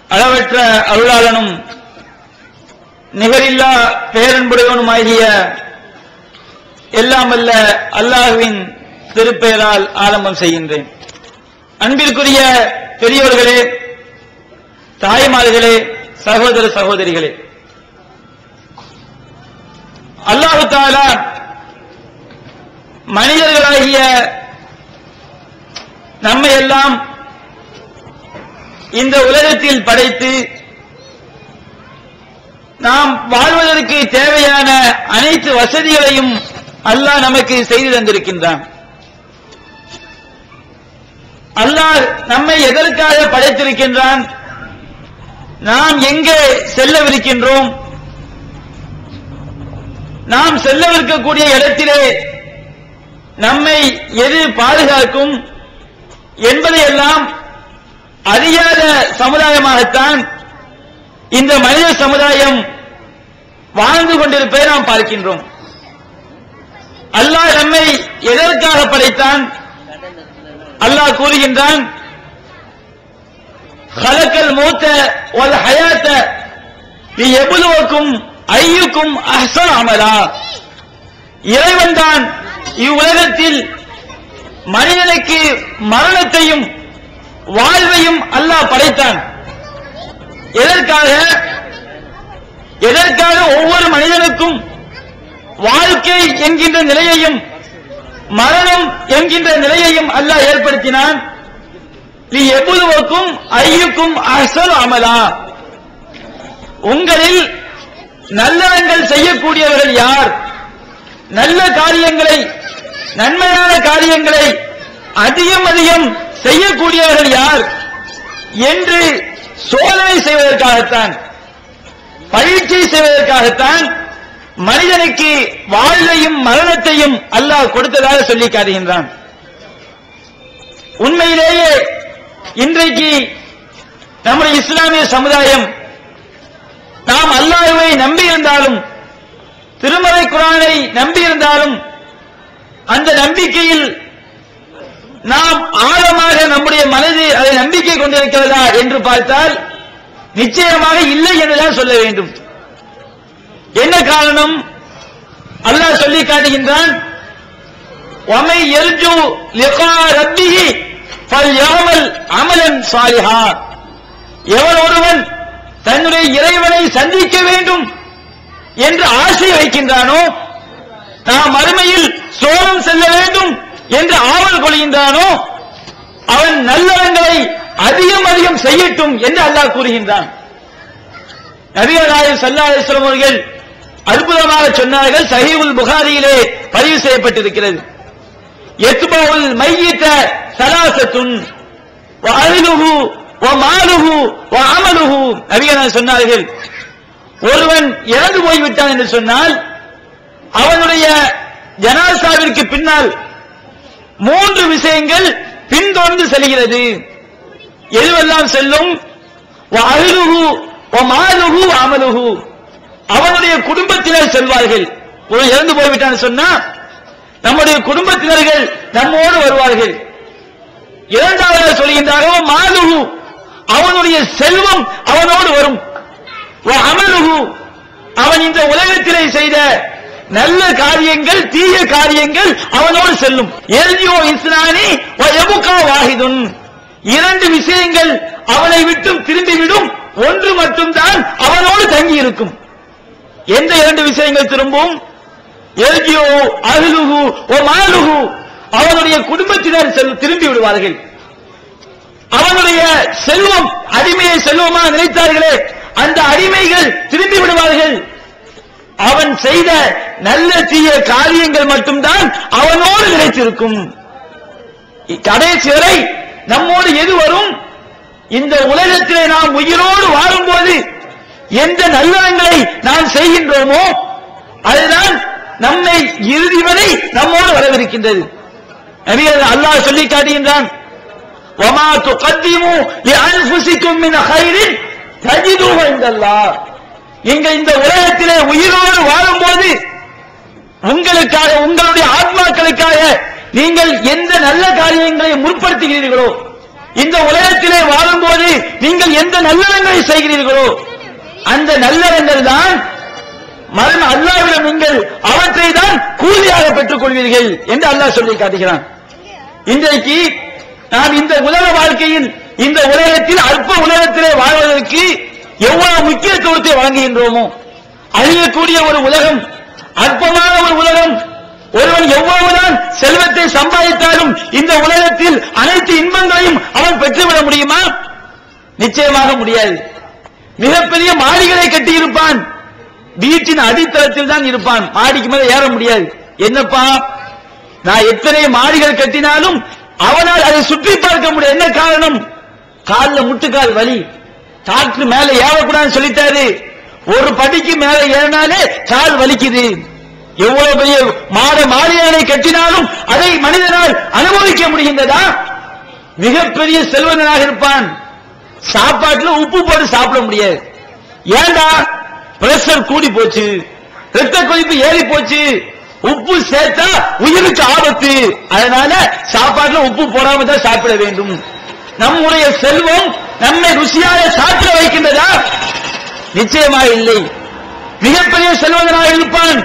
அளவற்ற அருளாளனும் நிகரில்லா பேரன்புடையவனுமாகிய எல்லாம் வல்ல அல்லாஹுவின் திருப்பெயரால் ஆரம்பம் செய்கின்றேன் அன்பிற்குரிய பெரியோர்களே தாய்மார்களே சகோதர சகோதரிகளே அல்லாஹு தாலா மனிதர்களாகிய நம்மை எல்லாம் இந்த உலகத்தில் படைத்து நாம் வாழ்வதற்கு தேவையான அனைத்து வசதிகளையும் அல்லாஹ் நமக்கு செய்து தந்திருக்கின்றான் அல்லாஹ் நம்மை எதற்காக படைத்திருக்கின்றான் நாம் எங்கே செல்லவிருக்கின்றோம் நாம் செல்லவிருக்கக்கூடிய இடத்திலே நம்மை எது பாதுகாக்கும் என்பதையெல்லாம் அறியாத சமுதாயமாகத்தான் இந்த மனித சமுதாயம் வாழ்ந்து கொண்டிருப்பதை நாம் பார்க்கின்றோம் அல்லாஹ் நம்மை எதற்காக படைத்தான் அல்லாஹ் கூறுகின்றான் ஹலக்கல் மூத்த ஒரு ஹயாத்த நீ எவ்வளவுக்கும் ஐயுக்கும் அஹ்சன் அமலா இறைவன் தான் இவ்வுலகத்தில் மனிதனுக்கு மரணத்தையும் வாழ்வையும் அல்லாஹ் படைத்தான் எதற்காக எதற்காக ஒவ்வொரு மனிதனுக்கும் வாழ்க்கை என்கின்ற நிலையையும் மரணம் என்கின்ற நிலையையும் அல்லாஹ் ஏற்படுத்தினான் நீ எப்போதுவோக்கும் ஐயுக்கும் அசல் அமலா உங்களில் நல்லறங்கள் செய்யக்கூடியவர்கள் யார் நல்ல காரியங்களை நன்மையான காரியங்களை அதிகம் அதிகம் செய்யக்கூடியவர்கள் யார் என்று சோதனை செய்வதற்காகத்தான் பரீட்சை செய்வதற்காகத்தான் மனிதனுக்கு வாழ்வையும் மரணத்தையும் அல்லாஹ் கொடுத்ததாக சொல்லி காட்டுகின்றான் உண்மையிலேயே இன்றைக்கு நம்முடைய இஸ்லாமிய சமுதாயம் நாம் அல்லாஹ்வை நம்பியிருந்தாலும் திருமலை குரானை நம்பியிருந்தாலும் அந்த நம்பிக்கையில் நாம் ஆழமாக நம்முடைய மனது அதை நம்பிக்கை கொண்டிருக்கிறதா என்று பார்த்தால் நிச்சயமாக இல்லை என்றுதான் சொல்ல வேண்டும் என்ன காரணம் அல்லாஹ் சொல்லி காட்டுகின்றான் وَمَن يَرْجُو لِقَاءَ رَبِّهِ فَلْيَعْمَلْ عَمَلًا صَالِحًا எவன் ஒருவன் தன்னுடைய இறைவனை சந்திக்க வேண்டும் என்று ஆசை வைக்கின்றானோ நாம் மறுமையில் சோழம் செல்ல வேண்டும் என்று ஆவல் கொள்கின்றானோ அவன் நல்லவங்களை அதிகம் அதிகம் செய்யட்டும் என்று அல்லாஹ் கூறுகின்றான் நபிகள் நாயகம் ஸல்லல்லாஹு அலைஹி வஸல்லம் அவர்கள் அற்புதமாக சொன்னார்கள் சஹீஹுல் புகாரியிலே பதிவு செய்யப்பட்டிருக்கிறது எத்பவுல் மையித்த சலாசத்துன் வஅஹ்லுஹு வமாலுஹு வஅமலுஹு நபிகள் சொன்னார்கள் ஒருவன் இறந்து போய்விட்டான் என்று சொன்னால் அவனுடைய ஜனாசாவிற்கு பின்னால் மூன்று விஷயங்கள் பின்தொடர்ந்து செல்கிறது எதுவெல்லாம் செல்லும் அழுகு மாலுகு அமலுகு அவனுடைய குடும்பத்தினர் செல்வார்கள் ஒரு இறந்து போய்விட்டான்னு சொன்னா நம்முடைய குடும்பத்தினர்கள் நம்மோடு வருவார்கள் இரண்டாவது சொல்கின்றார்கள் மாலுகு அவனுடைய செல்வம் அவனோடு வரும் அமலுகு அவன் இந்த உலகத்திலே செய்த நல்ல காரியங்கள் தீய காரியங்கள் அவனோடு செல்லும் எல்ஜிஓ இஸ்லானி எபுகா வாஹிதுன் இரண்டு விஷயங்கள் அவனை விட்டும் திரும்பிவிடும் ஒன்று மட்டும்தான் அவனோடு தங்கி இருக்கும் எந்த இரண்டு விஷயங்கள் திரும்பும் எல்ஜிஓ அகலுகு ஓ மாலுகு அவனுடைய குடும்பத்தினர் செல் திரும்பி விடுவார்கள் அவனுடைய செல்வம் அடிமையை செல்வமாக நினைத்தார்களே அந்த அடிமைகள் திரும்பி விடுவார்கள் அவன் செய்த நல்ல தீய காரியங்கள் மட்டும்தான் அவனோடு நிலைத்திருக்கும் கடைசி வரை நம்மோடு எது வரும் இந்த உலகத்திலே நாம் உயிரோடு வாழும்போது எந்த நல்லவங்களை நாம் செய்கின்றோமோ அதுதான் நம்மை இறுதி வரை நம்மோடு வரவிருக்கின்றது நபிகள் அல்லாஹ் சொல்லி காட்டுகின்றான் وما تقدموا لأنفسكم من خير تجدوه عند الله இங்க இந்த உலகத்திலே உயிரோடு வாழும்போது உங்களுக்காக உங்களுடைய ஆத்மாக்களுக்காக நீங்கள் எந்த நல்ல காரியங்களை முற்படுத்துகிறீர்களோ இந்த உலகத்திலே வாழும்போது நீங்கள் எந்த நல்லறங்களை செய்கிறீர்களோ அந்த நல்லறங்கள் தான் மரண அல்லாவிடம் நீங்கள் அவற்றை தான் கூலியாக பெற்றுக் கொள்வீர்கள் என்று அல்லாஹ் சொல்லி காட்டுகிறான் இன்றைக்கு நாம் இந்த உலக வாழ்க்கையில் இந்த உலகத்தில் அற்ப உலகத்திலே வாழ்வதற்கு எவ்வளவு முக்கியத்துவத்தை வழங்குகின்றோமோ அழியக்கூடிய ஒரு உலகம் அற்பமான ஒரு உலகம் ஒருவன் எவ்வளவுதான் செல்வத்தை சம்பாதித்தாலும் இந்த உலகத்தில் அனைத்து இன்பங்களையும் அவன் பெற்றுவிட முடியுமா நிச்சயமாக முடியாது மிகப்பெரிய மாடிகளை கட்டியிருப்பான் வீட்டின் அடித்தளத்தில் தான் இருப்பான் மாடிக்கு மேல ஏற முடியாது என்னப்பா நான் எத்தனை மாடிகள் கட்டினாலும் அவனால் அதை சுற்றி பார்க்க முடியாது என்ன காரணம் கால்ல முட்டுக்கால் வலி டாக்டர் மேல ஏறக்கூடாதுன்னு சொல்லிட்டாரு ஒரு படிக்கு மேல ஏறினாலே கால் வலிக்குது எவ்வளவு பெரிய மாட மாளிகைகளை கட்டினாலும் அதை மனிதனால் அனுபவிக்க முடிகின்றதா மிகப்பெரிய செல்வந்தனாக இருப்பான் சாப்பாட்டுல உப்பு போட்டு சாப்பிட முடியாது ஏண்டா பிரஷர் கூடி போச்சு ரத்த கொதிப்பு ஏறி போச்சு உப்பு சேர்த்தா உயிருக்கு ஆபத்து அதனால சாப்பாட்டுல உப்பு போடாம தான் சாப்பிட வேண்டும் நம்முடைய செல்வம் நம்மை ருசியாக சாப்பிட வைக்கின்றதா நிச்சயமாக இல்லை மிகப்பெரிய செல்வந்தனாக இருப்பான்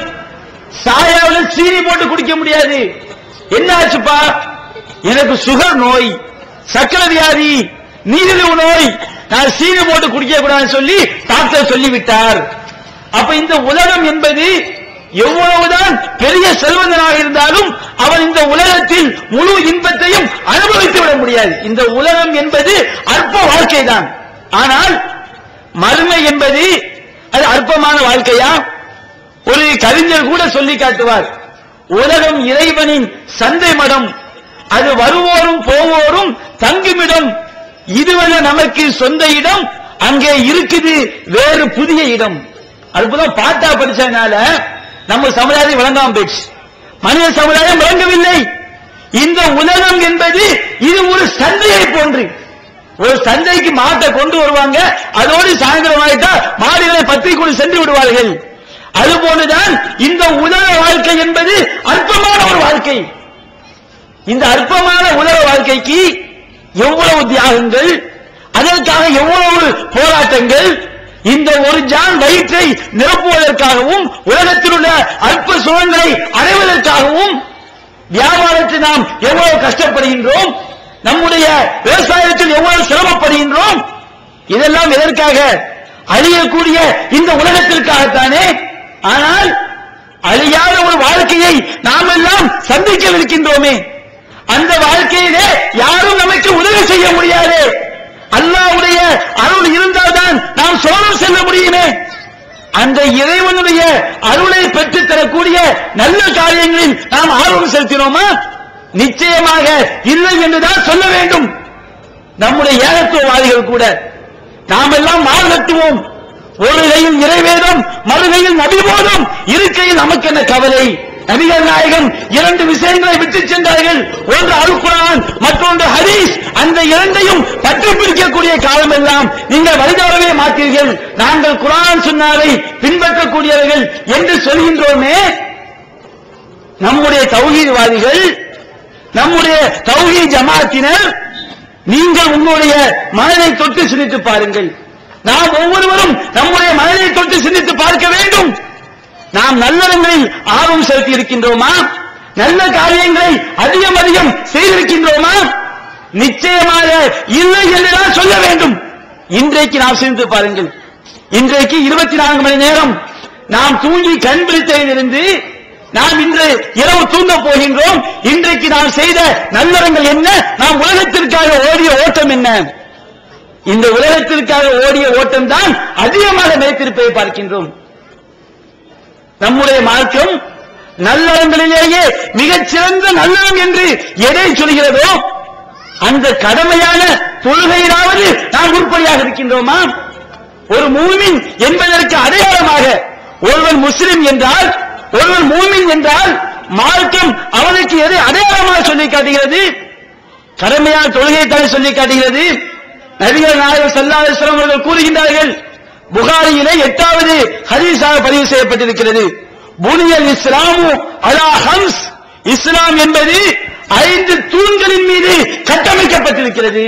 சாயாவில் சீனி போட்டு குடிக்க முடியாது என்ன ஆச்சுப்பா எனக்கு சுகர் நோய் சக்கரை வியாதி நீரிழிவு நோய் நான் சீனி போட்டு குடிக்க கூடாதுன்னு சொல்லி டாக்டர் சொல்லிவிட்டார் அப்ப இந்த உலகம் என்பது எவ்வளவுதான் பெரிய செல்வந்தனாக இருந்தாலும் அவன் இந்த உலகத்தில் முழு இன்பத்தையும் அனுபவித்து விட முடியாது இந்த உலகம் என்பது அற்ப வாழ்க்கை தான் ஆனால் மறுமை என்பது அது அற்பமான வாழ்க்கையா ஒரு கவிஞர் கூட சொல்லி காட்டுவார் உலகம் இறைவனின் சந்தை மடம் அது வருவோரும் போவோரும் தங்குமிடம் இதுவரை நமக்கு சொந்த இடம் அங்கே இருக்குது வேறு புதிய இடம் அதுபோல பாட்டா படிச்சதுனால நம்ம சமுதாயம் விளங்காம போயிடுச்சு மனித சமுதாயம் விளங்கவில்லை இந்த உலகம் என்பது இது ஒரு சந்தையை போன்று ஒரு சந்தைக்கு மாட்டை கொண்டு வருவாங்க அதோடு சாயந்தரம் ஆயிட்டா மாடுகளை பற்றி கொண்டு சென்று விடுவார்கள் அதுபோலதான் இந்த உலக வாழ்க்கை என்பது அற்பமான ஒரு வாழ்க்கை இந்த அற்பமான உலக வாழ்க்கைக்கு எவ்வளவு தியாகங்கள் அதற்காக எவ்வளவு போராட்டங்கள் இந்த ஒரு ஜான் வயிற்றை நிரப்புவதற்காகவும் உலகத்தில் உள்ள அற்ப சுகங்களை அடைவதற்காகவும் வியாபாரத்தில் நாம் எவ்வளவு கஷ்டப்படுகின்றோம் நம்முடைய விவசாயத்தில் எவ்வளவு சிரமப்படுகின்றோம் இதெல்லாம் எதற்காக அழியக்கூடிய இந்த உலகத்திற்காகத்தானே ஆனால் அழியாத ஒரு வாழ்க்கையை நாம் எல்லாம் சந்திக்கவிருக்கின்றோமே அந்த வாழ்க்கையிலே யாரும் நமக்கு உதவி செய்ய முடியாது அல்லாஹ்வுடைய அருள் இருந்தால்தான் நாம் சோழம் செல்ல முடியுமே அந்த இறைவனுடைய அருளை பெற்றுத் தரக்கூடிய நல்ல காரியங்களில் நாம் ஆர்வம் செலுத்தினோமா நிச்சயமாக இல்லை என்றுதான் சொல்ல வேண்டும் நம்முடைய ஏகத்துவவாதிகள் கூட நாம் எல்லாம் மார்கத்துவோம் ஒரு கையில் இறைவேதம் மறுகையில் நபிபோதம் இருக்கையில் நமக்கு என்ன கவலை நபிகள் நாயகம் இரண்டு விஷயங்களை விட்டு சென்றார்கள் ஒன்று அல் குர்ஆன் மற்றொன்று ஹதீஸ் அந்த இரண்டையும் பற்றி பிடிக்கக்கூடிய காலம் எல்லாம் நீங்கள் வழிதவரவே மாட்டீர்கள் நாங்கள் குர்ஆன் சொன்னாரை பின்பற்றக்கூடியவர்கள் என்று சொல்கின்றோமே நம்முடைய தௌஹீத்வாதிகள் நம்முடைய தௌஹீத் ஜமாத்தினர் நீங்கள் உங்களுடைய மனதை தொட்டு சிந்தித்து பாருங்கள் நாம் ஒவ்வொருவரும் நம்முடைய மனதை தொட்டு சிந்தித்து பார்க்க வேண்டும் நாம் நல்லறங்களில் ஆர்வம் செலுத்தி இருக்கின்றோமா நல்ல காரியங்களை அதிகம் அதிகம் செய்திருக்கின்றோமா நிச்சயமாக இல்லை என்றுதான் சொல்ல வேண்டும் இன்றைக்கு நாம் சிந்தித்து பாருங்கள் இன்றைக்கு இருபத்தி நான்கு மணி நேரம் நாம் தூங்கி கண் விழித்ததிலிருந்து நாம் இன்று இரவு தூங்க போகின்றோம் இன்றைக்கு நாம் செய்த நல்லறங்கள் என்ன நாம் உலகத்திற்காக ஓடிய ஓட்டம் என்ன இந்த உலகத்திற்காக ஓடிய ஓட்டம் தான் அதிகமாக நிலைத்திருப்பதை பார்க்கின்றோம் நம்முடைய மார்க்கம் நல்லறங்களிலேயே மிகச் சிறந்த நல்லறம் என்று எதை சொல்கிறதோ அந்த கடமையான தொழுகையிலாவது நாம் உருப்படியாக இருக்கின்றோமா ஒரு மூமின் என்பதற்கு அடையாளமாக ஒருவன் முஸ்லிம் என்றால் ஒருவன் மூமின் என்றால் மார்க்கம் அவனுக்கு எதை அடையாளமாக சொல்லி காட்டுகிறது கடமையான தொழுகை தானே சொல்லி காட்டுகிறது நபிகள் நாயகம் ஸல்லல்லாஹு அலைஹி வஸல்லம் அவர்கள் கூறுகின்றார்கள் புகாரியிலே எட்டாவது ஹதீஸாக பதிவு செய்யப்பட்டிருக்கிறது புனியல் இஸ்லாமு அலா ஹம்ஸ் இஸ்லாம் என்பது ஐந்து தூண்களின் மீது கட்டமைக்கப்பட்டிருக்கிறது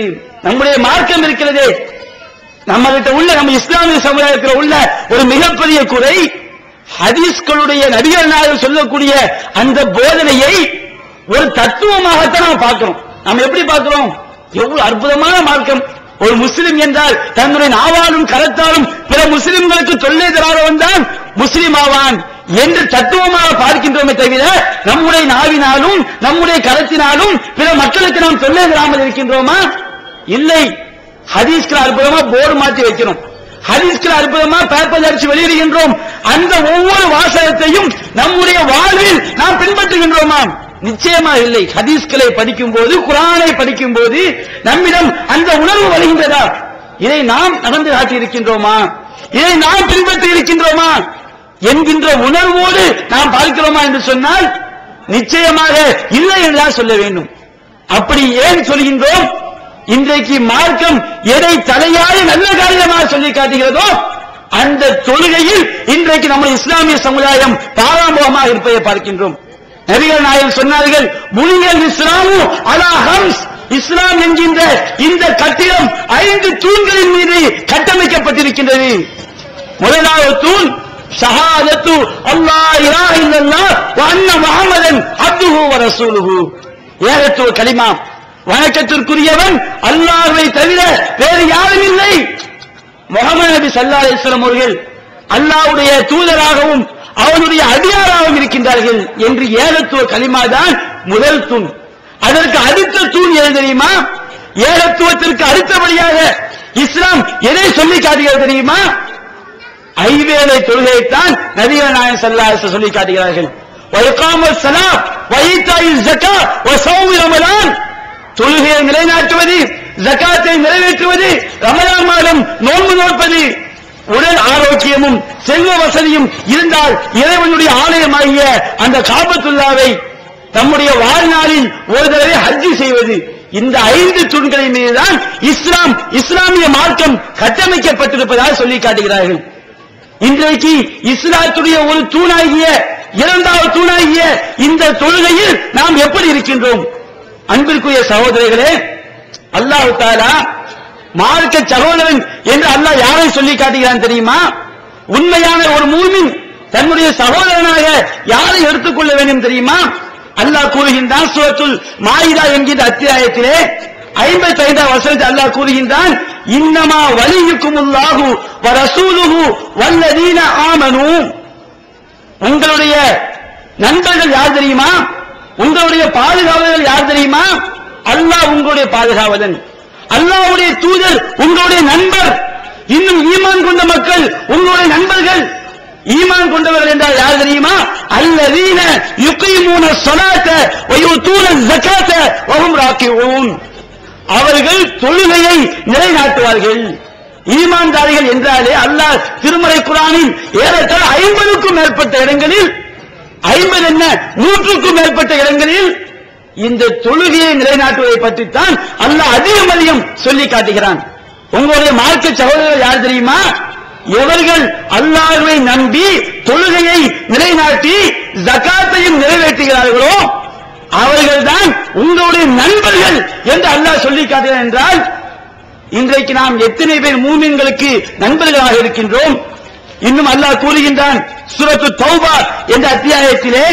நம்முடைய மார்க்கம் இருக்கிறதே நம்ம கிட்ட உள்ள நம்ம இஸ்லாமிய சமுதாயத்தில் உள்ள ஒரு மிகப்பெரிய குறை ஹதீஸ்களுடைய நபிகள் நாயகம் சொல்லக்கூடிய அந்த போதனையை ஒரு தத்துவமாகத்தான் நாம் பார்க்கிறோம் நம்ம எப்படி பார்க்கிறோம் எவ்வளவு அற்புதமான மார்க்கம் ஒரு முஸ்லிம் என்றால் தன்னுடைய நாவாலும் கரத்தாலும் பிற முஸ்லிம்களுக்கு தொல்லை தராதவன் தான் முஸ்லிம் ஆவான் என்று தத்துவமாக பார்க்கின்றோமே தவிர நம்முடைய நாவினாலும் நம்முடைய கரத்தினாலும் பிற மக்களுக்கு நாம் தொல்லை தராமல் இருக்கின்றோமா இல்லை ஹதீஸ்கள் அற்புதமா போர்டு மாற்றி வைக்கிறோம் ஹதீஸ்கள் அற்புதமா பேப்பர் அடிச்சு வெளியிடுகின்றோம் அந்த ஒவ்வொரு வாசகத்தையும் நம்முடைய வாழ்வில் நாம் பின்பற்றுகின்றோமா நிச்சயமா இல்லை ஹதீஸ்களை படிக்கும் போது குரானை படிக்கும் போது நம்மிடம் அந்த உணர்வு வருகின்றதா இதை நாம் நடந்து காட்டி இருக்கின்றோமா இதை நாம் பின்பற்றி இருக்கின்றோமா என்கின்ற உணர்வோடு நாம் பார்க்கிறோமா என்று சொன்னால் நிச்சயமாக இல்லை என்றுதான் சொல்ல வேண்டும் அப்படி ஏன் சொல்கின்றோம் இன்றைக்கு மார்க்கம் எதை தலையாய நல்ல காரியமாக சொல்லி காட்டுகிறதோ அந்த தொழுகையில் இன்றைக்கு நம்ம இஸ்லாமிய சமுதாயம் பாராமுகமாக இருப்பதை பார்க்கின்றோம் நபிகள் நாயகம் சொன்னார்கள் முனியல் இஸ்லாமு அலா ஹம்ஸ் இஸ்லாம் என்கின்ற இந்த கட்டிடம் ஐந்து தூண்களின் மீது கட்டமைக்கப்பட்டிருக்கின்றது முதலாவது தூண் ஷஹாதத்து அல்லாஹ் இலாஹ இல்லல்லாஹ் வ அன்ன முஹம்மதன் அப்துஹு வ ரசூலுஹு ஏகத்துவ கலிமா வணக்கத்திற்குரியவன் அல்லாஹ்வை தவிர வேறு யாரும் இல்லை முகமது நபி ஸல்லல்லாஹு அலைஹி வஸல்லம் அவர்கள் அல்லாஹ்வுடைய தூதராகவும் அவனுடைய அடியாராகவும் இருக்கின்றார்கள் என்று ஏகத்துவ கலிமா தான் முதல் தூண் அதற்கு அடுத்த தூண் எது தெரியுமா ஏகத்துவத்திற்கு அடுத்தபடியாக இஸ்லாம் எதை சொல்லி காட்டுகிறது தெரியுமா ஐவேளை தொழுகையைத்தான் நபிகள் நாயகம் ஸல்லல்லாஹு அலைஹி வஸல்லம் சொல்லி காட்டுகிறார்கள் وإقام الصلاة وإيتاء الزكاة وصوم رمضان தொழுகையை நிலைநாட்டுவது ஜகாத்தை நிறைவேற்றுவது ரமலான் மாதம் நோன்பு நோற்பது உடல் ஆரோக்கியமும் செல்வ வசதியும் இருந்தால் இறைவனுடைய ஆலயமாகிய அந்த காபத்துல்லாவை நம்முடைய வாழ்நாளில் ஒரு தடவை ஹஜ்ஜி செய்வது இந்த ஐந்து தூண்களின் மீதுதான் இஸ்லாம் இஸ்லாமிய மார்க்கம் கட்டமைக்கப்பட்டிருப்பதாக சொல்லி காட்டுகிறார்கள் இன்றைக்கு இஸ்லாத்துடைய ஒரு தூணாகிய இரண்டாவது தூணாகிய இந்த தொழுகையில் நாம் எப்படி இருக்கின்றோம் அன்பிற்குரிய சகோதரர்களே அல்லாஹ் தாலா மார்க்க சகோதரன் என்று அல்லாஹ் யாரை சொல்லி காட்டுகிறான் தெரியுமா உண்மையான ஒரு மூமின் தன்னுடைய சகோதரனாக யாரை எடுத்துக்கொள்ள வேண்டும் தெரியுமா அல்லாஹ் கூறுகின்றான் சூரத்துல் மாயிதா என்கின்ற அத்தியாயத்திலே ஐம்பத்தி ஐந்தாம் வசனத்தில் அல்லாஹ் கூறுகின்றான் இன்னமா வலியுக்கும் உல்லாஹு வரசூலுஹு வல்லதீன ஆமனு உங்களுடைய நண்பர்கள் யார் தெரியுமா உங்களுடைய பாதுகாவலர்கள் யார் தெரியுமா அல்லாஹ் உங்களுடைய பாதுகாவலன் அல்லாஹ்வுடைய தூதர் உங்களுடைய நண்பர் இன்னும் ஈமான் கொண்ட மக்கள் உங்களுடைய நண்பர்கள் ஈமான் கொண்டவர்கள் என்றால் யார் தெரியுமா அல்லதீன யுகீமூன ஸலாத்த வ யூதூன ஸகாத்த வ ஹும் ராக்கிஊன் அவர்கள் தொழுகையை நிலைநாட்டுவார்கள் ஈமான்தாரிகள் என்றாலே அல்லாஹ் திருமறை குரானில் ஏறத்தாழ ஐம்பதுக்கும் மேற்பட்ட இடங்களில் ஐம்பது என்ன நூற்றுக்கும் மேற்பட்ட இடங்களில் இந்த தொழுகையை நிலைநாட்டுவதை பற்றித்தான் அல்லாஹ் அதிகம் அதிகம் சொல்லி காட்டுகிறான் உங்களுடைய மார்க்க சகோதரர்கள் யார் தெரியுமா எவர்கள் அல்லாஹ்வை நம்பி தொழுகையை நிலைநாட்டி ஜகாத்தையும் நிறைவேற்றுகிறார்களோ அவர்கள்தான் உங்களுடைய நண்பர்கள் என்று அல்லாஹ் சொல்லி காட்டுகிறான் என்றால் இன்றைக்கு நாம் எத்தனை பேர் மூமின்களுக்கு நண்பர்களாக இருக்கின்றோம் இன்னும் அல்லாஹ் கூறுகின்றான் சூரத்து தௌபா என்ற அத்தியாயத்திலே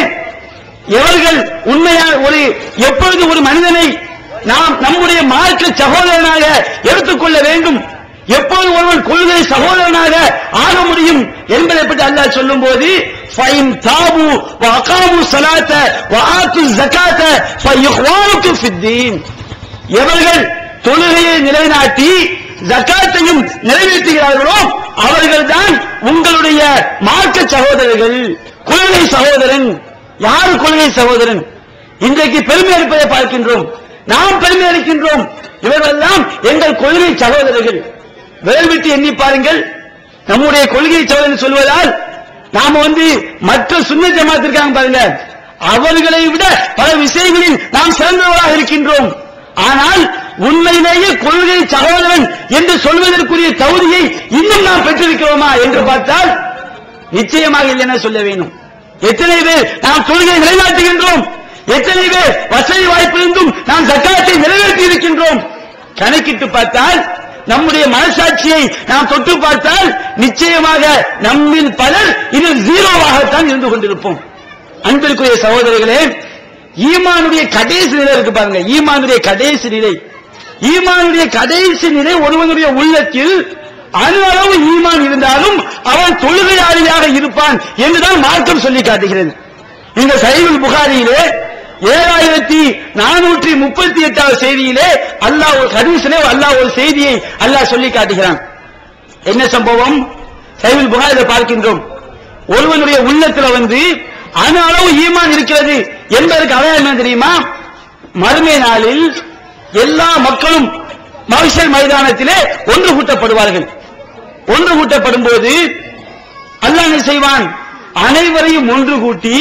எவர்கள் உண்மையான ஒரு எப்பொழுது ஒரு மனிதனை நாம் நம்முடைய மார்க்க சகோதரனாக எடுத்துக்கொள்ள வேண்டும் எப்போது ஒருவன் கொள்கை சகோதரனாக ஆக முடியும் என்பதை பற்றி அல்லாஹ் சொல்லும் போது ஃபைன் தாபு வகாமு சலாத்த வஆத்து ஜகாத்த ஃபயுஹ்வானுக்கும் ஃபித்தீன் எவர்கள் தொழுகையை நிலைநாட்டி ஜக்காத்தையும் நிறைவேற்றுகிறார்களோ அவர்கள்தான் உங்களுடைய மார்க்க சகோதரர்கள் கொள்கை சகோதரன் யார் கொள்கை சகோதரன் இன்றைக்கு பெருமை அளிப்பதை பார்க்கின்றோம் நாம் பெருமை அளிக்கின்றோம் இவர்களெல்லாம் எங்கள் கொள்கை சகோதரர்கள் விரல் விட்டு எண்ணி பாருங்கள் நம்முடைய கொள்கை சகோதரன் சொல்வதால் நாம வந்து மற்ற சுன்ன ஜமாத் இருக்காங்க பாருங்க அவர்களை விட பல விஷயங்களில் நாம் சிறந்தவர்களாக இருக்கின்றோம் ஆனால் உண்மையிலேயே கொள்கை சகோதரன் என்று சொல்வதற்குரிய தகுதியை இன்னும் நாம் பெற்றிருக்கிறோமா என்று பார்த்தால் நிச்சயமாக இல்லை என சொல்ல வேண்டும் எத்தனை பேர் நாம் தொழுகை நிலைநாட்டுகின்றோம் எத்தனை பேர் வசதி வாய்ப்பு இருந்தும் நாம் சக்காத்தை நிறைவேற்றி இருக்கின்றோம் கணக்கிட்டு பார்த்தால் நம்முடைய மனசாட்சியை நாம் தொட்டு பார்த்தால் நிச்சயமாக நம்மில் பலர் இதில் ஜீரோவாகத்தான் இருந்து கொண்டிருப்போம் அன்பிற்குரிய சகோதரர்களே ஈமானுடைய கடைசி நிலை இருக்கு பாருங்க ஈமானுடைய கடைசி நிலை ஈமானுடைய கடைசி நிலை ஒருவனுடைய உள்ளத்தில் அணு அளவு ஈமான் இருந்தாலும் அவன் தொழுகையாளியாக இருப்பான் என்றுதான் மார்க்கம் சொல்லி காட்டுகிறது இந்த சைவுல் புகாரியிலே ஏழாயிரத்தி நானூற்றி முப்பத்தி எட்டாவது செய்தியிலே அல்லாஹ் ஒரு ஹதீஸிலே அல்லாஹ் ஒரு செய்தியை அல்லாஹ் சொல்லி காட்டுகிறான் என்ன சம்பவம் சைவுல் புகாரில பார்க்கின்றோம் ஒருவனுடைய உள்ளத்துல வந்து அணு அளவு ஈமான் இருக்கிறது என்பதற்கு அடையாளம் என்ன தெரியுமா மறுமை நாளில் எல்லா மக்களும் மகிஷர் மைதானத்திலே ஒன்று கூட்டப்படுவார்கள் ஒன்று கூட்டப்படும் போது அல்லாஹ் என்ன செய்வான் அனைவரையும் ஒன்று கூட்டி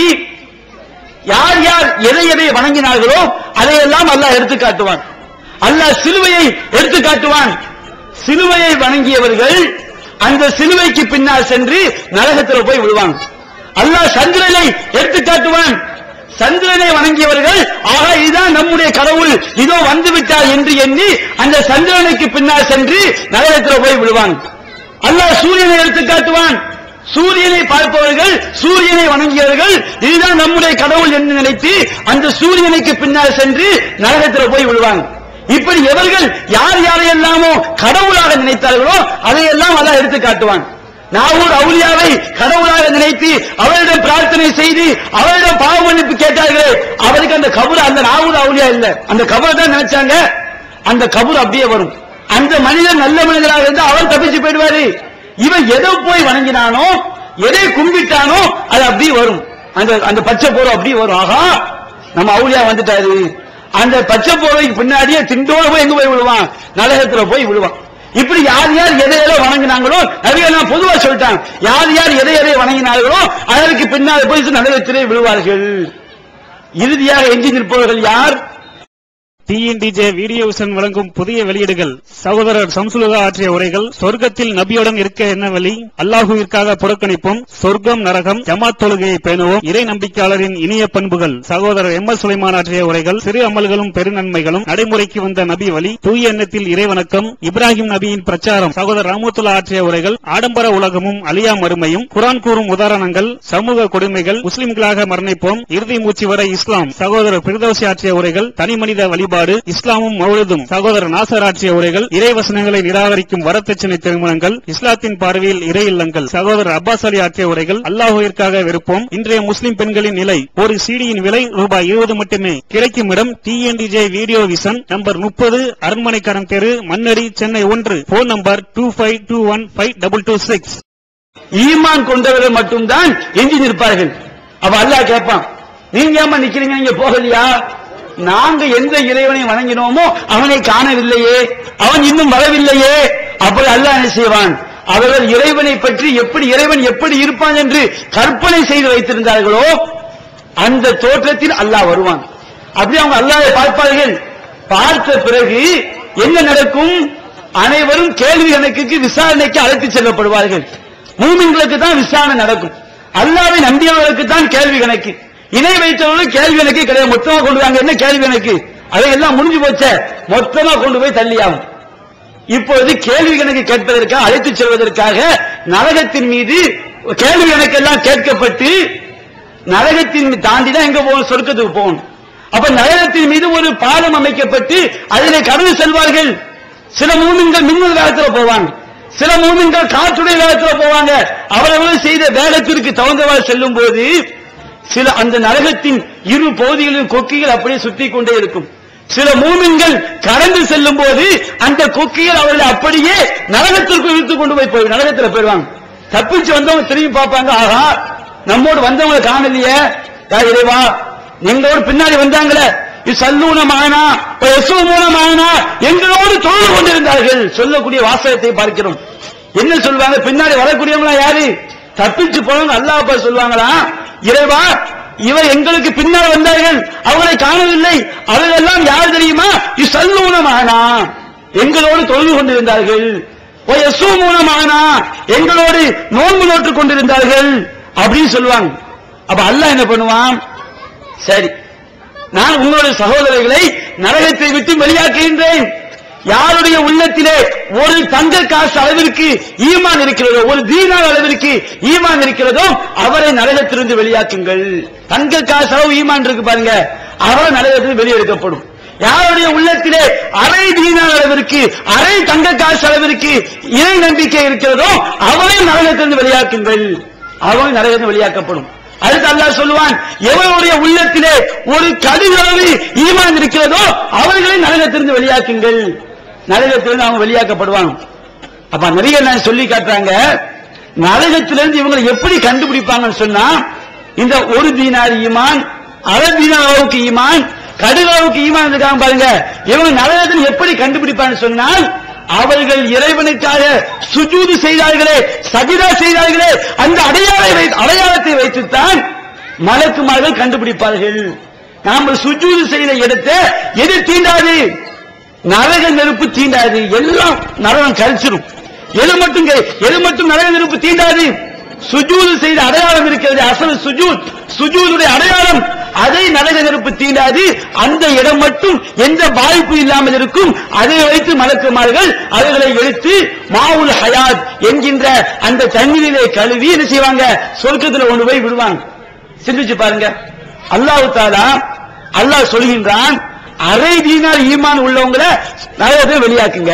யார் யார் எதை எதை வணங்கினார்களோ அதையெல்லாம் அல்லாஹ் எடுத்து காட்டுவான் அல்லாஹ் சிலுவையை எடுத்து காட்டுவான் சிலுவையை வணங்கியவர்கள் அந்த சிலுவைக்கு பின்னால் சென்று நரகத்தில் போய் விழுவாங்க அல்லாஹ் சந்திரனை எடுத்து காட்டுவான் சந்திரனை வணங்கியவர்கள் ஆக இதுதான் நம்முடைய கடவுள் இதோ வந்து விட்டார் என்று எண்ணி அந்த சந்திரனுக்கு பின்னால் சென்று நரகத்தில் போய் விழுவாங்க அல்லாஹ் சூரியனை எடுத்து காட்டுவான் சூரியனை பார்ப்பவர்கள் சூரியனை வணங்கியவர்கள் இதுதான் நம்முடைய கடவுள் என்று நினைத்து அந்த சூரியனுக்கு பின்னால் சென்று நரகத்தில் போய் விழுவாங்க இப்படி எவர்கள் யார் யாரையெல்லாமோ கடவுளாக நினைத்தார்களோ அதையெல்லாம் அல்லாஹ் எடுத்து காட்டுவான் நாகூர் அவுலியாவை கடவுளாக நினைத்து அவரிடம் பிரார்த்தனை செய்து அவரிடம் பாவ மன்னிப்பு கேட்டார்களே அவருக்கு அந்த கபூர் அந்த நாகூர் அவுலியா இல்ல அந்த கபரை தான் நினைச்சாங்க அந்த கபூர் அப்படியே வரும் அந்த மனிதன் நல்ல மனிதராக இருந்தா அவர் தப்பிச்சு போயிடுவாரு இவன் எதை போய் வணங்கினானோ எதை கும்பிட்டானோ அது அப்படியே வரும் அந்த அந்த பச்சை போறோம் அப்படியே வரும் ஆகா நம்ம அவுலியா வந்துட்டாரு அந்த பச்சை போறவைக்கு பின்னாடியே திண்டோட போய் எங்க போய் விழுவான் நரகத்துல போய் விழுவான் இப்படி யார் யார் எதை எதை வணங்கினாங்களோ நிறைய நான் பொதுவா சொல்லிட்டான் யார் யார் எதை எதை வணங்கினார்களோ அதற்கு பின்னால் போய் நரகத்திலே விழுவார்கள் இறுதியாக எஞ்சி நிற்பவர்கள் யார் டிஎன்டிஜே வீடியோ விஷன் வழங்கும் புதிய வெளியீடுகள் சகோதரர் சம்சுலுதா ஆற்றிய உரைகள் சொர்க்கத்தில் நபியுடன் இருக்க என்ன வழி அல்லாஹுவிற்காக புறக்கணிப்போம் சொர்க்கம் நரகம் ஜமாத் தொழுகையை பேணுவோம் இறை நம்பிக்கையாளரின் இனிய பண்புகள் சகோதரர் எம் எஸ் சுலைமான் ஆற்றிய உரைகள் சிறு அமல்களும் பெருநன்மைகளும் நடைமுறைக்கு வந்த நபி வழி தூய எண்ணத்தில் இறைவணக்கம் இப்ராஹிம் நபியின் பிரச்சாரம் சகோதரர் ராமத்துல்லா ஆற்றிய உரைகள் ஆடம்பர உலகமும் அழியா மறுமையும் குரான் கூறும் உதாரணங்கள் சமூக கொடுமைகள் முஸ்லிம்களாக மரணிப்போம் இறுதி மூச்சு வரை இஸ்லாம் சகோதரர் பிரதோசி ஆற்றிய உரைகள் தனி மனித வழிபாடு இஸ்லாமும் மௌலதும் சகோதரர் நாசர் ஆற்றிய உரைகள் இறைவசனங்களை நிராகரிக்கும் வரதட்சணை திருமணங்கள் இஸ்லாத்தின் பார்வையில் இறை இல்லங்கள் சகோதரர் அப்பாஸ் அலி ஆற்றிய உரைகள் அல்லாஹுவிற்காக விருப்பம் இன்றைய முஸ்லிம் பெண்களின் நிலை ஒரு சீடியின் விலை ரூபாய் இருபது மட்டுமே கிடைக்கும் இடம் டிஎன்டிஜே வீடியோ விஷன் நம்பர் முப்பது அரண்மனைக்காரன் தெரு மண்ணடி சென்னை ஒன்று phone number two five two one five double two six ஈமான் கொண்டவர்கள் மட்டும்தான் எஞ்சி நிற்பார்கள் அப்ப அல்லாஹ் கேட்பான் நீங்க ஏமா நிக்கிறீங்க நீங்க போகலையா நாங்க எந்த இறைவனை வணங்கினோமோ அவனை காணவில்லையே அவன் இன்னும் வரவில்லையே அப்படி அல்லாஹ் என்ன செய்வான் அவர்கள் இறைவனை பற்றி எப்படி இறைவன் எப்படி இருப்பான் என்று கற்பனை செய்து வைத்திருந்தார்களோ அந்த தோற்றத்தில் அல்லாஹ் வருவான் அப்படி அவங்க அல்லாஹ்வை பார்ப்பார்கள் பார்த்த பிறகு என்ன நடக்கும் அனைவரும் கேள்வி கணக்குக்கு விசாரணைக்கு அழைத்து செல்லப்படுவார்கள் மூமின்களுக்கு தான் விசாரணை நடக்கும் அல்லாவை நம்பியவர்களுக்கு தான் கேள்வி கணக்கு இணை வைத்தவர்களுக்கு கேள்வி கணக்கு கிடையாது மொத்தமா கொண்டு வாங்க என்ன கேள்வி கணக்கு அதையெல்லாம் முடிஞ்சு போச்ச மொத்தமா கொண்டு போய் தள்ளியாகும் இப்பொழுது கேள்வி கணக்கு கேட்பதற்காக அழைத்துச் செல்வதற்காக நரகத்தின் மீது கேள்வி கணக்கெல்லாம் கேட்கப்பட்டு நரகத்தின் தாண்டி தான் எங்க போகணும் சொர்க்கத்துக்கு போகணும் அப்ப நரகத்தின் மீது ஒரு பாலம் அமைக்கப்பட்டு அதிலே கடந்து செல்வார்கள் சில மூமின்கள் மின்னல் வேகத்துல போவாங்க சில மூமின்கள் காற்றுடைய வேகத்துல போவாங்க அவரவர்கள் செய்த வேகத்திற்கு தகுந்தவாறு செல்லும் போது சில அந்த நரகத்தின் இரு பகுதிகளிலும் கொக்கிகள் அப்படியே சுத்தி கொண்டே இருக்கும் சில மூமின்கள் கடந்து செல்லும் போது அந்த கொக்கிகள் அவர்களை அப்படியே நரகத்திற்கு இழுத்து கொண்டு போய் போய் நரகத்துல போயிடுவாங்க தப்பிச்சு வந்தவங்க திரும்பி பார்ப்பாங்க ஆஹா நம்மோடு வந்தவங்களை காணலையே யா இறைவா எங்களோடு பின்னாடி வந்தாங்களே இது சல்லூனமானா யசூமூனமானா எங்களோடு தொழுது கொண்டிருந்தார்கள் சொல்லக்கூடிய வாசகத்தை பார்க்கிறோம் என்ன சொல்லுவாங்க பின்னாடி வரக்கூடியவங்களா யாரு தப்பிச்சு போனவங்க அல்லாஹ் அப்பா சொல்லுவாங்களா இறைவா இவர் எங்களுக்கு பின்னால் வந்தார்கள் அவங்களை காணவில்லை அவர்களெல்லாம் யார் தெரியுமா இசல்லூனமானா எங்களோடு தொழுது கொண்டிருந்தார்கள் மூலமானா எங்களோடு நோன்பு நோட்டுக் கொண்டிருந்தார்கள் அப்படின்னு சொல்லுவாங்க அப்ப அல்லாஹ் என்ன பண்ணுவான் சரி நான் உங்களுடைய சகோதரர்களை நரகத்தை விட்டு வெளியாக்குகின்றேன் யாருடைய உள்ளத்திலே ஒரு தங்க காசு அளவிற்கு ஈமான் இருக்கிறதோ ஒரு தீனார் அளவிற்கு ஈமான் இருக்கிறதோ அவரை நரகத்திலிருந்து வெளியாக்குங்கள் தங்க காசு அளவு ஈமான் இருக்கு பாருங்க அவரை நரகத்திலிருந்து வெளியெடுக்கப்படும் யாருடைய உள்ளத்திலே அரை தீனார் அளவிற்கு அரை தங்க காசு அளவிற்கு இறை நம்பிக்கை இருக்கிறதோ அவரை நரகத்திலிருந்து வெளியாக்குங்கள் அவன் நரகத்திலிருந்து வெளியாக்கப்படும் அடுத்து அல்லாஹ் சொல்லுவான் எவருடைய உள்ளத்திலே ஒரு கடுகளவு ஈமான் இருக்கிறதோ அவர்களை நரகத்திலிருந்து வெளியாக்குங்கள் நரகத்திலிருந்து அவங்க வெளியாக்கப்படுவாங்க அப்ப நிறைய நான் சொல்லி காட்டுறாங்க நரகத்திலிருந்து இவங்களை எப்படி கண்டுபிடிப்பாங்கன்னு சொன்னா இந்த ஒரு தீனார் ஈமான் அரை தீனார் அளவுக்கு ஈமான் கடுகளவுக்கு ஈமான் இருக்காங்க பாருங்க இவங்க நரகத்தில் எப்படி கண்டுபிடிப்பான்னு சொன்னால் அவர்கள் இறைவனுக்காக சுஜூது செய்தார்களே சஜிதா செய்தார்களே அந்த அடையாளை வை- அடையாளத்தை வைத்துத்தான் மலக்குமார்கள் கண்டுபிடிப்பார்கள் நாம சுஜூது செய்த இடத்தை எது தீண்டாது நரக நெருப்பு தீண்டாது எல்லாம் நரகம் கரிச்சிடும் எது மட்டும் கை- எது மட்டும் நரக நெருப்பு தீண்டாது சுஜூது செய்த அடையாளம் இருக்கிறது அசல் சுஜூத் சுஜூதுடைய அடையாளம் அதை நரக நெருப்பு தீண்டாது அந்த இடம் மட்டும் எந்த பாதிப்பு இல்லாமல் இருக்கும் அதை வைத்து மலக்குமார்கள் அவர்களை எடுத்து மாவுல் ஹயாத் என்கின்ற அந்த தண்ணீரிலே கழுவி என்ன செய்வாங்க சொர்க்கத்துல கொண்டு போய் விடுவாங்க சிந்திச்சு பாருங்க அல்லாஹ் தாலா அல்லாஹ் சொல்கின்றான் அரை தீனார் ஈமான் உள்ளவங்கள நரகத்தை வெளியாக்குங்க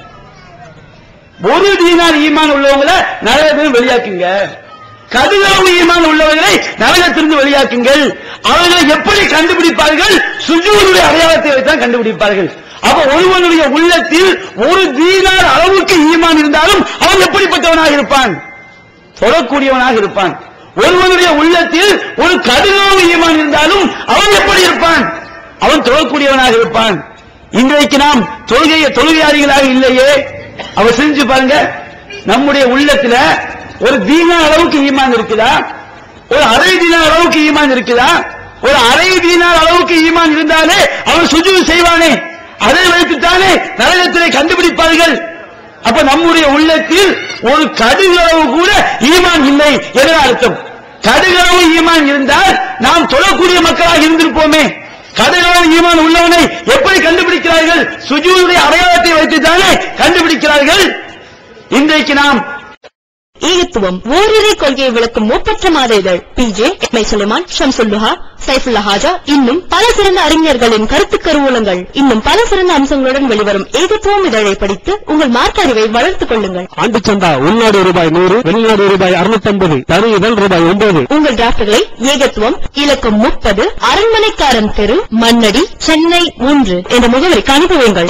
ஒரு தீனார் ஈமான் உள்ளவங்கள நரகத்தை வெளியாக்குங்க கடுகளவு ஈமான் உள்ளவர்களை நரகத்திலிருந்து வெளியாக்குங்கள் அவர்களை எப்படி கண்டுபிடிப்பார்கள் சுஜூருடைய அடையாளத்தை வைத்தான் கண்டுபிடிப்பார்கள் அப்ப ஒருவனுடைய உள்ளத்தில் ஒரு தீனார் அளவுக்கு ஈமான் இருந்தாலும் அவன் எப்படிப்பட்டவனாக இருப்பான் தொடக்கூடியவனாக இருப்பான் ஒருவனுடைய உள்ளத்தில் ஒரு கடுகளவு ஈமான் இருந்தாலும் அவன் எப்படி இருப்பான் அவன் தொழக்கூடியவனாக இருப்பான் இன்றைக்கு நாம் தொழுகைய தொழுகையாளிகளாக இல்லையே அவர் செஞ்சு பாருங்க நம்முடைய உள்ளத்துல ஒரு தீனா அளவுக்கு ஈமான் இருக்குதா ஒரு அரை தீனா அளவுக்கு ஈமான் இருக்குதா ஒரு அரை தீனா அளவுக்கு ஈமான் இருந்தாலே அவன் சுஜூது செய்வானே அதை வைத்துத்தானே நரகத்திலே கண்டுபிடிப்பார்கள் அப்ப நம்முடைய உள்ளத்தில் ஒரு கடுகளவு கூட ஈமான் இல்லை என அர்த்தம் கடுகளவு ஈமான் இருந்தால் நாம் தொழக்கூடிய மக்களாக இருந்திருப்போமே கடுகளவு ஈமான் உள்ளவனை எப்படி கண்டுபிடிக்கிறார்கள் சுஜூருடைய அடையாளத்தை வைத்துத்தானே கண்டுபிடிக்கிறார்கள் இன்றைக்கு நாம் ஈகத்துவம் ஓரிரை கொள்கையை விளக்கும் மூப்பற்ற மாத இதழ் பிஜே மை சுலைமான் ஷம்சுல்லுஹா சைஃபுல்லா ஹாஜா இன்னும் பல சிறந்த அறிஞர்களின் கருத்து கருவூலங்கள் இன்னும் பல சிறந்த அம்சங்களுடன் வெளிவரும் ஏகத்துவம் இதழை படித்து உங்கள் மார்க்க அறிவை வளர்த்துக் கொள்ளுங்கள் ஆண்டு சந்தா உள்நாடு ரூபாய் நூறு வெளிநாடு ரூபாய் அறுநூத்தி தனி இதழ் ரூபாய் ஒன்பது உங்கள் டிராப்டுகளை ஏகத்துவம் இலக்கம் முப்பது அரண்மனைக்காரன் தெரு மண்ணடி சென்னை மூன்று என்ற முகவரிக்கு அனுப்பி வையுங்கள்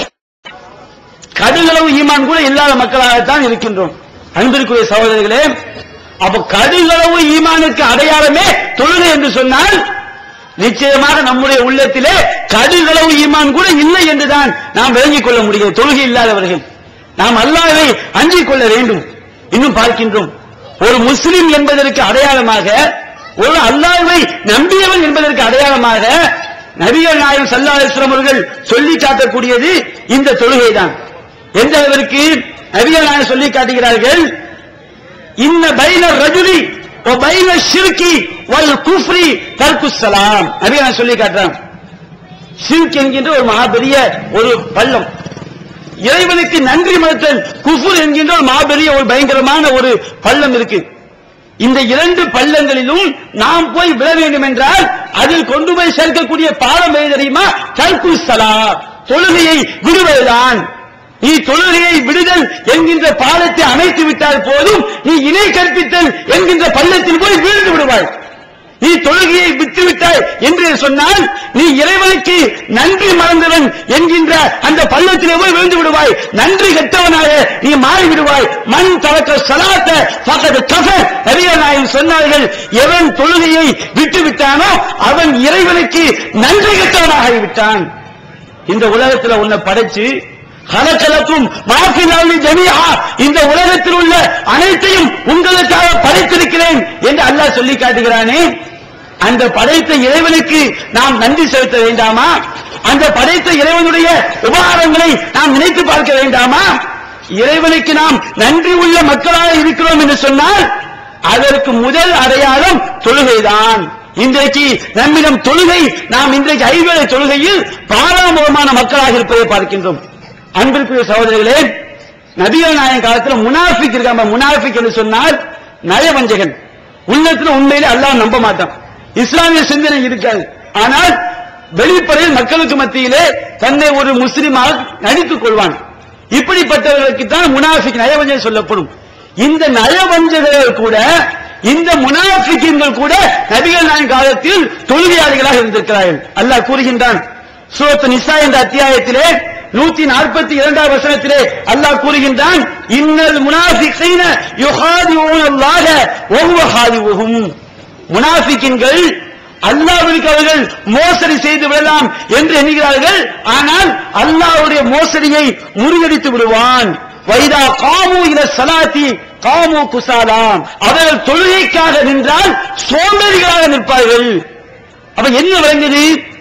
கடுகளவு ஈமான் கூட இல்லாத மக்களாகத்தான் இருக்கின்றோம் அன்பிற்குரிய சகோதரர்களே அப்ப கடுகளவு ஈமானுக்கு அடையாளமே தொழுகை என்று சொன்னால் நிச்சயமாக நம்முடைய உள்ளத்திலே கடுகளவு ஈமான் கூட இல்லை என்றுதான் நாம் விளங்கிக் கொள்ள முடியும் தொழுகை இல்லாதவர்கள் நாம் அல்லாஹ்வை அஞ்சிக் கொள்ள வேண்டும் இன்னும் பார்க்கின்றோம் ஒரு முஸ்லிம் என்பதற்கு அடையாளமாக ஒரு அல்லாஹ்வை நம்பியவன் என்பதற்கு அடையாளமாக நபிகள் நாயகம் ஸல்லல்லாஹு அலைஹி வஸல்லம் அவர்கள் சொல்லி காட்டக்கூடியது இந்த தொழுகைதான் எந்த அளவிற்கு நபிகள் நாயகம் சொல்லி காட்டுகிறார்கள் இன்ன பைன ரஜுலி ஓ பைன ஷிர்கி வல் குஃப்ரி தர்க்கு ஸலாம் நபிகள் நாயகம் சொல்லி காட்டுறாங்க ஷிர்க் என்கின்ற ஒரு மகாபெரிய ஒரு பள்ளம் இறைவனுக்கு நன்றி மறுத்தல் குஃபுர் என்கின்ற ஒரு மாபெரிய ஒரு பயங்கரமான ஒரு பள்ளம் இருக்கு இந்த இரண்டு பள்ளங்களிலும் நாம் போய் விழ வேண்டும் என்றால் அதில் கொண்டு போய் சேர்க்கக்கூடிய பாடம் எது தெரியுமா தர்க்கு சலா தொழுகையை விடுவதுதான் நீ தொழுகையை விடுதல் என்கின்ற பாலத்தை அமைத்து விட்டால் போதும் நீ இணை கற்பித்தல் என்கின்ற பள்ளத்தில் போய் வீழ்ந்து விடுவாய் நீ தொழுகையை விட்டுவிட்டாய் என்று சொன்னால் நீ இறைவனுக்கு நன்றி மறந்தவன் என்கின்ற அந்த பள்ளத்திலே போய் விழுந்து விடுவாய் நன்றி கெட்டவனாக நீ மாறி விடுவாய் மண் தவக்க சலாத்த பக்கத்து கஃப நபிய நாயகம் சொன்னார்கள் எவன் தொழுகையை விட்டு விட்டானோ அவன் இறைவனுக்கு நன்றி கெட்டவனாக விட்டான் இந்த உலகத்துல உன்னை படைச்சு கலக்கலக்கும் மாஃபிலாலி ஜமியா இந்த உலகத்தில் உள்ள அனைத்தையும் உங்களுக்காக படைத்திருக்கிறேன் என்று அல்லாஹ் சொல்லி காட்டுகிறானே அந்த படைத்த இறைவனுக்கு நாம் நன்றி செலுத்த வேண்டாமா அந்த படைத்த இறைவனுடைய உபகாரங்களை நாம் நினைத்து பார்க்க வேண்டாமா இறைவனுக்கு நாம் நன்றி உள்ள மக்களாக இருக்கிறோம் என்று சொன்னால் அதற்கு முதல் அடையாளம் தொழுகைதான் இன்றைக்கு நம்மிடம் தொழுகை நாம் இன்றைக்கு ஐவேளை தொழுகையில் பாராமுகமான மக்களாக இருப்பதை பார்க்கின்றோம் அன்பிற்குரிய சகோதரர்களே நபிகள் நாயகம் காலத்துல முனாஃபிக் இருக்காம முனாஃபிக் என்று சொன்னால் நயவஞ்சகன் உள்ளத்துல உண்மையிலே அல்லாஹ் நம்ப மாட்டான் இஸ்லாமிய சிந்தனை இருக்காது ஆனால் வெளிப்படையில் மக்களுக்கு மத்தியிலே தன்னை ஒரு முஸ்லிமாக நடித்துக் கொள்வான் இப்படிப்பட்டவர்களுக்கு தான் முனாஃபிக் நயவஞ்சகன் சொல்லப்படும் இந்த நயவஞ்சகர்கள் கூட இந்த முனாஃபிக்கின்கள் கூட நபிகள் நாயகம் காலத்தில் தொழுகையாளிகளாக இருந்திருக்கிறார்கள் அல்லாஹ் கூறுகின்றான் சூரத்து நிசா என்ற அத்தியாயத்திலே நூத்தி நாற்பத்தி இரண்டாம் வசனத்திலே அல்லாஹ் கூறுகின்றான் இன்னல் முனாஃபிகீன யுஹாதிஊன அல்லாஹ வஹுவ ஹாதிவுஹும் முனாஃபிக்கின்கள் அல்லாஹ்விற்கு அவர்கள் மோசடி செய்து விடலாம் என்று எண்ணுகிறார்கள் ஆனால் அல்லாஹ்வுடைய மோசடியை முறியடித்து விடுவான் வைதா காமு இல சலாத்தி காமு குசாலாம் அவர்கள் தொழுகைக்காக நின்றால் சோம்பேறிகளாக நிற்பார்கள் அப்ப என்ன விளங்குது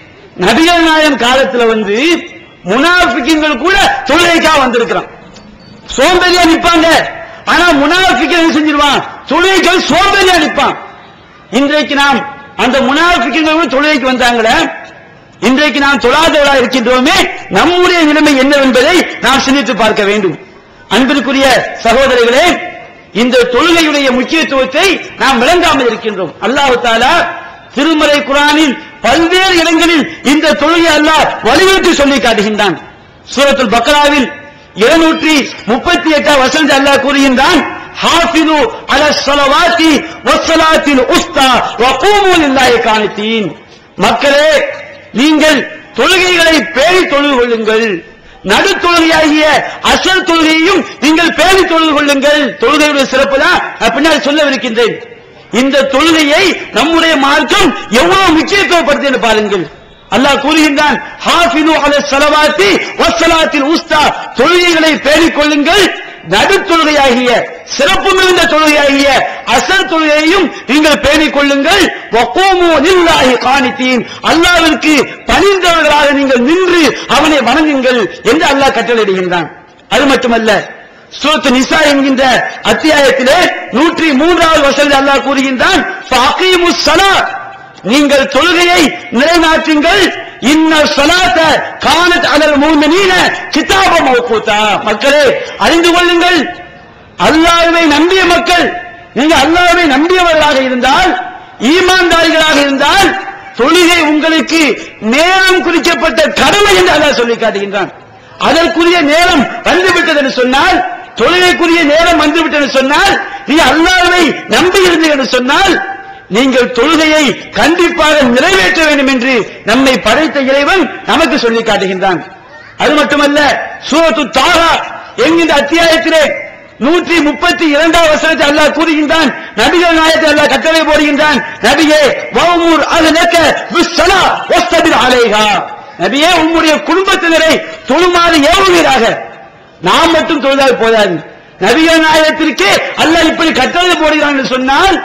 நபிகள் நாயகம் காலத்துல வந்து முனாஃபிக்கின்கள் கூட தொழுகைக்காக வந்திருக்கிறான் சோம்பேறியா நிப்பாங்க ஆனா முனாஃபிக்கன் என்ன செஞ்சிருவான் தொழுகைக்கு சோம்பேறியா நிப்பான் இன்றைக்கு நாம் அந்த முனாஃபிக்கின்கள் தொழுகைக்கு வந்தாங்களே இன்றைக்கு நாம் தொழாதவர்களாக இருக்கின்றோமே நம்முடைய நிலைமை என்னவென்பதை நாம் சிந்தித்து பார்க்க வேண்டும் அன்பிற்குரிய சகோதரர்களே இந்த தொழுகையுடைய முக்கியத்துவத்தை நாம் விளங்காமல் இருக்கின்றோம் அல்லாஹ் தாலா திருமறை குரானில் பல்வேறு இடங்களில் இந்த தொழுகை அல்லாஹ் வலியுறுத்தி சொல்லி காட்டுகின்றான் சூரத்துல் பக்ராவில் இருநூற்றி முப்பத்தி எட்டாம் வசந்த அல்லாஹ் கூறுகின்றான் ஹாஃபிது அல ஸலவாத்தி வஸ்ஸலாத்தில் உஸ்தா வகூமு லில்லாஹி கானித்தீன் மக்களே நீங்கள் தொழுகைகளை பேணி தொழுது கொள்ளுங்கள் நடு தொழுகையாகிய அசல் தொழுகையையும் நீங்கள் பேணி தொழுது கொள்ளுங்கள் தொழுகையுடைய சிறப்பு தான் நான் பின்னாடி சொல்லவிருக்கின்றேன் இந்த தொழுகையை நம்முடைய மார்க்கம் எவ்வளவு முக்கியத்துவப்படுத்தி பாருங்கள் அல்லாஹ் கூறுகின்றான் ஹாஃபிது அல ஸலவாத்தி வஸ்ஸலாத்தில் உஸ்தா தொழுகைகளை பேணிக் கொள்ளுங்கள் நடு தொழுகையாகிய சிறப்பு மிகுந்த தொழுகையாகிய அசல் தொழுகையையும் நீங்கள் பேணிக் கொள்ளுங்கள் வக்கூமு லில்லாஹி கானித்தீன் அல்லாஹ்விற்கு பணிந்தவர்களாக நீங்கள் நின்று அவனை வணங்குங்கள் என்று அல்லாஹ் கட்டளையிடுகின்றான் அது மட்டுமல்ல சூரத்து நிசா என்கின்ற அத்தியாயத்திலே நூற்றி மூன்றாவது வசனத்தில் அல்லாஹ் கூறுகின்றான் ஃபஅகீமுஸ் ஸலாத் நீங்கள் தொழுகையை நிலைநாட்டுங்கள் இன்ன ஸலாத்த கானத் அலல் முஃமினீன கிதாப மௌகூதா மக்களே அறிந்து கொள்ளுங்கள் அல்லாஹ்வை நம்பிய மக்கள் நீங்க அல்லாஹ்வை நம்பியவர்களாக இருந்தால் ஈமான்தாரிகளாக இருந்தால் தொழுகை உங்களுக்கு நேரம் குறிக்கப்பட்ட கடமை என்று அல்லாஹ் சொல்லி காட்டுகின்றான் அதற்குரிய நேரம் வந்துவிட்டது என்று சொன்னால் தொழுகைக்குரிய நேரம் வந்துவிட்டது என்று சொன்னால் நீ அல்லாஹ்வை நம்பி இருந்தீர்கள் என்று சொன்னால் நீங்கள் தொழுகையை கண்டிப்பாக நிறைவேற்ற வேண்டும் என்று நம்மை படைத்த இறைவன் நமக்கு சொல்லி காட்டுகின்றான் அது மட்டுமல்ல சூரத்து தாரா என்கின்ற அத்தியாயத்திலே நூற்றி முப்பத்தி இரண்டாம் வசனத்தை அல்லாஹ் கூறுகின்றான் நபிகள் நாயத்தை அல்லாஹ் கட்டளை போடுகின்றான் நபியே வௌமூர் அகலக்க பிஸ்ஸலா வஸ்தபிர் அலைஹா நபியே உம்முடைய குடும்பத்தினரை தொழுமாறு ஏவுவீராக நாம் மட்டும் தொழுதால் போதாது நபிகள் நாயகத்திற்கே அல்லாஹ் இப்படி கட்டளை போடுகிறான் என்று சொன்னால்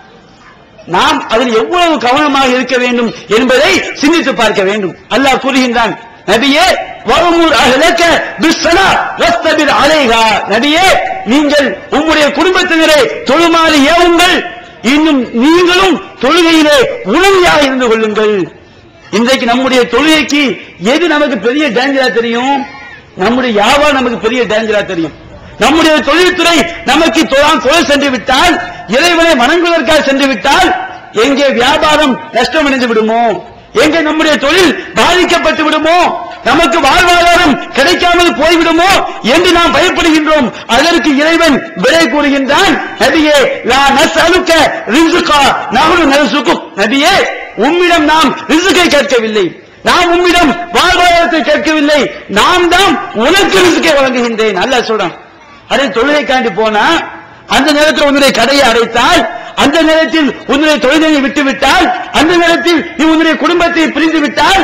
நாம் அதில் எவ்வளவு கவனமாக இருக்க வேண்டும் என்பதை சிந்தித்து பார்க்க வேண்டும் அல்லாஹ் கூறுகின்றான் நபியே வறுமூர் அகலக்க பிஸ்ஸலா வஸ்தபிர் அலைஹா நபியே நீங்கள் உம்முடைய குடும்பத்தினரை தொழுமாறு ஏவுங்கள் இன்னும் நீங்களும் தொழுகையிலே உணவியாக இருந்து கொள்ளுங்கள் இன்றைக்கு நம்முடைய தொழுகைக்கு எது நமக்கு பெரிய டேஞ்சரா தெரியும் நம்முடைய வியாபாரம் நமக்கு பெரிய டேஞ்சரா தெரியும் நம்முடைய தொழில்துறை நமக்கு தொழாம் தொழில் சென்று விட்டால் இறைவனை வணங்குவதற்காக சென்று விட்டால் எங்கே வியாபாரம் நஷ்டம் அடைந்து விடுமோ எங்கே நம்முடைய தொழில் பாதிக்கப்பட்டு விடுமோ நமக்கு வாழ்வாதாரம் கிடைக்காமல் போய்விடுமோ என்று நாம் பயப்படுகின்றோம் அதற்கு இறைவன் விடை கூறுகின்றான் நபியே லா நஸ்அலுக்க ரிஸ்கா நஹ்னு நர்சுக்கு நபியே உம்மிடம் நாம் ரிஸ்கை கேட்கவில்லை நாம் உம்மிடம் வாழ்வாதாரத்தை கேட்கவில்லை நாம் தான் உனக்கு ரிஸ்கை வழங்குகின்றேன் அல்லாஹ் சொல்றான் அதே தொழுகைக்காண்டி போனா அந்த நேரத்தில் உன்னுடைய கடையை அடைத்தால் அந்த நேரத்தில் உன்னுடைய தொழிலை விட்டு விட்டால் அந்த நேரத்தில் நீ உன்னுடைய குடும்பத்தை பிரிந்து விட்டால்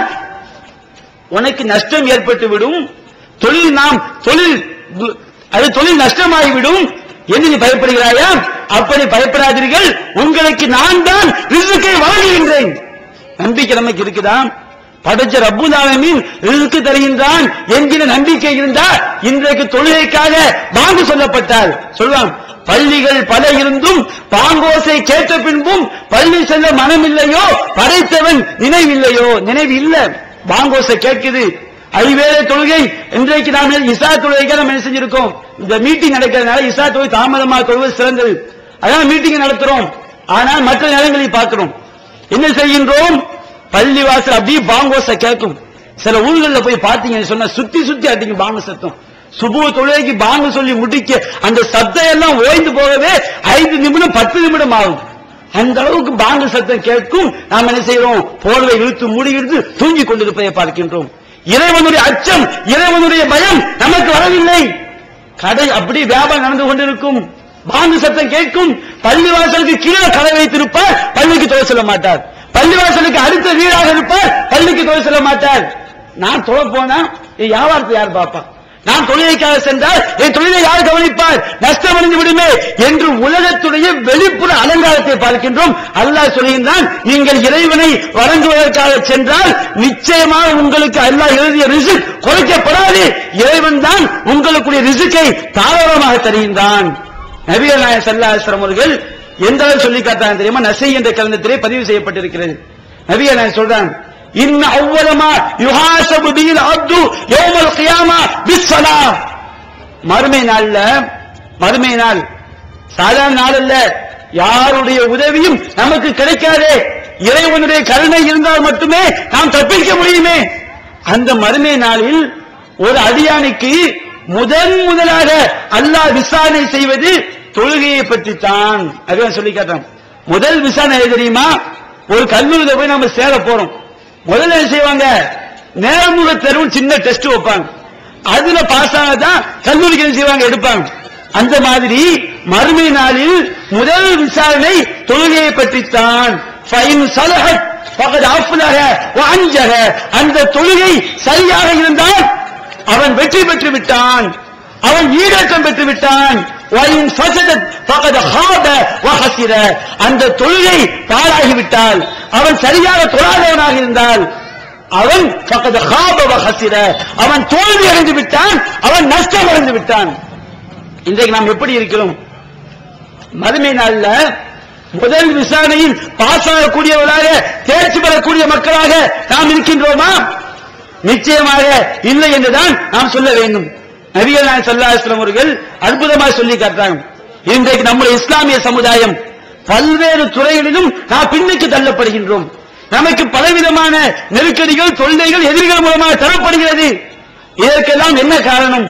உனக்கு நஷ்டம் ஏற்பட்டு விடும் தொழில் நாம் தொழில் அது தொழில் நஷ்டமாகிவிடும் என்று நீ பயப்படுகிறாயா அப்படி பயப்படாதீர்கள் உங்களுக்கு நான் தான் ரிசுக்கை வழங்குகின்றேன் நம்பிக்கை நமக்கு இருக்குதா படைச்ச ரப்புல் ஆலமீன் ரிசுக்கு தருகின்றான் என்கிற நம்பிக்கை இருந்தால் இன்றைக்கு தொழுகைக்காக பாங்கு சொல்லப்பட்டால் சொல்வான் பள்ளிகள் பல இருந்தும் பாங்கோசை கேட்ட பின்பும் பள்ளி செல்ல மனமில்லையோ படைத்தவன் நினைவில்லையோ நினைவு இல்ல பாங்கோசை கேட்குது ஐவேளை தொழுகை இன்றைக்கு நாம் இசா தொழுகைக்கு நம்ம என்ன செஞ்சிருக்கோம் இந்த மீட்டிங் நடக்கிறதுனால இசா தொழுகை தாமதமாக தொழுவது சிறந்தது அதான் மீட்டிங் நடத்துறோம் ஆனால் மற்ற நேரங்களில் பார்க்கிறோம் என்ன செய்கின்றோம் பள்ளி வாசல் அப்படியே பாங்கோச கேட்கும் சில ஊர்களில் போய் பார்த்தீங்கன்னு சொன்னா சுத்தி சுத்தி அடிங்க பாங்க சத்தம் சுபு தொழுகைக்கு பாங்க சொல்லி முடிக்க அந்த சத்தம் எல்லாம் ஓய்ந்து போகவே ஐந்து நிமிடம் பத்து நிமிடம் ஆகும் அந்த அளவுக்கு பாங்க சத்தம் கேட்கும் நாம் என்ன செய்யறோம் போர்வை இழுத்து மூடி இழுத்து தூங்கி கொண்டிருப்பதை பார்க்கின்றோம் இறைவனுடைய அச்சம் இறைவனுடைய பயம் நமக்கு வரவில்லை கடை அப்படி வியாபாரம் நடந்து கொண்டிருக்கும் பாங்கு சத்தம் கேட்கும் பள்ளிவாசலுக்கு கீழே கடை வைத்திருப்பார் பள்ளிக்கு தொலை சொல்ல மாட்டார் பள்ளிவாசலுக்கு அடுத்த வீடாக இருப்பார் பள்ளிக்கு தொலை சொல்ல மாட்டார் நான் தொலை போனா என் வியாபாரத்தை யார் பார்ப்பா நான் தொழிலைக்காக சென்றால் என் தொழிலை யார் கவனிப்பார் நஷ்டம் அடைந்து விடுமே என்று உலகத்துடைய வெளிப்புற அலங்காரத்தை பார்க்கின்றோம் அல்லாஹ் சொல்கின்றான் நீங்கள் இறைவனை வணங்குவதற்காக சென்றால் நிச்சயமாக உங்களுக்கு அல்லாஹ் எழுதிய ரிசுக் குறைக்கப்படாது இறைவன் தான் உங்களுக்குரிய ரிசுக்கை தாராளமாக தருகின்றான் நபிகள் நாயகம் ஸல்லல்லாஹு அலைஹி வஸல்லம் அவர்கள் எந்த அளவு சொல்லி காட்டாங்க தெரியுமா நசை என்ற கலந்தத்திலே பதிவு செய்யப்பட்டிருக்கிறது நபிகள் நாயகம் சொல்றாங்க இன்ன அவ்வளமா யுஹாசபு பில் அப்து யௌமல் கியாமா பிஸ்ஸலா மறுமை நாள்ல மறுமை நாள் சாதாரண நாள் அல்ல யாருடைய உதவியும் நமக்கு கிடைக்காதே இறைவனுடைய கருணை இருந்தால் மட்டுமே நாம் தப்பிக்க முடியுமே அந்த மறுமை நாளில் ஒரு அடியானுக்கு முதன் முதலாக அல்லாஹ் விசாரணை செய்வது தொழுகையை பற்றி தான் அதுதான் சொல்லி காட்டான் முதல் விசாரணை எது தெரியுமா ஒரு கல்லூரியில போய் நம்ம சேர போறோம் முதல்ல என்ன செய்வாங்க நேர்முக தேர்வு சின்ன டெஸ்ட் வைப்பாங்க அதுல பாஸ் ஆனதான் கல்லூரிக்கு என்ன செய்வாங்க எடுப்பாங்க அந்த மாதிரி மறுமை நாளில் முதல் விசாரணை தொழுகையை பற்றித்தான் ஃபைன் சலஹத் பகத் அஃப்லஹ வ அன்ஜஹ அந்த தொழுகை சரியாக இருந்தால் அவன் வெற்றி பெற்று விட்டான் அவன் ஈடேற்றம் பெற்று விட்டான் وَإِنْ فَسَدَتْ فَقَدْ خَابَ وَخَسِرَ அந்த தொழுகை பாழாகிவிட்டால் அவன் சரியாக தொழாதவனாக இருந்தால் அவன் فَقَدْ خَابَ وَخَسِرَ அவன் தோல்வி அடைந்து விட்டான் அவன் நஷ்டம் அடைந்து விட்டான் இன்றைக்கு நாம் எப்படி இருக்கிறோம் மறுமை நாள்ல முதல் விசாரணையில் பாஸ் ஆகக்கூடியவர்களாக தேர்ச்சி பெறக்கூடிய மக்களாக நாம் இருக்கின்றோமா நிச்சயமாக இல்லை என்றுதான் நாம் சொல்ல வேண்டும் நபிகள் நாயகம் ஸல்லல்லாஹு அலைஹி வஸல்லம் அவர்கள் அற்புதமாக சொல்லி காட்டுறாங்க இன்றைக்கு நம்முடைய இஸ்லாமிய சமுதாயம் பல்வேறு துறைகளிலும் நாம் பின்னுக்கு தள்ளப்படுகின்றோம் நமக்கு பலவிதமான நெருக்கடிகள் தொல்லைகள் எதிரிகள் மூலமாக தரப்படுகிறது இதற்கெல்லாம் என்ன காரணம்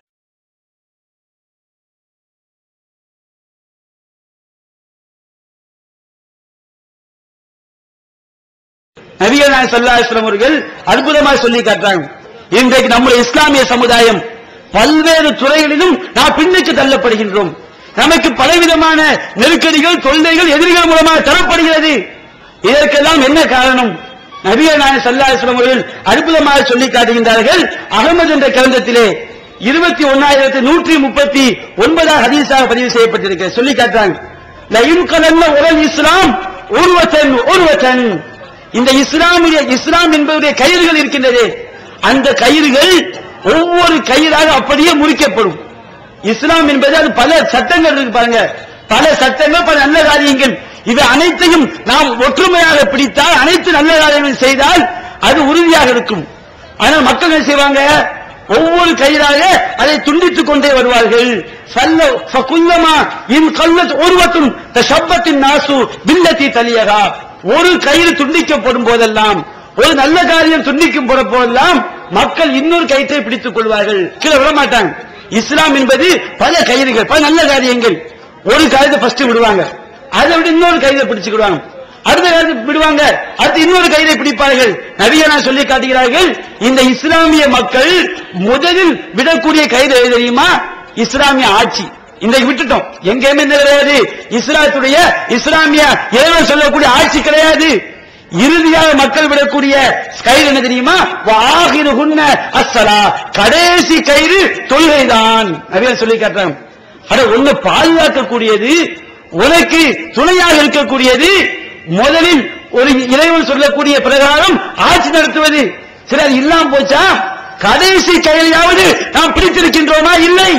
நபிகள் நாயகம் ஸல்லல்லாஹு அலைஹி வஸல்லம் அவர்கள் அற்புதமாக சொல்லி காட்டுறாங்க இன்றைக்கு நம்முடைய இஸ்லாமிய சமுதாயம் பல்வேறு துறைகளிலும் நாம் பின்னுக்கு தள்ளப்படுகின்றோம் நமக்கு பலவிதமான நெருக்கடிகள் தொல்லைகள் எதிரிகள் மூலமாக தரப்படுகிறது இதற்கெல்லாம் என்ன காரணம் நபிகள் நாயகம் ஸல்லல்லாஹு அலைஹி வஸல்லம் அவர்கள் அற்புதமாக சொல்லி காட்டுகின்றார்கள் அகமது என்ற கிரந்தத்திலே இருபத்தி ஒன்னாயிரத்தி நூற்றி முப்பத்தி ஒன்பதாம் ஹதீஸாக பதிவு செய்யப்பட்டிருக்கிறது சொல்லி காட்டுறாங்க லயின் கலல்ல உரல் இஸ்லாம் ஒருவத்தன் ஒருவத்தன் இந்த இஸ்லாமிய இஸ்லாம் என்பதுடைய கயிறுகள் இருக்கின்றது அந்த கயிறுகள் ஒவ்வொரு கயிறாக அப்படியே முறிக்கப்படும் இஸ்லாம் என்பது அது பல சட்டங்கள் இருக்கு பாருங்க பல சட்டங்கள் பல நல்ல காரியங்கள் இவை அனைத்தையும் நாம் ஒற்றுமையாக பிடித்தால் அனைத்து நல்ல காரியங்களும் செய்தால் அது உறுதியாக இருக்கும் ஆனால் மக்கள் என்ன செய்வாங்க ஒவ்வொரு கயிறாக அதை துண்டித்துக் கொண்டே வருவார்கள் சல்ல ஃபகுல்லமா இன் கல்லத் ஒருவத்தும் தஷப்பத்தின் நாசு பில்லத்தி தலியகா ஒரு கயிறு துண்டிக்கப்படும் போதெல்லாம் ஒரு நல்ல காரியம் துண்டிக்கும் போற போதெல்லாம் மக்கள் இன்னொரு கயிற்றை பிடித்துக் கொள்வார்கள் கீழே விட மாட்டாங்க இஸ்லாம் என்பது பல கயிறுகள் பல நல்ல காரியங்கள் ஒரு கயிறை ஃபர்ஸ்ட் விடுவாங்க அதை விட இன்னொரு கயிறை பிடிச்சுக்கிடுவாங்க அடுத்த கயிறை விடுவாங்க அடுத்து இன்னொரு கயிறை பிடிப்பார்கள் நபிகனா சொல்லி காட்டுகிறார்கள் இந்த இஸ்லாமிய மக்கள் முதலில் விடக்கூடிய கயிறு எது தெரியுமா இஸ்லாமிய ஆட்சி இன்றைக்கு விட்டுட்டோம் எங்கேயுமே இந்த கிடையாது இஸ்லாத்துடைய இஸ்லாமிய இறைவன் சொல்லக்கூடிய ஆட்சி கிடையாது இறுதியாக மக்கள் விடக்கூடிய கயிறு என்ன தெரியுமா வாகிரு குன்ன அஸ்ஸலா கடைசி கயிறு தொழுகைதான் நபிகள் சொல்லி காட்டுறாங்க அட ஒண்ணு பாதுகாக்கக்கூடியது உனக்கு துணையாக இருக்கக்கூடியது முதலில் ஒரு இறைவன் சொல்லக்கூடிய பிரகாரம் ஆட்சி நடத்துவது சிலர் இல்லாம போச்சா கடைசி கயிறையாவது நாம் பிடித்திருக்கின்றோமா இல்லை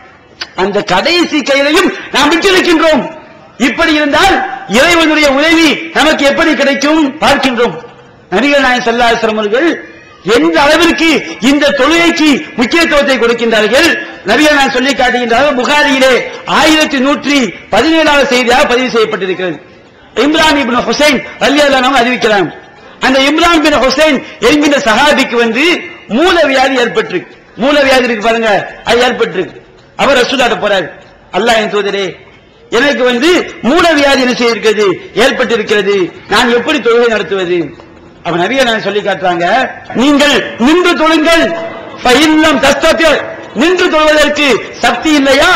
அந்த கடைசி கயிறையும் நாம் விட்டிருக்கின்றோம் இப்படி இருந்தால் இறைவனுடைய உதவி நமக்கு எப்படி கிடைக்கும் பார்க்கின்றோம் நபிகள் நாயகம் ஸல்லல்லாஹு அலைஹி வஸல்லம் அவர்கள் எந்த அளவிற்கு இந்த தொழுகைக்கு முக்கியத்துவத்தை கொடுக்கின்றார்கள் நபிகள் நான் சொல்லி காட்டுகின்றார்கள் புகாரியிலே ஆயிரத்தி நூற்றி பதினேழாவது செய்தியாக பதிவு செய்யப்பட்டிருக்கிறது இம்ரான் இப்னு ஹுசைன் ரலியல்லாஹு அறிவிக்கிறாங்க அந்த இம்ரான் பின் ஹுசைன் என்கின்ற சஹாபிக்கு வந்து மூலவியாதி ஏற்பட்டிருக்கு மூலவியாதி இருக்கு பாருங்க அது ஏற்பட்டிருக்கு அவர் ரசூலாட்ட போறாரு அல்லாஹ் என் தூதரே எனக்கு வந்து மூலவியாதி என்ன செய்திருக்கிறது ஏற்பட்டிருக்கிறது நான் எப்படி தொழுகை நடத்துவது அவன் நபியை நான் சொல்லி காட்டுறாங்க நீங்கள் நின்று தொழுங்கள் இல்லம் தஸ்தத்தில் நின்று தொழுவதற்கு சக்தி இல்லையா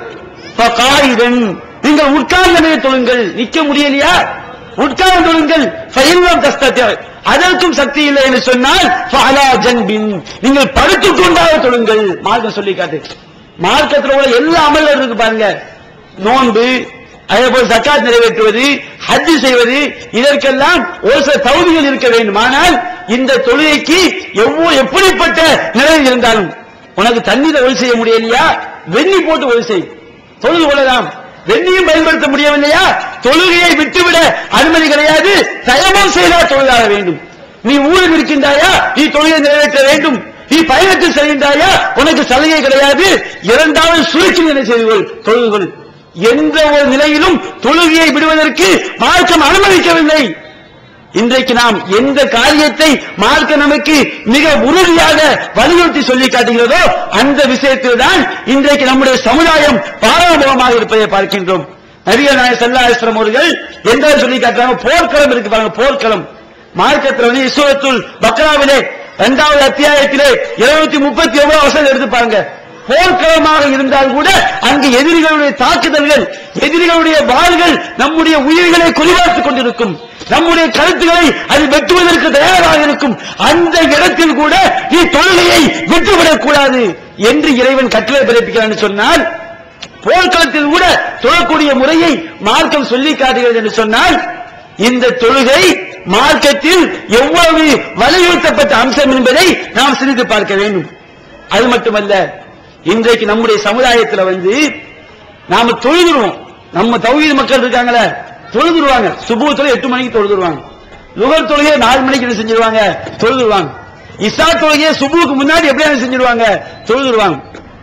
ஃபகாயிதன் நீங்கள் உட்கார்ந்தமே தொழுங்கள் நிக்க முடியலையா உட்கார்ந்து தொழுங்கள் ஃபைல்லம் தஸ்தத்தில் அதற்கும் சக்தி இல்லை என்று சொன்னால் ஃபஅலா ஜன்பின் நீங்கள் படுத்துக் கொண்டாக தொழுங்கள் மார்க்கம் சொல்லி காட்டு மார்க்கத்தில் உள்ள எல்லா அமல்கள் இருக்கு பாருங்க நோன்பு அதே போல் சக்காத் நிறைவேற்றுவது ஹஜ் செய்வது இதற்கெல்லாம் ஒரு சில தகுதிகள் இருக்க வேண்டும் ஆனால் இந்த தொழுகைக்கு எவ்வளவு எப்படிப்பட்ட நிலையில் இருந்தாலும் உனக்கு தண்ணீரை ஒளி செய்ய முடியலையா வெண்ணி போட்டு ஒளி செய் தொழுது கொள்ளலாம் வெண்ணியும் பயன்படுத்த முடியவில்லையா தொழுகையை விட்டுவிட அனுமதி கிடையாது தயமம் செய்தால் தொழுதாக வேண்டும் நீ ஊரில் இருக்கின்றாயா நீ தொழுகை நிறைவேற்ற வேண்டும் நீ பயணத்தில் செல்கின்றாயா உனக்கு சலுகை கிடையாது இரண்டாவது சுழற்சி நிலை செய்து கொள் தொழுது கொள் எந்த ஒரு நிலையிலும் தொழுகையை விடுவதற்கு மார்க்கம் அனுமதிக்கவில்லை இன்றைக்கு நாம் எந்த காரியத்தை மார்க்க நமக்கு மிக உறுதியாக வலியுறுத்தி சொல்லி காட்டுகிறதோ அந்த விஷயத்தில் தான் இன்றைக்கு நம்முடைய சமுதாயம் பாராமுகமாக இருப்பதை பார்க்கின்றோம் நபிகள் நாயக சல்லாஸ்லம் அவர்கள் எந்த சொல்லி காட்டுறாங்க போர்க்களம் இருக்கு பாருங்க போர்க்களம் மார்க்கத்தில் வந்து இஸ்வரத்துல் பக்ராவிலே இரண்டாவது அத்தியாயத்திலே இருநூத்தி முப்பத்தி ஒன்பது வசனம் எடுத்து பாருங்க போர்க்களமாக இருந்தால் கூட அங்கு எதிரிகளுடைய தாக்குதல்கள் எதிரிகளுடைய வாள்கள் நம்முடைய உயிர்களை குறிவாத்துக் கொண்டிருக்கும் நம்முடைய கருத்துக்களை அது வெட்டுவதற்கு தயாராக இருக்கும் அந்த இடத்தில் கூட நீ தொழுகையை விட்டுவிடக் கூடாது என்று இறைவன் கட்டளை பிறப்பிக்கிறான் சொன்னால் போர்க்களத்தில் கூட தொழக்கூடிய முறையை மார்க்கம் சொல்லி காட்டுகிறது என்று சொன்னால் இந்த தொழுகை மார்க்கத்தில் எவ்வளவு வலியுறுத்தப்பட்ட அம்சம் என்பதை நாம் சிந்தித்து பார்க்க வேண்டும் அது மட்டுமல்ல இன்றைக்கு நம்முடைய சமுதாயத்தில் வந்து நாம தொழுதுருவோம் நம்ம தௌஹீத் மக்கள் இருக்காங்களே தொழுதுருவாங்க சுபு தொலை எட்டு மணிக்கு தொழுதுருவாங்க லுகர் தொழுகையை நாலு மணிக்கு என்ன செஞ்சிருவாங்க தொழுதுருவாங்க இசா தொழுகையை சுபுக்கு முன்னாடி எப்படி என்ன செஞ்சிருவாங்க தொழுதுருவாங்க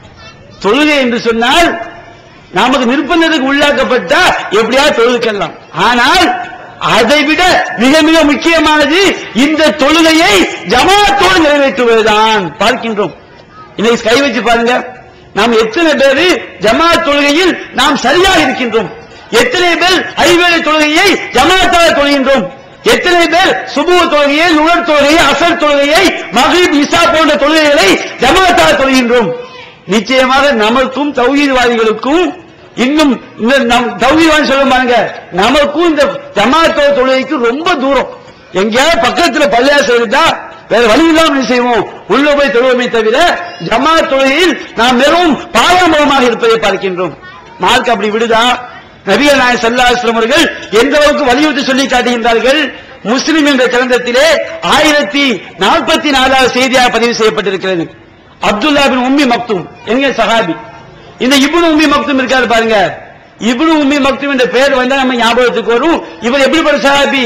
தொழுகை என்று சொன்னால் நமக்கு நிர்பந்தத்துக்கு உள்ளாக்கப்பட்டா எப்படியாவது தொழுதுக்கலாம் ஆனால் அதை விட மிக மிக முக்கியமானது இந்த தொழுகையை ஜமாத்தோடு நிறைவேற்றுவதுதான் பார்க்கின்றோம் இன்னைக்கு கை வச்சு பாருங்க நாம் எத்தனை பேரு ஜமாத் தொழுகையில் நாம் சரியாக இருக்கின்றோம் எத்தனை பேர் ஐவேளை தொழுகையை ஜமாத்தாக தொழுகின்றோம் எத்தனை பேர் சுபுவ தொழுகையை நுழற் தொழுகையை அசர் தொழுகையை மகிழ் இசா போன்ற தொழுகைகளை ஜமாத்தாக தொழுகின்றோம் நிச்சயமாக நமக்கும் தௌஹீத்வாதிகளுக்கும் இன்னும் இந்த நம் தௌஹீத்வாதி சொல்ல பாருங்க நமக்கும் இந்த ஜமாத்தோட தொழுகைக்கு ரொம்ப தூரம் எங்கேயாவது பக்கத்துல பள்ளியாசம் இருந்தா வேற வழி இல்லாம என்ன செய்வோம் உள்ள போய் தொழுவோமே தவிர ஜமாத் தொழுகையில் நாம் மிகவும் பாரம்பரியமாக இருப்பதை பார்க்கின்றோம் மார்க் அப்படி விடுதா நபிகள் நாயர் சல்லாஸ்லம் அவர்கள் எந்த அளவுக்கு வலியுறுத்தி சொல்லி காட்டுகின்றார்கள் முஸ்லிம் என்ற கிரந்தத்திலே ஆயிரத்தி நாற்பத்தி நாலாவது செய்தியாக பதிவு செய்யப்பட்டிருக்கிறது அப்துல்லா பின் உம்மி மக்தும் எங்க சஹாபி இந்த இப்னு உம்மி மக்தும் இருக்காரு பாருங்க இப்னு உம்மி மக்தும் என்ற பெயர் வந்தா நம்ம ஞாபகத்துக்கு வரும் இவர் எப்படிப்பட்ட சஹாபி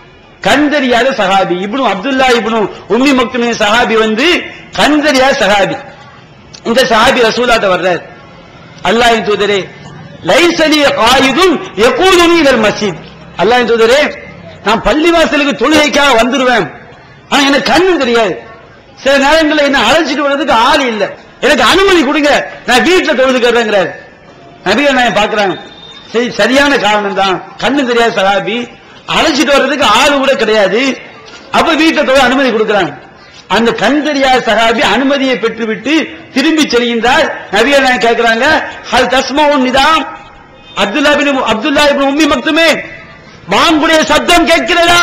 கண் தெரியாத சஹாபி இப்னு அப்துல்லா இப்னு உம்மி மக்தும் சஹாபி வந்து கண் தெரியாத சஹாபி இந்த சஹாபி ரசூலாட்ட வர்றார் அல்லாஹ்வின் தூதரே லைசலி காயுதும் எப்போதும் இதர் மசீத் அல்லாஹ்வின் தூதரே நான் பள்ளிவாசலுக்கு தொழுகைக்காக வந்துருவேன் ஆனா எனக்கு கண்ணு தெரியாது சில நேரங்களில் என்ன அழைச்சிட்டு வர்றதுக்கு ஆள் இல்ல எனக்கு அனுமதி கொடுங்க நான் வீட்டுல தொழுதுக்கிறேங்கிறார் நபிகள் நான் பாக்குறாங்க சரி சரியான காரணம் தான் கண்ணு தெரியாத சகாபி அழைச்சிட்டு வர்றதுக்கு ஆள் கூட கிடையாது அப்ப வீட்டுல தொழ அனுமதி கொடுக்கறாங்க அந்த கண் தெரியாத சகாபி அனுமதியை பெற்றுவிட்டு திரும்பி செல்கின்றார் நபிகள் நாயகம் கேட்கிறாங்க ஹல் தஸ்மவுன் நிதாம் அப்துல்லா பின் அப்துல்லா இப்னு உம்மி மக்துமே வாங்குடைய சத்தம் கேட்கிறதா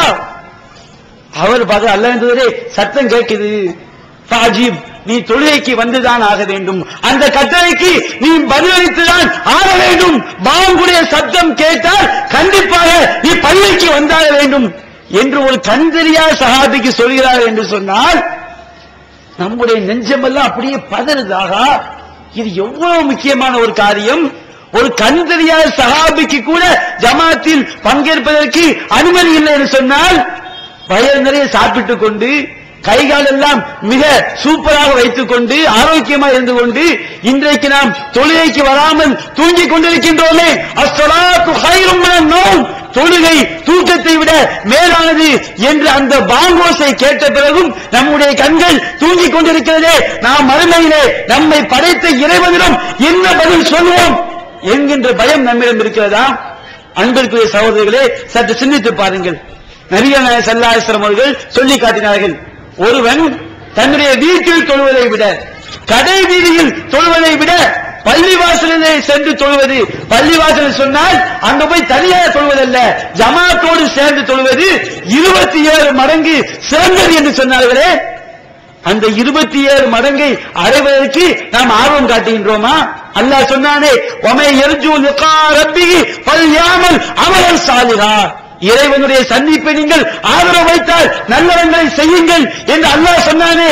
அவர் பார்க்க அல்ல சத்தம் கேட்குது தாஜிப் நீ தொழுகைக்கு வந்துதான் ஆக வேண்டும் அந்த கட்டளைக்கு நீ பதிலளித்துதான் ஆக வேண்டும் பாங்குடைய சத்தம் கேட்டால் கண்டிப்பாக நீ பள்ளிக்கு வந்தாக வேண்டும் என்று ஒரு கண் தெரியாத சகாபிக்கு சொல்கிறார் என்று சொன்னால் நம்முடைய நெஞ்சமெல்லாம் அப்படியே பதறுதாகா இது எவ்வளவு முக்கியமான ஒரு காரியம் ஒரு கண் தெரியாத சஹாபிக்கு கூட ஜமாத்தில் பங்கேற்பதற்கு அனுமதி இல்லை என்று சொன்னால் வயது நிறைய சாப்பிட்டுக் கொண்டு கைகால் எல்லாம் மிக சூப்பராக வைத்துக் கொண்டு ஆரோக்கியமாக இருந்து கொண்டு இன்றைக்கு நாம் தொழுகைக்கு வராமல் தூங்கிக் கொண்டிருக்கின்றோமே அஸ்ஸலாத்து ஹைரும் மினன் நௌம் தொழுகை தூக்கத்தை விட மேலானது என்று அந்த பாங்கோசை கேட்ட பிறகும் நம்முடைய கண்கள் தூங்கிக் கொண்டிருக்கிறதே நாம் மறுமையிலே நம்மை படைத்த இறைவனிடம் என்ன பதில் சொல்வோம் என்கின்ற பயம் நம்மிடம் இருக்கிறதா அன்பிற்குரிய சகோதரர்களே சற்று சிந்தித்து பாருங்கள் நபிகள் நாயகம் ஸல்லல்லாஹு அலைஹி வஸல்லம் அவர்கள் சொல்லி காட்டினார்கள் ஒருவன் தன்னுடைய வீட்டில் தொழுவதை விட கடை வீதியில் தொழுவதை விட பள்ளிவாசலிலே சென்று தொழுவது பள்ளிவாசல் சொன்னால் அங்க போய் தனியாக தொழுவதல்ல ஜமாத்தோடு சேர்ந்து தொழுவது இருபத்தி ஏழு மடங்கு சிறந்தது என்று சொன்னார்களே அந்த இருபத்தி ஏழு மடங்கை அடைவதற்கு நாம் ஆர்வம் காட்டுகின்றோமா அல்லாஹ் சொன்னானே ஒமை எரிஜு லிகா ரப்பிஹி ஃபல்யாமல் அமலன் சாலிஹா இறைவனுடைய சந்திப்பை நீங்கள் ஆதரவு வைத்தால் நல்லவங்களை செய்யுங்கள் என்று அல்லாஹ் சொன்னானே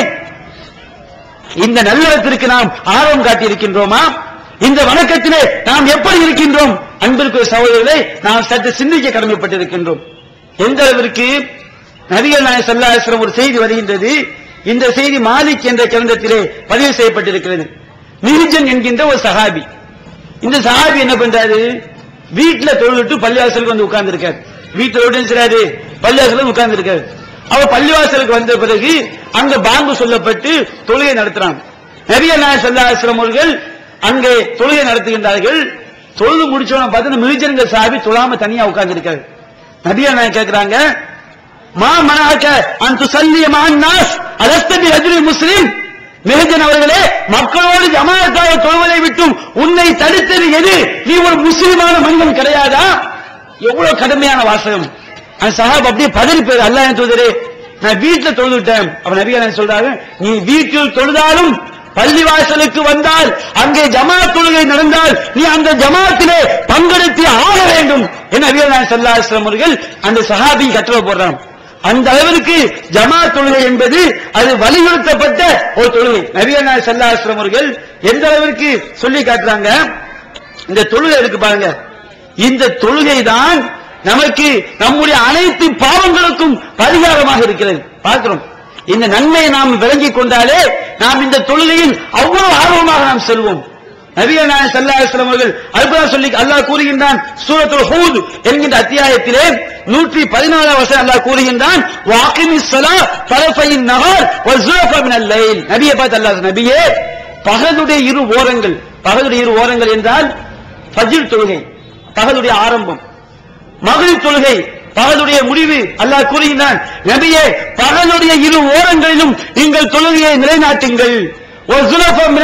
இந்த நல்லறத்திற்கு நாம் ஆர்வம் காட்டி இருக்கின்றோமா இந்த வணக்கத்திலே நாம் எப்படி இருக்கின்றோம் அன்பிற்குரிய சகோதரர்களை நாம் சற்று சிந்திக்க கடமைப்பட்டிருக்கின்றோம் எந்த அளவிற்கு நபிகள் நாயகம் ஸல்லல்லாஹு அலைஹி வஸல்லம் ஒரு செய்தி வருகின்றது இந்த செய்தி மாலிக் என்ற கிரந்தத்திலே பதிவு செய்யப்பட்டிருக்கிறது மிஹிஜன் என்கின்ற ஒரு சஹாபி இந்த சஹாபி என்ன பண்றாரு வீட்டுல தொழுவிட்டு பள்ளிவாசலுக்கு வந்து உட்கார்ந்து இருக்காரு வீட்டுல தொழில் செய்றாரு பள்ளிவாசலுக்கு உட்கார்ந்து இருக்காரு அவர் பள்ளிவாசலுக்கு வந்த பிறகு அங்க பாங்கு சொல்லப்பட்டு தொழுகை நடத்துறாங்க நபிய நாய சொல்லாசிரம் அவர்கள் அங்கே தொழுகை நடத்துகின்றார்கள் தொழுது முடிச்சவன பார்த்தா மிகுஜன்கள் சாபி தொழாம தனியா உட்கார்ந்து இருக்காரு நபியா நாயக் கேக்குறாங்க மா மனாக்க அந்த சல்லிய மான்னாஸ் அலஸ்தபி ரஜுலி முஸ்லிம் மிகுஜன் அவர்களே மக்களோடு ஜமாத்தாக தொழுவதை விட்டும் உன்னை தடுத்தது எது நீ ஒரு முஸ்லிமான மனிதன் கிடையாதா எவ்வளவு கடுமையான வாசகம் அந்த சஹாப் அப்படியே பதறி போயிரு அல்லாஹ் தூதரே நான் வீட்டுல தொழுதுட்டேன் அவன் நபியா சொல்றாங்க நீ வீட்டில் தொழுதாலும் பள்ளிவாசலுக்கு வந்தால் அங்கே ஜமாத் தொழுகை நடந்தால் நீ அந்த ஜமாத்திலே பங்கெடுத்து ஆக வேண்டும் என நபியா சல்லாஸ்லாம் அவர்கள் அந்த சஹாபி கட்டளை போடுறான் அந்த அளவிற்கு ஜமாத் தொழுகை என்பது அது வலியுறுத்தப்பட்ட ஒரு தொழுகை நபியா சல்லாஸ்லாம் அவர்கள் எந்த அளவிற்கு சொல்லி காட்டுறாங்க இந்த தொழுகை இருக்கு பாருங்க இந்த தொழுகை தான் நமக்கு நம்முடைய அனைத்து பாவங்களுக்கும் பரிகாரமாக இருக்கிறது பார்க்கிறோம் இந்த நன்மையை நாம் விளங்கிக் கொண்டாலே நாம் இந்த தொழுகையில் அவ்வளவு ஆர்வமாக நாம் செல்வோம் நபிகள் நாயகம் ஸல்லல்லாஹு அலைஹி வஸல்லம் அவர்கள் அல்குர்ஆன் சொல்லி அல்லாஹ் கூறுகின்றான் சூரத்துல் ஹூத் என்கின்ற அத்தியாயத்திலே 114 வசனம் அல்லாஹ் கூறுகின்றான் வாகிமிஸ் ஸலா தரஃபைன் நஹார் வ ஸுலஃப மினல் லைல் நபியே பார்த்து அல்லாஹ் நபியே பகலுடைய இரு ஓரங்கள் பகலுடைய இரு ஓரங்கள் என்றால் ஃபஜ்ர் தொழுகை பகலுடைய ஆரம்பம் மகளிர் தொழுகை பகலுடைய முடிவு அல்லாஹ் கூறுகின்றான் நபியே பகலுடைய இரு ஓரங்களிலும் நீங்கள் தொழுகையை நிலைநாட்டுங்கள் ஒரு சுலபம்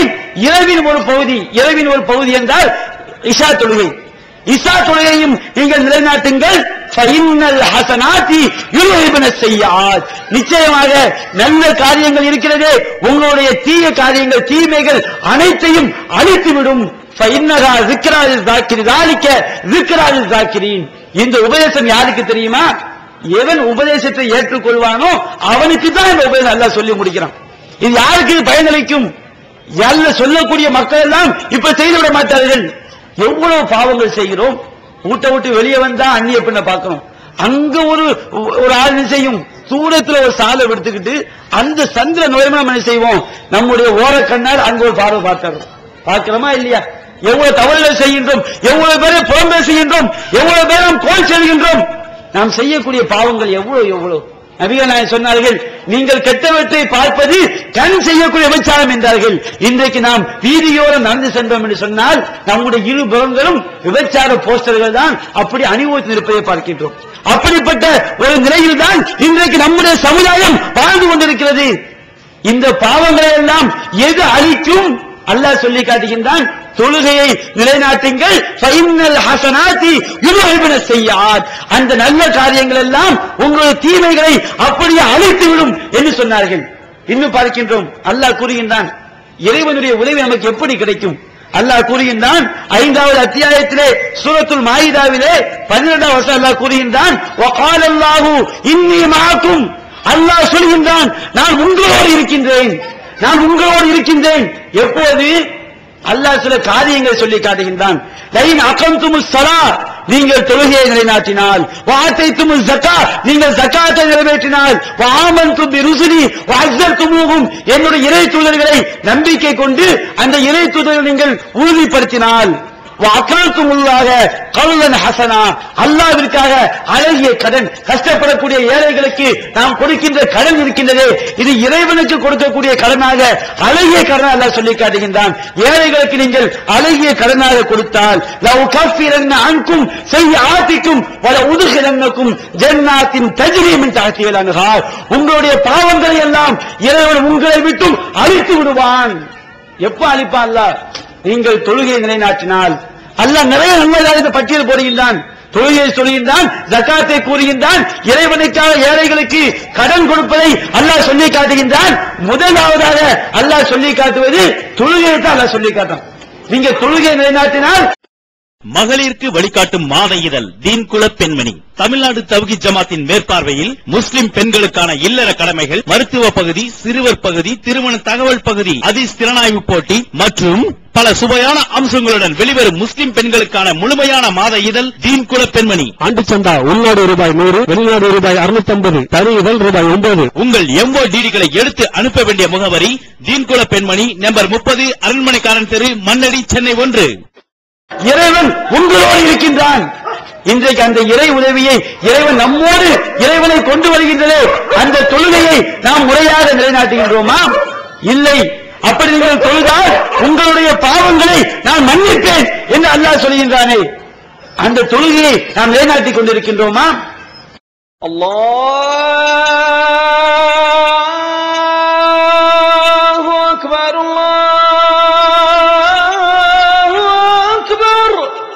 இரவின் ஒரு பகுதி இரவின் ஒரு பகுதி என்றால் இஷா தொழுகை இஷா தொழுகையும் நீங்கள் நிலைநாட்டுங்கள் ஃபைன்னல் ஹசனாத்தி யுல்ஹிபன செய்யாத் நிச்சயமாக நல்ல காரியங்கள் இருக்கிறதே உங்களுடைய தீய காரியங்கள் தீமைகள் அனைத்தையும் அழித்துவிடும் ஃபைன்னஹா ذிக்ராலில் ذாக்கிரி ذلك ذிக்ராலில் ذாக்கிரீன் இந்த உபதேசம் யாருக்கு தெரியுமா எவன் உபதேசத்தை ஏற்றுக்கொள்வானோ அவனுக்கு தான் இந்த உபதேசம் அல்லாஹ் சொல்லி முடிக்கிறான் இது யாருக்கு இது பயனளிக்கும் அல்ல சொல்லக்கூடிய மக்கள் எல்லாம் இப்ப செய்துவிட மாட்டார்கள் எவ்வளவு பாவங்கள் செய்கிறோம் வீட்டை விட்டு வெளியே வந்தா அந்நிய பெண்ணை பார்க்கிறோம் அங்க ஒரு ஒரு ஆள் என்ன செய்யும் தூரத்துல ஒரு சாலை எடுத்துக்கிட்டு அந்த சந்திர நுழைமா நம்ம என்ன செய்வோம் நம்முடைய ஓரக்கண்ணால் அங்க ஒரு பார்வை பார்க்கிறோம் பார்க்கிறோமா இல்லையா எவ்வளவு தவறுகள் செய்கின்றோம் எவ்வளவு பேரை புறம் பேசுகின்றோம் எவ்வளவு பேர் நாம் கோல் செல்கின்றோம் நாம் செய்யக்கூடிய பாவங்கள் எவ்வளவு எவ்வளவு நபிகள் நாயகம் சொன்னார்கள் நீங்கள் கெட்டவற்றை பார்ப்பது கண் செய்யக்கூடிய விபச்சாரம் என்றார்கள் இன்றைக்கு நாம் வீதியோரம் நடந்து சென்றோம் என்று சொன்னால் நம்முடைய இரு புறங்களும் விபச்சார போஸ்டர்கள் தான் அப்படி அணிவகுத்து இருப்பதை பார்க்கின்றோம் அப்படிப்பட்ட ஒரு நிலையில் தான் இன்றைக்கு நம்முடைய சமுதாயம் வாழ்ந்து கொண்டிருக்கிறது இந்த பாவங்களை எல்லாம் எது அழிக்கும் அல்லாஹ் சொல்லி காட்டுகின்றான் தொழுகையை நிலைநாட்டுங்கள் ஃபைனல் ஹசனாத்தி யுல்ஹிபன செய்யாத் அந்த நல்ல காரியங்கள் எல்லாம் உங்களுடைய தீமைகளை அப்படியே அழித்துவிடும் என்று சொன்னார்கள் இன்னும் பார்க்கின்றோம் அல்லாஹ் கூறுகின்றான் இறைவனுடைய உதவி நமக்கு எப்படி கிடைக்கும் அல்லாஹ் கூறுகின்றான் ஐந்தாவது அத்தியாயத்திலே சூரத்துல் மாயிதாவிலே பன்னிரெண்டாம் வருஷம் அல்லாஹ் கூறுகின்றான் وقال الله இன்னி மாக்கும் அல்லாஹ் சொல்கின்றான் நான் உங்களோடு இருக்கின்றேன் நான் உங்களோடு இருக்கின்றேன் எப்போது அல்லாஹ் சில காரியங்களை சொல்லி காட்டுகின்றான் லைன் அகந்துமு சலா நீங்கள் தொழுகையை நிலைநாட்டினால் வாத்தைத்தும் ஜக்கா நீங்கள் ஜக்காத்தை நிறைவேற்றினால் வாமன்தும் ருசுலி வாசத்துமுகும் என்னுடைய இறை தூதர்களை நம்பிக்கை கொண்டு அந்த இறை தூதர்களை நீங்கள் உறுதிப்படுத்தினால் வாக்காத்துமுள்ளாக கவுலன் ஹசனா அல்லாவிற்காக அழகிய கடன் கஷ்டப்படக்கூடிய ஏழைகளுக்கு நாம் கொடுக்கின்ற கடன் இருக்கின்றதே இது இறைவனுக்கு கொடுக்கக்கூடிய கடனாக அழகிய கடனாக அல்லாஹ் சொல்லி காட்டுகின்றான் ஏழைகளுக்கு நீங்கள் அழகிய கடனாக கொடுத்தால் லவ் கஃபிரன் அன்கும் செய்ய ஆத்திக்கும் வல உதுகிழங்குக்கும் ஜன்னாத்தின் தஜ்ரீமின் தாழ்த்தியல் அணுகார் உங்களுடைய பாவங்களை எல்லாம் இறைவன் உங்களை விட்டும் அழித்து விடுவான் எப்ப அழிப்பான் அல்லாஹ் நீங்கள் தொழுகையை நிலைநாட்டினால் அல்லாஹ் நிறைய நன்மையாக பட்டியல் போடுகின்றான் தொழுகையை சொல்கின்றான் ஜக்காத்தை கூறுகின்றான் இறைவனுக்காக ஏழைகளுக்கு கடன் கொடுப்பதை அல்லாஹ் சொல்லி காட்டுகின்றான் முதலாவதாக அல்லாஹ் சொல்லி காட்டுவது தொழுகையை தான் அல்லாஹ் சொல்லி காட்டான் நீங்க தொழுகையை நிலைநாட்டினால் மகளிருக்கு வழிகாட்டும் மாத இதழ் தீன்குல பெண்மணி தமிழ்நாடு தவ்கி ஜமாத்தின் மேற்பார்வையில் முஸ்லிம் பெண்களுக்கான இல்லற கடமைகள் மருத்துவ பகுதி சிறுவர் பகுதி திருமண தகவல் பகுதி அதிஸ் திறனாய்வு போட்டி மற்றும் பல சுவையான அம்சங்களுடன் வெளிவரும் முஸ்லிம் பெண்களுக்கான முழுமையான மாத இதழ் தீன்குல பெண்மணி ஆண்டு சந்தா உள்நாடு ரூபாய் நூறு வெளிநாடு ரூபாய் அறுநூத்தி ஐம்பது தனி இதழ் ரூபாய் ஒன்பது உங்கள் எம்ஓ டிடிகளை எடுத்து அனுப்ப வேண்டிய முகவரி தீன்குல பெண்மணி நம்பர் முப்பது அரண்மனைக்காரன் தெரு மன்னடி சென்னை ஒன்று இறைவன் உங்களோடு இருக்கின்றான் இன்றைக்கு அந்த இறை உதவியை இறைவன் நம்மோடு இறைவனை கொண்டு வருகின்றதே அந்த தொழுகையை நாம் முறையாக நிலைநாட்டுகின்றோமா இல்லை அப்படி நீங்கள் தொழுதால் உங்களுடைய பாவங்களை நான் மன்னிப்பேன் என்று அல்லாஹ் சொல்கின்றானே அந்த தொழுகையை நாம் நிலைநாட்டிக் கொண்டிருக்கின்றோமா الله أكبر الله أكبر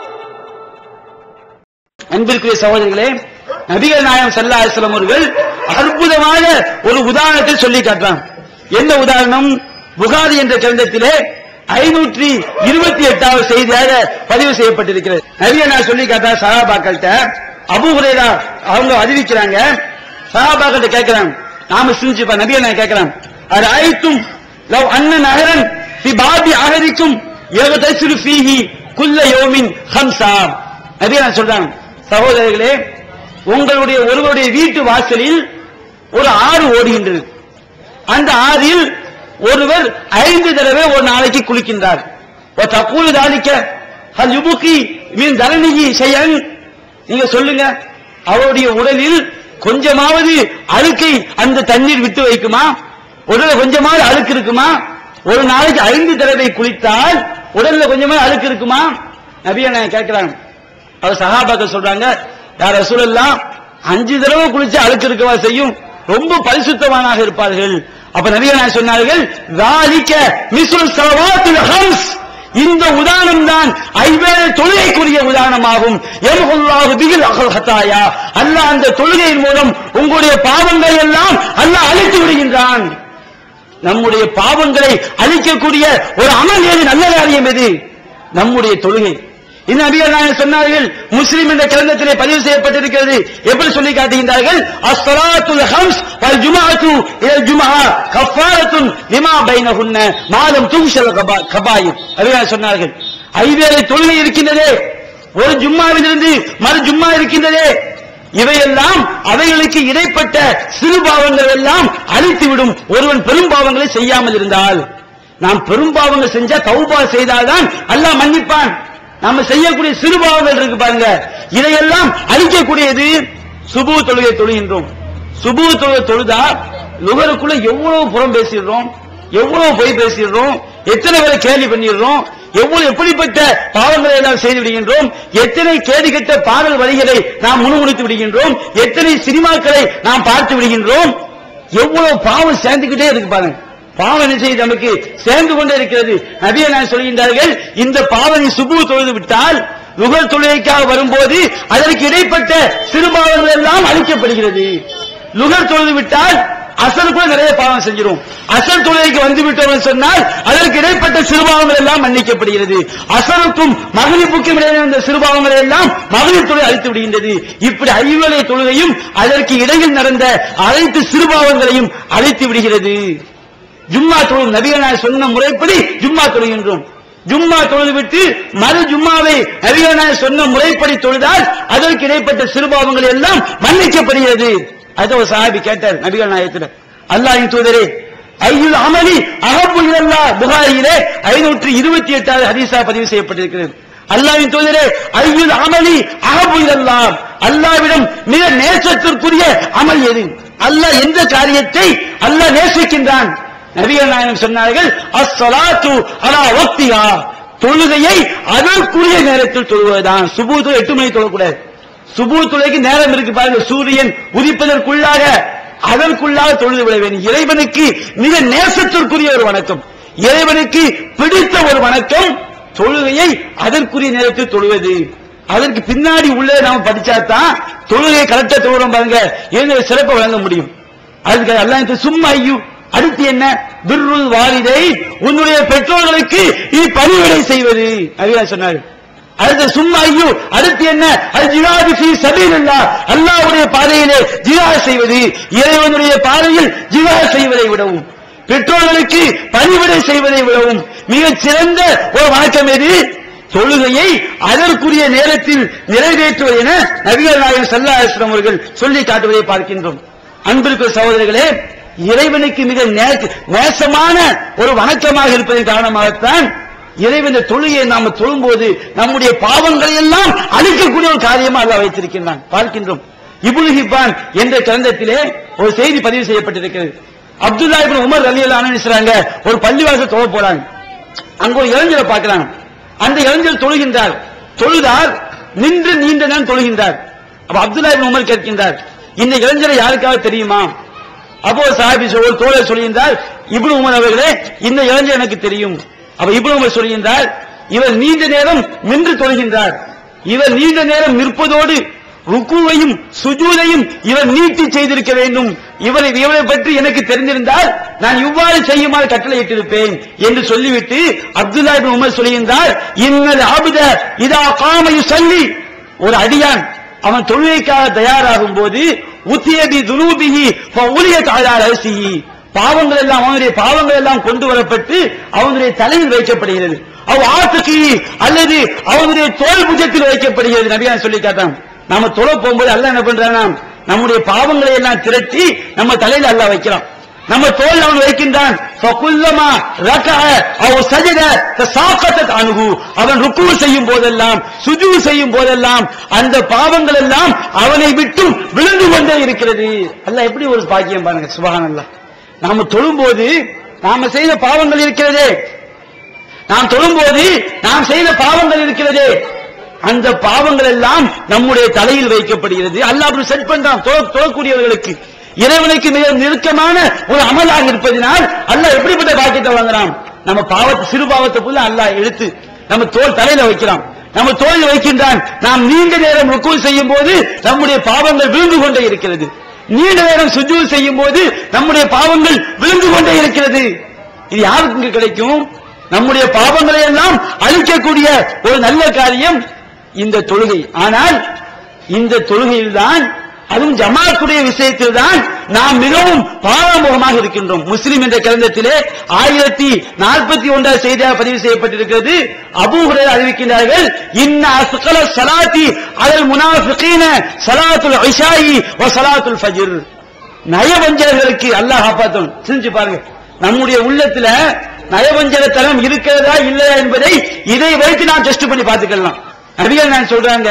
அன்பிற்குரிய சகோதரிகளே நபிகள் நாயகம் சல்லா அலிஸ்லாம் அவர்கள் அற்புதமான ஒரு உதாரணத்தை சொல்லி காட்டுறான் என்ன உதாரணம் புகாரி என்ற கிரந்தத்திலே ஐநூற்றி இருபத்தி எட்டாவது செய்தியாக பதிவு செய்யப்பட்டிருக்கிறது நபிகள் நான் சொல்லி காட்டா சஹாபாக்கள்கிட்ட அபு ஹுரைரா அவங்க அறிவிக்கிறாங்க சஹாபாக்கள்கிட்ட கேட்கிறாங்க நாம சிந்திச்சுப்பா நபிகள் நான் கேட்கிறான் அது ஐத்தும் லவ் அண்ணன் நகரன் பி பாபி அகரிக்கும் யகதசிரு ஃபீஹி குல்ல யோமின் ஹம்சா நபிகள் நான் சொல்றாங்க சகோதரர்களே உங்களுடைய ஒருவருடைய வீட்டு வாசலில் ஒரு ஆறு ஓடுகின்றது அந்த ஆறில் ஒருவர் ஐந்து தடவை ஒரு நாளைக்கு குளிக்கின்றார் ஒரு தக்கூலு தாளிக்க ஹல் யுபுக்கி மீன் தரணிகி செய்யன் நீங்க சொல்லுங்க அவருடைய உடலில் கொஞ்சமாவது அழுக்கை அந்த தண்ணீர் விட்டு வைக்குமா உடல்ல கொஞ்சமாவது அழுக்கு இருக்குமா ஒரு நாளைக்கு ஐந்து தடவை குளித்தால் உடல்ல கொஞ்சமாவது அழுக்கு இருக்குமா நபியா நான் கேட்கிறாங்க அவர் சகாபாக்கள் சொல்றாங்க யார் ரசூலெல்லாம் அஞ்சு தடவை குளிச்சு அழுக்கு இருக்கவா செய்யும் ரொம்ப பரிசுத்தவானாக இருப்பார்கள் அப்ப நபிகள் நான் சொன்னார்கள் ராலிக்க மிஸ்ருல் சலவாத்துல் ஹம்ஸ் இந்த உதாரணம் தான் ஐவேறு தொழுகைக்குரிய உதாரணமாகும் எம்ஹுல்லாஹு பிகில் அகல் ஹத்தாயா அல்லாஹ் அந்த தொழுகையின் மூலம் உங்களுடைய பாவங்களை எல்லாம் அல்லாஹ் அழித்து விடுகின்றான் நம்முடைய பாவங்களை அழிக்கக்கூடிய ஒரு அமல் எது நல்ல காரியம் எது நம்முடைய தொழுகை இந்த நபிகள் நாயகம் சொன்னார்கள் முஸ்லிம் என்ற கிரந்தத்திலே பதிவு செய்யப்பட்டிருக்கிறது எப்படி சொல்லி காட்டுகின்றார்கள் அஸ்ஸலாத்துல் ஹம்ஸ் வல் ஜும்ஆத்து இலல் ஜும்ஆ கஃபாரத்துன் லிமா பைனஹுன்ன மாலம் துஷல் கபாயிர் நபிகள் சொன்னார்கள் ஐவேளை தொழுகை இருக்கின்றதே ஒரு ஜும்மாவிலிருந்து மறு ஜும்மா இருக்கின்றதே இவையெல்லாம் அவைகளுக்கு இடைப்பட்ட சிறு பாவங்கள் எல்லாம் அழித்துவிடும் ஒருவன் பெரும் பாவங்களை செய்யாமல் இருந்தால் நாம் பெரும் பாவங்கள் செஞ்சா தௌபா செய்தால்தான் அல்லாஹ் மன்னிப்பான் நாம செய்யக்கூடிய சிறு பாவங்கள் இருக்கு பாருங்க இதையெல்லாம் அழிக்கக்கூடியது சுபு தொழுகை தொழுகின்றோம் சுபு தொழுகை தொழுதா லுகருக்குள்ள எவ்வளவு புறம் பேசிடுறோம் எவ்வளவு பொய் பேசிடுறோம் எத்தனை பேரை கேலி பண்ணிடுறோம் எவ்வளவு எப்படிப்பட்ட பாவங்களை எல்லாம் செய்து விடுகின்றோம் எத்தனை கேடு கெட்ட பாடல் வரிகளை நாம் முணுமுணுத்து விடுகின்றோம் எத்தனை சினிமாக்களை நாம் பார்த்து விடுகின்றோம் எவ்வளவு பாவம் சேர்ந்துகிட்டே இருக்கு பாருங்க பாவம் என்ன செய்து நமக்கு சேர்ந்து கொண்டே இருக்கிறது நபியை நான் சொல்கின்றார்கள் இந்த பாவனை சுபு தொழுது விட்டால் நுகர் தொழுகைக்காக வரும்போது அதற்கு இடைப்பட்ட சிறுபாவங்கள் எல்லாம் அழிக்கப்படுகிறது நுகர் தொழுது விட்டால் அசல் கூட நிறைய பாவம் செஞ்சிரும் அசல் தொழுகைக்கு வந்து விட்டோம் சொன்னால் அதற்கு இடைப்பட்ட சிறுபாவங்கள் எல்லாம் மன்னிக்கப்படுகிறது அசலுக்கும் மகளிப்புக்கும் இடையே அந்த சிறுபாவங்களை எல்லாம் மகளிர் தொழில் அழித்து விடுகின்றது இப்படி ஐவேளை தொழுகையும் அதற்கு இடையில் நடந்த அனைத்து சிறுபாவங்களையும் அழித்து விடுகிறது ஜும்மா தொழும் நபிகள் நாயகம் சொன்ன முறைப்படி ஜும்மா தொழுகின்றோம் ஜும்மா தொழுது விட்டு மறு ஜும்மாவை நபிகள் நாயகம் சொன்ன முறைப்படி தொழுதால் அதற்கு இடைப்பட்ட சிறுபாவங்கள் எல்லாம் மன்னிக்கப்படுகிறது அது ஒரு சஹாபி கேட்டார் நபிகள் நாயகத்துல அல்லாஹ்வின் தூதரே ஐயுல் அமலி அகப்பு இல்லல்லா புகாரியிலே ஐநூற்று இருபத்தி எட்டாவது ஹதீஸா பதிவு செய்யப்பட்டிருக்கிறது அல்லாஹ்வின் தூதரே ஐயுல் அமலி அகப்பு இல்லல்லா அல்லாஹ்விடம் மிக நேசத்திற்குரிய அமல் எது அல்லாஹ் எந்த காரியத்தை அல்லாஹ் நேசிக்கின்றான் நபிகள் நாயகம் சொன்னார்கள் அஸ்ஸலாத்து அலா வக்திஹா தொழுகையை அதற்குரிய நேரத்தில் தொழுவதுதான் சுபூ தொழு எட்டு மணி தொழக்கூடாது சுபூ தொழுகைக்கு நேரம் இருக்கு பாருங்க சூரியன் உதிப்பதற்குள்ளாக அதற்குள்ளாக தொழுது விட வேண்டும் இறைவனுக்கு மிக நேசத்திற்குரிய ஒரு வணக்கம் இறைவனுக்கு பிடித்த ஒரு வணக்கம் தொழுகையை அதற்குரிய நேரத்தில் தொழுவது அதற்கு பின்னாடி உள்ளே நாம படிச்சாதான் தொழுகையை கரெக்டா தொழுறோம் பாருங்க எங்க சிறப்பை வழங்க முடியும் அதுக்கு அல்லாஹ் சும்மா ஐயோ அடுத்து என்ன பிர்ருல் வாலிதை உன்னுடைய பெற்றோர்களுக்கு நீ பணிவிடை செய்வது அதுதான் சொன்னாரு அடுத்து சும்மா ஐயோ அடுத்து என்ன அது ஜிஹாது ஃபீ சபீலில்லாஹ் அல்லாஹ்வுடைய பாதையிலே ஜிஹாத் செய்வது இறைவனுடைய பாதையில் ஜிஹாத் செய்வதை விடவும் பெற்றோர்களுக்கு பணிவிடை செய்வதை விடவும் மிகச் சிறந்த ஒரு வணக்கம் எது தொழுகையை அதற்குரிய நேரத்தில் நிறைவேற்றுவது என நபிகள் நாயகம் சல்லா அலிஸ்லாம் அவர்கள் சொல்லி காட்டுவதை பார்க்கின்றோம் அன்பிற்கு சகோதரர்களே இறைவனுக்கு மிக நே- நேசமான ஒரு வணக்கமாக இருப்பதன் காரணமாகத்தான் இறைவன் இந்த தொழுகையை நாம தொழும்போது நம்முடைய பாவங்களை எல்லாம் அழிக்கக்கூடிய ஒரு காரியமா அல்லாஹ் வைத்திருக்கின்றான் பார்க்கின்றோம் இப்னு ஹிப்பான் என்ற கிரந்தத்திலே ஒரு செய்தி பதிவு செய்யப்பட்டிருக்கிறது அப்துல்லா இப்னு உமர் ரலியல்லாஹு அன்ஹு சொல்றாங்க ஒரு பள்ளிவாசல் தொழ போறாங்க அங்க ஒரு இளைஞரை பார்க்கிறாங்க அந்த இளைஞர் தொழுகின்றார் தொழுதார் நின்று நீண்ட நேரம் தொழுகின்றார் அப்ப அப்துல்லா இப்னு உமர் கேட்கின்றார் இந்த இளைஞரை யாருக்காவது தெரியுமா அப்போ சாஹிபி சொ- ஒரு தோழர் சொல்கின்றார் இப்னு உமர் அவர்களே இந்த இளைஞர் எனக்கு தெரியும் அப்ப இப்னு உமர் சொல்கின்றார் இவர் நீண்ட நேரம் நின்று தொழுகின்றார் இவர் நீண்ட நேரம் நிற்பதோடு ருக்குவையும் சுஜூதையும் இவர் நீட்டி செய்திருக்க வேண்டும் இவரை இவரை பற்றி எனக்கு தெரிந்திருந்தால் நான் இவ்வாறு செய்யுமாறு கட்டளையிட்டிருப்பேன் என்று சொல்லிவிட்டு அப்துல்லா இப்னு உமர் சொல்கின்றார் இன்னல் ஆபித இதா காமையு சொல்லி ஒரு அடியான் அவன் தொழுகைக்காக தயாராகும் போது உத்தியபி துனூபிஹி ஃபஉலிய தாயார் அரசிஹி பாவங்கள் எல்லாம் அவனுடைய பாவங்கள் எல்லாம் கொண்டு வரப்பட்டு அவனுடைய தலையில் வைக்கப்படுகிறது அவ் ஆத்துக்கு அல்லது அவனுடைய தோல் புஜத்தில் வைக்கப்படுகிறது நபியான் சொல்லி காட்டான் நாம தொழ போகும்போது அல்லாஹ் என்ன பண்றானா நம்முடைய பாவங்களை எல்லாம் திரட்டி நம்ம தலையில அல்லாஹ் வைக்கிறான் நம்ம தோல் அவன் வைக்கின்றான் ஃபகுல்லமா ரகஅ அவ் சஜத தசாகத்தத் அன்ஹு அவன் ருக்கு செய்யும் போதெல்லாம் சுஜூ செய்யும் போதெல்லாம் அந்த பாவங்கள் எல்லாம் அவனை விட்டு விழுந்து கொண்டே இருக்கிறது அல்லாஹ் எப்படி ஒரு பாக்கியம் பாருங்க சுபஹானல்லாஹ் நாம தொழும்போது நாம செய்த பாவங்கள் இருக்கிறதே நாம் தொழும்போது நாம் செய்த பாவங்கள் இருக்கிறதே அந்த பாவங்கள் எல்லாம் நம்முடைய தலையில் வைக்கப்படுகிறது அல்லாஹ் அப்படி செட் பண்றான் தொழ- தொழக்கூடியவர்களுக்கு இறைவனுக்கு மிக நெருக்கமான ஒரு அமலாக இருப்பதினால் அல்லாஹ் எப்படிப்பட்ட பாக்கியத்தை வாங்குறான் நம்ம பாவத்தை சிறு பாவத்தை புள்ள அல்லாஹ் எடுத்து நம்ம தோல் தலையில வைக்கிறான் நம்ம தோளில் வைக்கின்றான் நாம் நீண்ட நேரம் ருக்கு செய்யும் போது நம்முடைய பாவங்கள் விழுந்து கொண்டே இருக்கிறது நீண்ட நேரம் சுஜூ செய்யும் போது நம்முடைய பாவங்கள் விழுந்து கொண்டே இருக்கிறது இது யாருக்கு இங்கு கிடைக்கும் நம்முடைய பாவங்களை எல்லாம் அழிக்கக்கூடிய ஒரு நல்ல காரியம் இந்த தொழுகை ஆனால் இந்த தொழுகையில்தான் அதுவும் ஜமாத்துடைய விஷயத்தில் தான் நாம் மிகவும் பாராமுகமாக இருக்கின்றோம் முஸ்லிம் என்ற கிரந்தத்திலே ஆயிரத்தி நாற்பத்தி ஒன்றாவது செய்தியாக பதிவு செய்யப்பட்டிருக்கிறது அபூ ஹுரைரா அறிவிக்கின்றார்கள் இன்ன அஸ்கல சலாத்தி அலல் முனாஃபிகீன சலாத்துல் இஷாயி வ சலாத்துல் ஃபஜ்ர் நயவஞ்சகர்களுக்கு அல்லாஹ் காப்பாத்தும் சிந்திச்சு பாருங்க நம்முடைய உள்ளத்துல நயவஞ்சகத்தனம் இருக்கிறதா இல்லையா என்பதை இதை வைத்து நாம் டெஸ்ட் பண்ணி பார்த்துக்கலாம் நபிகள் நான் சொல்றாங்க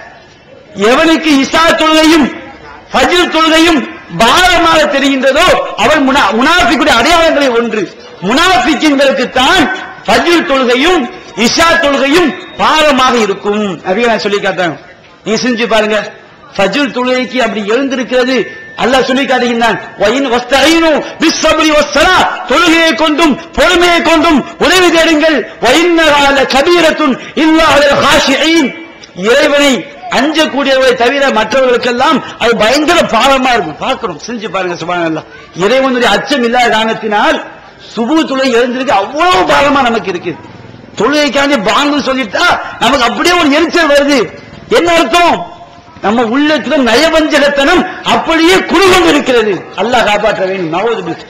எவனுக்கு இசா தொழுகையும் ஃபஜ்ர் தொழுகையும் பாரமாக தெரிகின்றதோ அவன் முனா- முனாஃபிக்குடைய அடையாளங்களை ஒன்று முனாஃபிக்கின்களுக்கு தான் ஃபஜ்ர் தொழுகையும் இஷா தொழுகையும் பாரமாக இருக்கும் நபிகள் நான் சொல்லி காட்டாங்க நீ செஞ்சு பாருங்க ஃபஜ்ர் தொழுகைக்கு அப்படி எழுந்திருக்கிறது அல்லாஹ் சொல்லி காட்டுகின்றான் வயின் வஸ்தஈனு பிஸ்ஸப்ரி வஸ்ஸலா தொழுகையை கொண்டும் பொறுமையை கொண்டும் உதவி தேடுங்கள் வயின்னஹா கபீரத்துன் இல்லா அலல் ஹாஷிஈன் இறைவனை அஞ்சக்கூடியவரை தவிர மற்றவர்களுக்கெல்லாம் அது பயங்கர பாவமா இருக்கும் பார்க்கிறோம் செஞ்சு பாருங்க சுபானல்லா இறைவனுடைய அச்சம் இல்லாத காரணத்தினால் சுபு தொழுகை எழுந்திருக்கு அவ்வளவு பாவமா நமக்கு இருக்கு தொழுகைக்காண்டி பாங்கு சொல்லிட்டா நமக்கு அப்படியே ஒரு எரிச்சல் வருது என்ன அர்த்தம் நம்ம உள்ளத்துல நயவஞ்சகத்தனம் அப்படியே குறுகொண்டு இருக்கிறது அல்லாஹ் காப்பாற்ற வேண்டும் நவது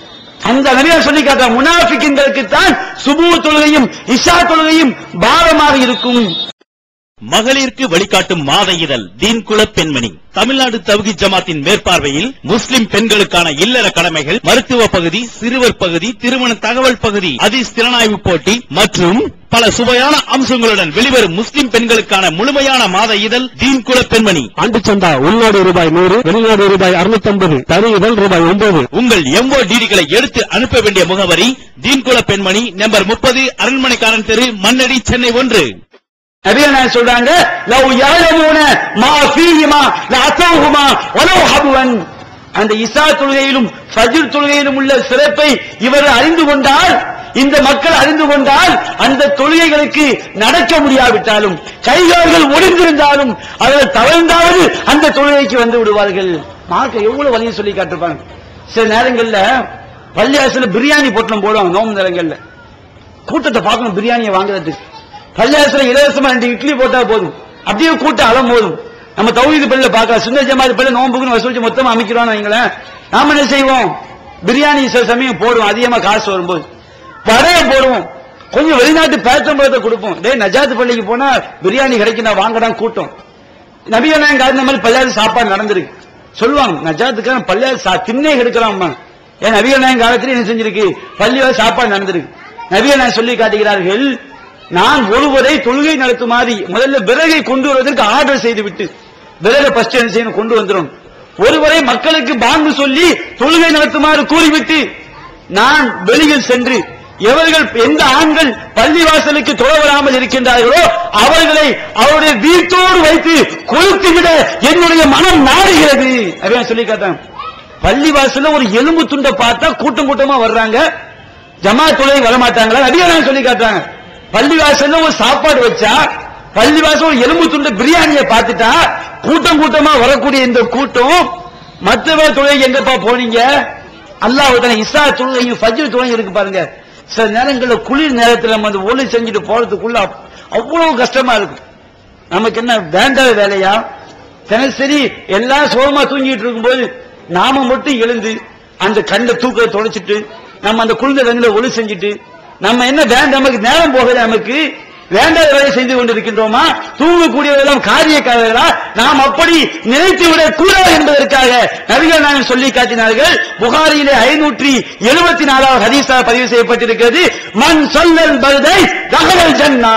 அந்த நபியார் சொல்லி காட்டுற முனாஃபிக்கின்களுக்கு தான் சுபு தொழுகையும் இஷா தொழுகையும் பாரமாக இருக்கும் மகளிருக்கு வழிகாட்டும் மாத இதழ் தீன் குல பெண்மணி தமிழ்நாடு தவ்கி ஜமாத்தின் மேற்பார்வையில் முஸ்லிம் பெண்களுக்கான இல்லற கடமைகள் மருத்துவ பகுதி சிறுவர் பகுதி திருமண தகவல் பகுதி அதிஸ் திறனாய்வு போட்டி மற்றும் பல சுவையான அம்சங்களுடன் வெளிவரும் முஸ்லிம் பெண்களுக்கான முழுமையான மாத இதழ் தீன் குல பெண்மணி ஆண்டு சந்தா உள்நாடு ரூபாய் நூறு வெளிநாடு ரூபாய் அறுநூத்தி ஐம்பது தனி இதழ் ரூபாய் ஒன்பது உங்கள் எம்ஓ டிடிகளை எடுத்து அனுப்ப வேண்டிய முகவரி தீன்குல பெண்மணி நம்பர் முப்பது அரண்மனைக்காரன் தெரு மண்ணடி சென்னை ஒன்று நபிகள் நாயகம் சொல்றாங்க லவ் யாலமூன மா ஃபீஹிமா லஅத்தௌஹுமா வலவ் ஹபுவன் அந்த இசா தொழுகையிலும் ஃபஜ்ர் தொழுகையிலும் உள்ள சிறப்பை இவர் அறிந்து கொண்டால் இந்த மக்கள் அறிந்து கொண்டால் அந்த தொழுகைகளுக்கு நடக்க முடியாவிட்டாலும் கைகால்கள் ஒடிந்திருந்தாலும் அவர்கள் தவழ்ந்தாவது அந்த தொழுகைக்கு வந்து விடுவார்கள் மார்க்க எவ்வளவு வழியை சொல்லி காட்டிருப்பாங்க சில நேரங்கள்ல பள்ளியாசில பிரியாணி பொட்டலம் போடுவாங்க நோம்பு நேரங்கள்ல கூட்டத்தை பார்க்கணும் பிரியாணியை வாங்குறதுக்கு பள்ளியாசில இலவசமா ரெண்டு இட்லி போட்டா போதும் அப்படியே கூட்டம் அலம் போதும் நம்ம தௌஹீது பள்ளியில பார்க்கலாம் சுந்தர ஜமாத் பள்ளி நோம்புக்குன்னு வசூலிச்சு மொத்தமா அமைக்கிறோம்னு வைங்களேன் நாம என்ன செய்வோம் பிரியாணி சில சமயம் போடுவோம் அதிகமா காசு வரும்போது வடைய போடுவோம் கொஞ்சம் வெளிநாட்டு பேச்சம்பழத்தை கொடுப்போம் டேய் நஜாத் பள்ளிக்கு போனா பிரியாணி கிடைக்கும் நான் வாங்கதான் கூட்டம் நபியநாயகம் காரணம் மாதிரி பள்ளியாவது சாப்பாடு நடந்திருக்கு சொல்லுவாங்க நஜாத்துக்கான பள்ளியாவது சா- திண்ணே எடுக்கலாம் ஏன் நபியநாயகம் காலத்துல என்ன செஞ்சிருக்கு பள்ளியாவது சாப்பாடு நடந்திருக்கு நபியநாயகம் சொல்லி காட்டுகிறார்கள் நான் ஒருவரை தொழுகை நடத்துமாறு முதல்ல விறகை கொண்டு வருவதற்கு ஆர்டர் செய்து விட்டு விறகை ஃபர்ஸ்ட் என்ன செய்யணும் கொண்டு வந்துடும் ஒருவரை மக்களுக்கு பாங்கு சொல்லி தொழுகை நடத்துமாறு கூறிவிட்டு நான் வெளியில் சென்று எவர்கள் எந்த ஆண்கள் பள்ளிவாசலுக்கு தொழ வராமல் இருக்கின்றார்களோ அவர்களை அவருடைய வீட்டோடு வைத்து கொளுத்து விட என்னுடைய மனம் நாடுகிறது அப்படின்னு சொல்லி காட்டான் பள்ளிவாசல்ல ஒரு எலும்பு துண்டை பார்த்தா கூட்டம் கூட்டமா வர்றாங்க ஜமா தொழில் வரமாட்டாங்களா நபியாரான் சொல்லி காட்டுறாங்க பள்ளிவாசல்ல ஒரு சாப்பாடு வச்சா பள்ளிவாசல் ஒரு எலும்பு துண்டு பிரியாணியை பார்த்துட்டா கூட்டம் கூட்டமா வரக்கூடிய இந்த கூட்டம் மற்றவர் தொழில் எங்கப்பா போனீங்க அல்லாஹ் இசா தொழுகையும் ஃபஜ்ர் தொழுகையும் இருக்கு பாருங்க சில நேரங்கள்ல குளிர் நேரத்துல நம்ம அந்த ஒளி செஞ்சுட்டு போறதுக்குள்ள அவ்- அவ்வளவு கஷ்டமா இருக்கும் நமக்கு என்ன வேண்டாத வேலையா தினசரி எல்லாம் சோகமா தூங்கிட்டு இருக்கும்போது நாம மட்டும் எழுந்து அந்த கண்ணை தூக்கத்தை தொலைச்சிட்டு நம்ம அந்த குளிர்ந்த வெண்ணில ஒளி செஞ்சுட்டு நம்ம என்ன வேண்டாம் நமக்கு நேரம் போகல நமக்கு வேண்டாத வேலை செய்து கொண்டிருக்கின்றோமா தூங்கக்கூடியவெல்லாம் காரியக்காரர்களா நாம் அப்படி நினைத்து விடக் கூடாது என்பதற்காக நபிகள் நாயகம் சொல்லி காட்டினார்கள் புகாரியிலே ஐநூற்றி எழுபத்தி நாலாவது ஹதீஸா பதிவு செய்யப்பட்டிருக்கிறது மண் சொல்லல் பல்தை தகவல் ஜன்னா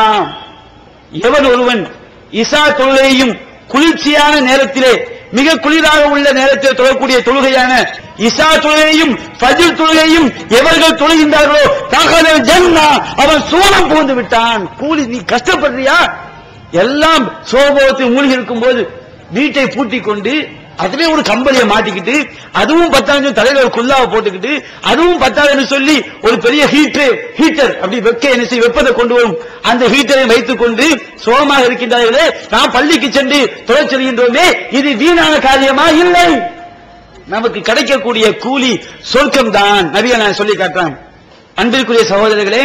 எவன் ஒருவன் இசா தொழுகையும் குளிர்ச்சியான நேரத்திலே மிக குளிராக உள்ள நேரத்தில் தொழக்கூடிய தொழுகையான இசா தொழுகையும் ஃபஜ்ர் தொழுகையும் எவர்கள் தொழுகின்றார்களோ தகவல் ஜன்னா அவன் சோனம் புகுந்து விட்டான் கூலி நீ கஷ்டப்படுறியா எல்லாம் சோபத்தில் மூழ்கி இருக்கும் போது வீட்டை பூட்டிக் கொண்டு அதுவே ஒரு கம்பளியை மாட்டிக்கிட்டு அதுவும் பத்தாயிரம் தலையில ஒரு குல்லாவை போட்டுக்கிட்டு அதுவும் பத்தாயிரம் சொல்லி ஒரு பெரிய ஹீட்டர் ஹீட்டர் அப்படி வெக்க என்ன செய்ய வெப்பத்தை கொண்டு வரும் அந்த ஹீட்டரை வைத்துக் கொண்டு சோகமாக இருக்கின்றார்களே நாம் பள்ளிக்கு சென்று தொழில் செல்கின்றோமே இது வீணான காரியமா இல்லை நமக்கு கிடைக்கக்கூடிய கூலி சொர்க்கம் தான் நபியை நான் சொல்லி காட்டுறேன் அன்பிற்குரிய சகோதரர்களே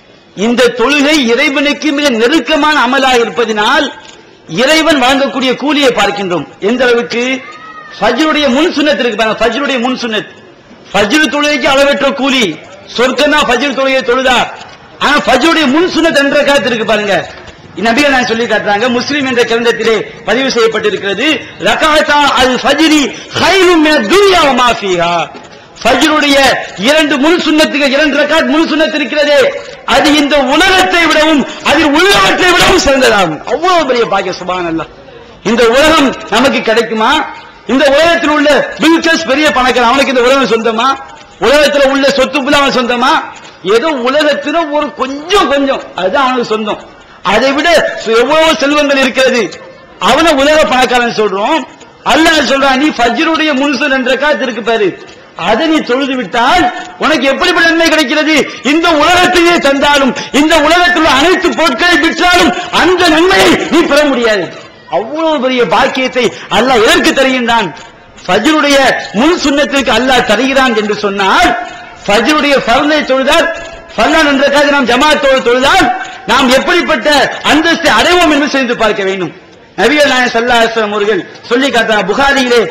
இந்த தொழுகை இறைவனுக்கு மிக நெருக்கமான அமலாக இருப்பதினால் இறைவன் வழங்கக்கூடிய கூலியை பார்க்கின்றோம் எந்த அளவுக்கு ஃபஜ்ருடைய முன் சுன்னத் இருக்கு பாருங்க ஃபஜ்ருடைய முன் சுன்னத் ஃபஜ்ரு தொழுகைக்கு அளவற்ற கூலி சொர்க்கம் தான் ஃபஜ்ரு தொழுகையை தொழுதா ஆனா ஃபஜ்ருடைய முன் சுன்னத் என்ற காத்து இருக்கு பாருங்க நபியை நான் சொல்லி காட்டுறாங்க முஸ்லிம் என்ற கிரந்தத்திலே பதிவு செய்யப்பட்டிருக்கிறது ரகாத்தா அல் ஃபஜ்ரி ஹைரும் மின துன்யா வ மா ஃபீஹா ஃபஜ்ருடைய இரண்டு முன் சுன்னத்துக்கு இரண்டு ரக்காத் முன் சுன்னத் இருக்கிறதே அது இந்த உலகத்தை விடவும் அதில் உள்ளவற்றை விடவும் சிறந்ததாகும் அவ்வளவு பெரிய பாக்கிய சுபான் இந்த உலகம் நமக்கு கிடைக்குமா இந்த உலகத்தில் உள்ள பில்கஸ் பெரிய பணக்காரன் அவனுக்கு இந்த உலகம் சொந்தமா உலகத்துல உள்ள சொத்து புள்ள அவன் சொந்தமா ஏதோ உலகத்துல ஒரு கொஞ்சம் கொஞ்சம் அதுதான் அவனுக்கு சொந்தம் அதை விட எவ்வளவு செல்வங்கள் இருக்கிறது அவனை உலக பணக்காரன் சொல்றோம் அல்லாஹ் சொல்றான் நீ ஃபஜ்ருடைய முன்சல் என்ற காத்து இருக்கு பாரு அதை நீ தொழுது விட்டால் உனக்கு எப்படிப்பட்ட நன்மை கிடைக்கிறது இந்த உலகத்தையே தந்தாலும் இந்த உலகத்தில் உள்ள அனைத்து பொருட்களை விற்றாலும் அந்த நன்மையை நீ பெற முடியாது அவ்வளவு பெரிய பாக்கியத்தை அல்லாஹ் எதற்கு தருகின்றான் ஃபஜ்ருடைய முன் சுண்ணத்திற்கு அல்லாஹ் தருகிறான் என்று சொன்னால் ஃபஜ்ருடைய ஃபர்லை தொழுதால் ஃபர்லான் என்றக்காக நாம் ஜமாத்தோடு தொழுதால் நாம் எப்படிப்பட்ட அந்தஸ்தை அடைவோம் என்று செய்து பார்க்க வேண்டும் நபிகள் நாயகம் ஸல்லல்லாஹு அலைஹி வஸல்லம் அவர்கள் சொல்லி காட்டாங்க புகாரியிலே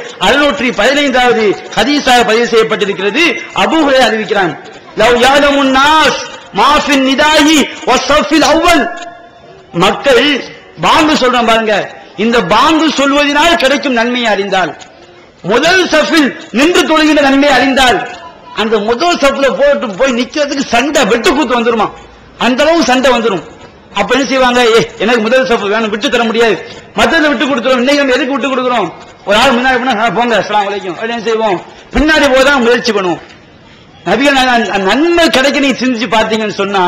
615வது ஹதீஸாக பதிவு செய்யப்பட்டிருக்கிறது அபூ ஹுரைரா அறிவிக்கிறான் லவ் யாலமுன் நாஸ் மாஃபின் நிதாயி வஸ்ஸஃபில் அவ்வல் மக்கள் பாங்கு சொல்றோம் பாருங்க இந்த பாங்கு சொல்வதனால் கிடைக்கும் நன்மையை அறிந்தால் முதல் சஃபில் நின்று தொழுகின்ற நன்மையை அறிந்தால் அந்த முதல் சஃப்ல போட்டு போய் நிக்கிறதுக்கு சண்டை வெட்டு கூத்து வந்துருமா அந்த அளவு சண்டை வந்துரும் அப்ப என்ன செய்வாங்க ஏ எனக்கு முதல் சஃப் வேணும் விட்டு தர முடியாது மத்தத விட்டு கொடுத்துறோம் இன்னைக்கு நம்ம எதுக்கு விட்டு கொடுக்குறோம் ஒரு ஆள் முன்னாடி போனா "ஆ, போங்க அஸ்ஸலாமு அலைக்கும் அப்படின்னு செய்வோம் பின்னாடி போதான் முயற்சி பண்ணுவோம் நபிகள் நாயகம் அந்த நன்மை கிடைக்க நீ சிந்திச்சு பார்த்தீங்கன்னு சொன்னா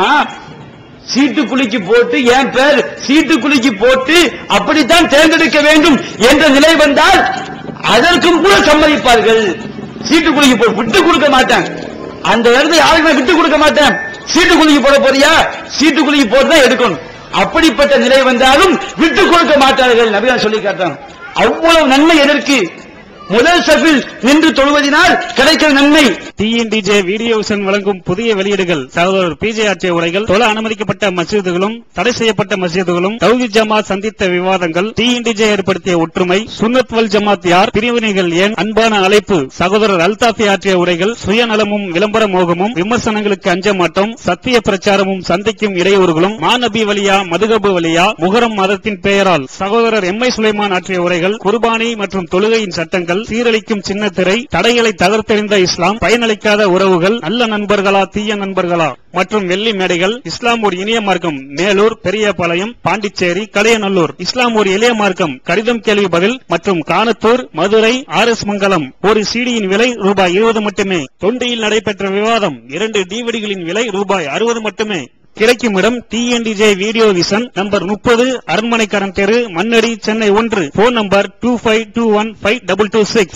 சீட்டு குலுக்கி போட்டு என் பேர் சீட்டு குலுக்கி போட்டு அப்படித்தான் தேர்ந்தெடுக்க வேண்டும் என்ற நிலை வந்தால் அதற்கும் கூட சம்மதிப்பார்கள் சீட்டு குலுக்கி போ விட்டு கொடுக்க மாட்டேன் அந்த இடத்துல யாருக்கு நான் விட்டு கொடுக்க மாட்டேன் சீட்டு குலுக்கி போட போறியா சீட்டு குலுக்கி போட்டு தான் எடுக்கணும் அப்படிப்பட்ட நிலை வந்தாலும் விட்டு கொடுக்க மாட்டார்கள் நபிகள் சொல்லி காட்டான் அவ்வளவு நன்மை எதற்கு முதல் சஃபில் நின்று தொழுவதினால் கிடைக்கிற நன்மை டிஎன்டிஜே வீடியோ விஷன் வழங்கும் புதிய வெளியீடுகள் சகோதரர் பிஜே ஆற்றிய உரைகள் தொழ அனுமதிக்கப்பட்ட மசீதுகளும் தடை செய்யப்பட்ட மசீதுகளும் தௌஹீத் ஜமாத் சந்தித்த விவாதங்கள் டிஎன்டிஜே ஏற்படுத்திய ஒற்றுமை சுன்னத் வல் ஜமாத் யார் பிரிவினைகள் ஏன் அன்பான அழைப்பு சகோதரர் அல்தாஃபி ஆற்றிய உரைகள் சுயநலமும் விளம்பர மோகமும் விமர்சனங்களுக்கு அஞ்ச மாட்டோம் சத்திய பிரச்சாரமும் சந்திக்கும் இடையூறுகளும் மாநபி வழியா மதுகபு வழியா முகரம் மதத்தின் பெயரால் சகோதரர் எம் ஐ சுலைமான் ஆற்றிய உரைகள் குர்பானி மற்றும் தொழுகையின் சட்டங்கள் சீரழிக்கும் சின்னத்திரை தடைகளை தகர்த்தெறிந்த இஸ்லாம் பயனளிக்காத உறவுகள் நல்ல நண்பர்களா தீய நண்பர்களா மற்றும் வெள்ளி மேடைகள் இஸ்லாம் ஒரு இனிய மார்க்கம் மேலூர் பெரியபாளையம் பாண்டிச்சேரி கடையநல்லூர் இஸ்லாம் ஒரு எளிய மார்க்கம் கடிதம் கேள்வி பதில் மற்றும் கானத்தூர் மதுரை ஆர் எஸ் மங்கலம் ஒரு சிடியின் விலை ரூபாய் இருபது மட்டுமே தொண்டியில் நடைபெற்ற விவாதம் இரண்டு டிவிடிகளின் விலை ரூபாய் அறுபது மட்டுமே கிடைக்கும் இடம் டிஎன்டிஜே வீடியோ விஷன் நம்பர் முப்பது அரண்மனைக்காரன் தெரு மண்ணடி சென்னை ஒன்று phone number two five two one five double two six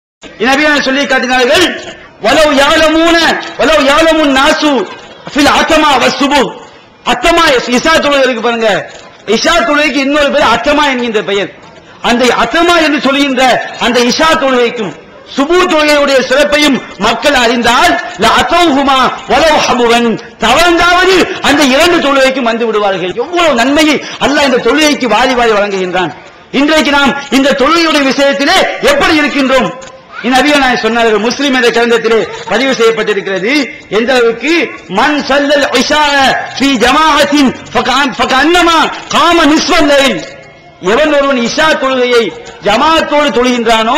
நபியான சொல்லி காட்டினார்கள் வலவு யாழமூன வலவு யாழமுன் நாசு ஃபில் அத்தமா வசுபு அத்தமா இசா தொழுகை இருக்கு பாருங்க இஷா தொழுகைக்கு இன்னொரு பேர் அத்தமா என்கின்ற பெயர் அந்த அத்தமா என்று சொல்கின்ற அந்த இஷா தொழுகைக்கும் சுபு தொழுகையுடைய சிறப்பையும் மக்கள் அறிந்தால் அத்தௌஹுமா வலவு ஹபுவன் தவழ்ந்தாவது அந்த இரண்டு தொழுகைக்கும் வந்து விடுவார்கள் எவ்வளவு நன்மையை அல்லாஹ் இந்த தொழுகைக்கு வாரி வாரி வழங்குகின்றான் இன்றைக்கு நாம் இந்த தொழுகையுடைய விஷயத்திலே எப்படி இருக்கின்றோம் இந்த அதிகம் சொன்னார்கள் முஸ்லிம் என்ற கிரந்தத்திலே பதிவு செய்யப்பட்டிருக்கிறது எந்த அளவுக்கு மண் சல்லல் இஷா ஃபி ஜமாஅத்தின் ஃபகஅன் ஃபகஅன்னமா காம நிஸ்வல் லைல் எவன் ஒருவன் இஷா தொழுகையை ஜமாஅத்தோடு தொழுகின்றானோ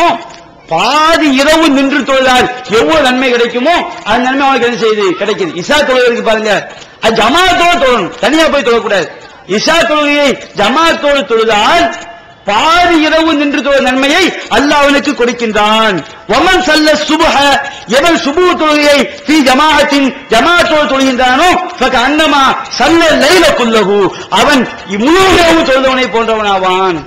பாதி இரவு நின்று தொழுதால் எவ்வளவு நன்மை கிடைக்குமோ அந்த நன்மை அவனுக்கு என்ன செய்யுது கிடைக்குது இஷா தொழுகை இருக்கு பாருங்க அது ஜமாஅத்தோடு தொழணும் தனியா போய் தொழக்கூடாது இஷா தொழுகையை ஜமாஅத்தோடு தொழுதால் பாதி இரவு நின்று தொழ நன்மையை அல்லாஹ் அவனுக்கு கொடுக்கின்றான் ஒமன் சல்ல சுபஹ எவன் சுபு தொழுகையை ஃபீ ஜமாஅத்தின் ஜமாஅத்தோடு தொழுகின்றானோ ஃபக அன்னமா சல்ல லைல குல்லஹு அவன் முழு இரவு தொழுதவனை போன்றவனாவான்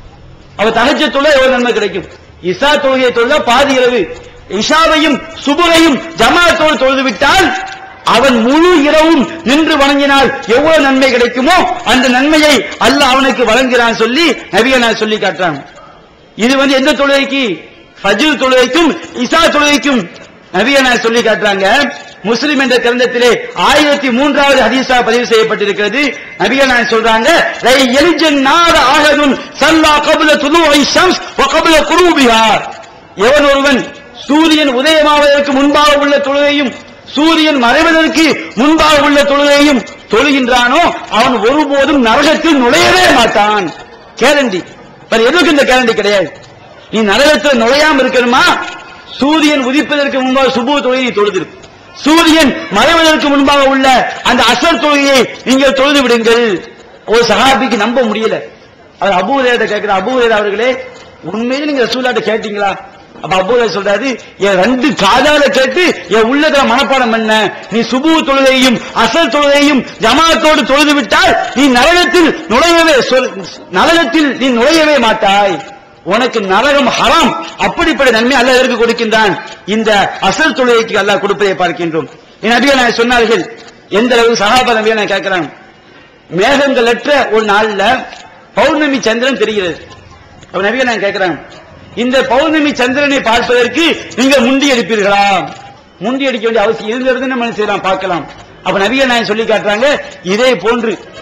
அவன் தகஜ தொழ எவ்வளவு நன்மை கிடைக்கும் இசா தொழுகையை தொழுதா பாதி இரவு இஷாவையும் சுபுகையும் ஜமாஅத்தோடு தொழுது விட்டால் அவன் முழு இரவும் நின்று வணங்கினால் எவ்வளவு நன்மை கிடைக்குமோ அந்த நன்மையை அல்லாஹ் அவனுக்கு வழங்குகிறான் சொல்லி நபிகள் சொல்லி காட்டுறான் இது வந்து எந்த தொழுகைக்கு ஃபஜ்ர் தொழுகைக்கும் இசா தொழுகைக்கும் நபிகள் சொல்லி காட்டுறாங்க முஸ்லிம் என்ற கிரந்தத்திலே ஆயிரத்தி மூன்றாவது ஹதீஸா பதிவு செய்யப்பட்டிருக்கிறது நபிகள் நாயகம் சொல்றாங்க லை எலிஜன் நார ஆகதுன் சல்லா கபுல துலுவை ஷம்ஸ் வ கபுல குரூபிஹா எவன் ஒருவன் சூரியன் உதயமாவதற்கு முன்பாக உள்ள தொழுகையும் சூரியன் மறைவதற்கு முன்பாக உள்ள தொழுகையும் தொழுகின்றானோ அவன் ஒருபோதும் நரகத்தில் நுழையவே மாட்டான் கேரண்டி வேற எதுக்கு இந்த கேரண்டி கிடையாது நீ நரகத்தில் நுழையாம இருக்கணுமா சூரியன் உதிப்பதற்கு முன்பாக சுபு தொழுகை நீ தொழுதிரு சூரியன் மறைவதற்கு முன்பாக உள்ள அந்த அசர் தொழுகையை நீங்கள் தொழுது விடுங்கள் ஒரு சஹாபிக்கு நம்ப முடியல அவர் அபூரேட்ட கேட்கிற அபூரேட் அவர்களே உண்மையில நீங்க ரசூலாட்ட கேட்டீங்களா அப்ப அபூரே சொல்றாரு என் ரெண்டு காதால கேட்டு என் உள்ளத்துல மனப்பாடம் பண்ண நீ சுபு தொழுகையும் அசல் தொழுகையும் ஜமாத்தோடு தொழுது விட்டால் நீ நரகத்தில் நுழையவே சொல்- நரகத்தில் நீ நுழையவே மாட்டாய் உனக்கு நரகம் ஹராம் அப்படிப்பட்ட நன்மை அல்லாஹ் எதற்கு கொடுக்கின்றான் இந்த அசல் தொழுகைக்கு அல்லாஹ் கொடுப்பதை பார்க்கின்றோம் என் நபிகள் நான் சொன்னார்கள் எந்த அளவுக்கு சகாபா நபிகள் நான் கேட்கிறேன் மேகங்களற்ற ஒரு நாள்ல பௌர்ணமி சந்திரன் தெரிகிறது அப்ப நபிகள் நான் கேட்கிறேன் இந்த பௌர்ணமி சந்திரனை பார்ப்பதற்கு நீங்கள் முண்டி அடிப்பீர்களா முண்டி அடிக்க வேண்டிய அவசியம் இருந்திருந்து நம்ம என்ன செய்யலாம் பார்க்கலாம் அப்ப நபிகள் நாயகம் சொல்லி காட்டுறாங்க இதே போன்று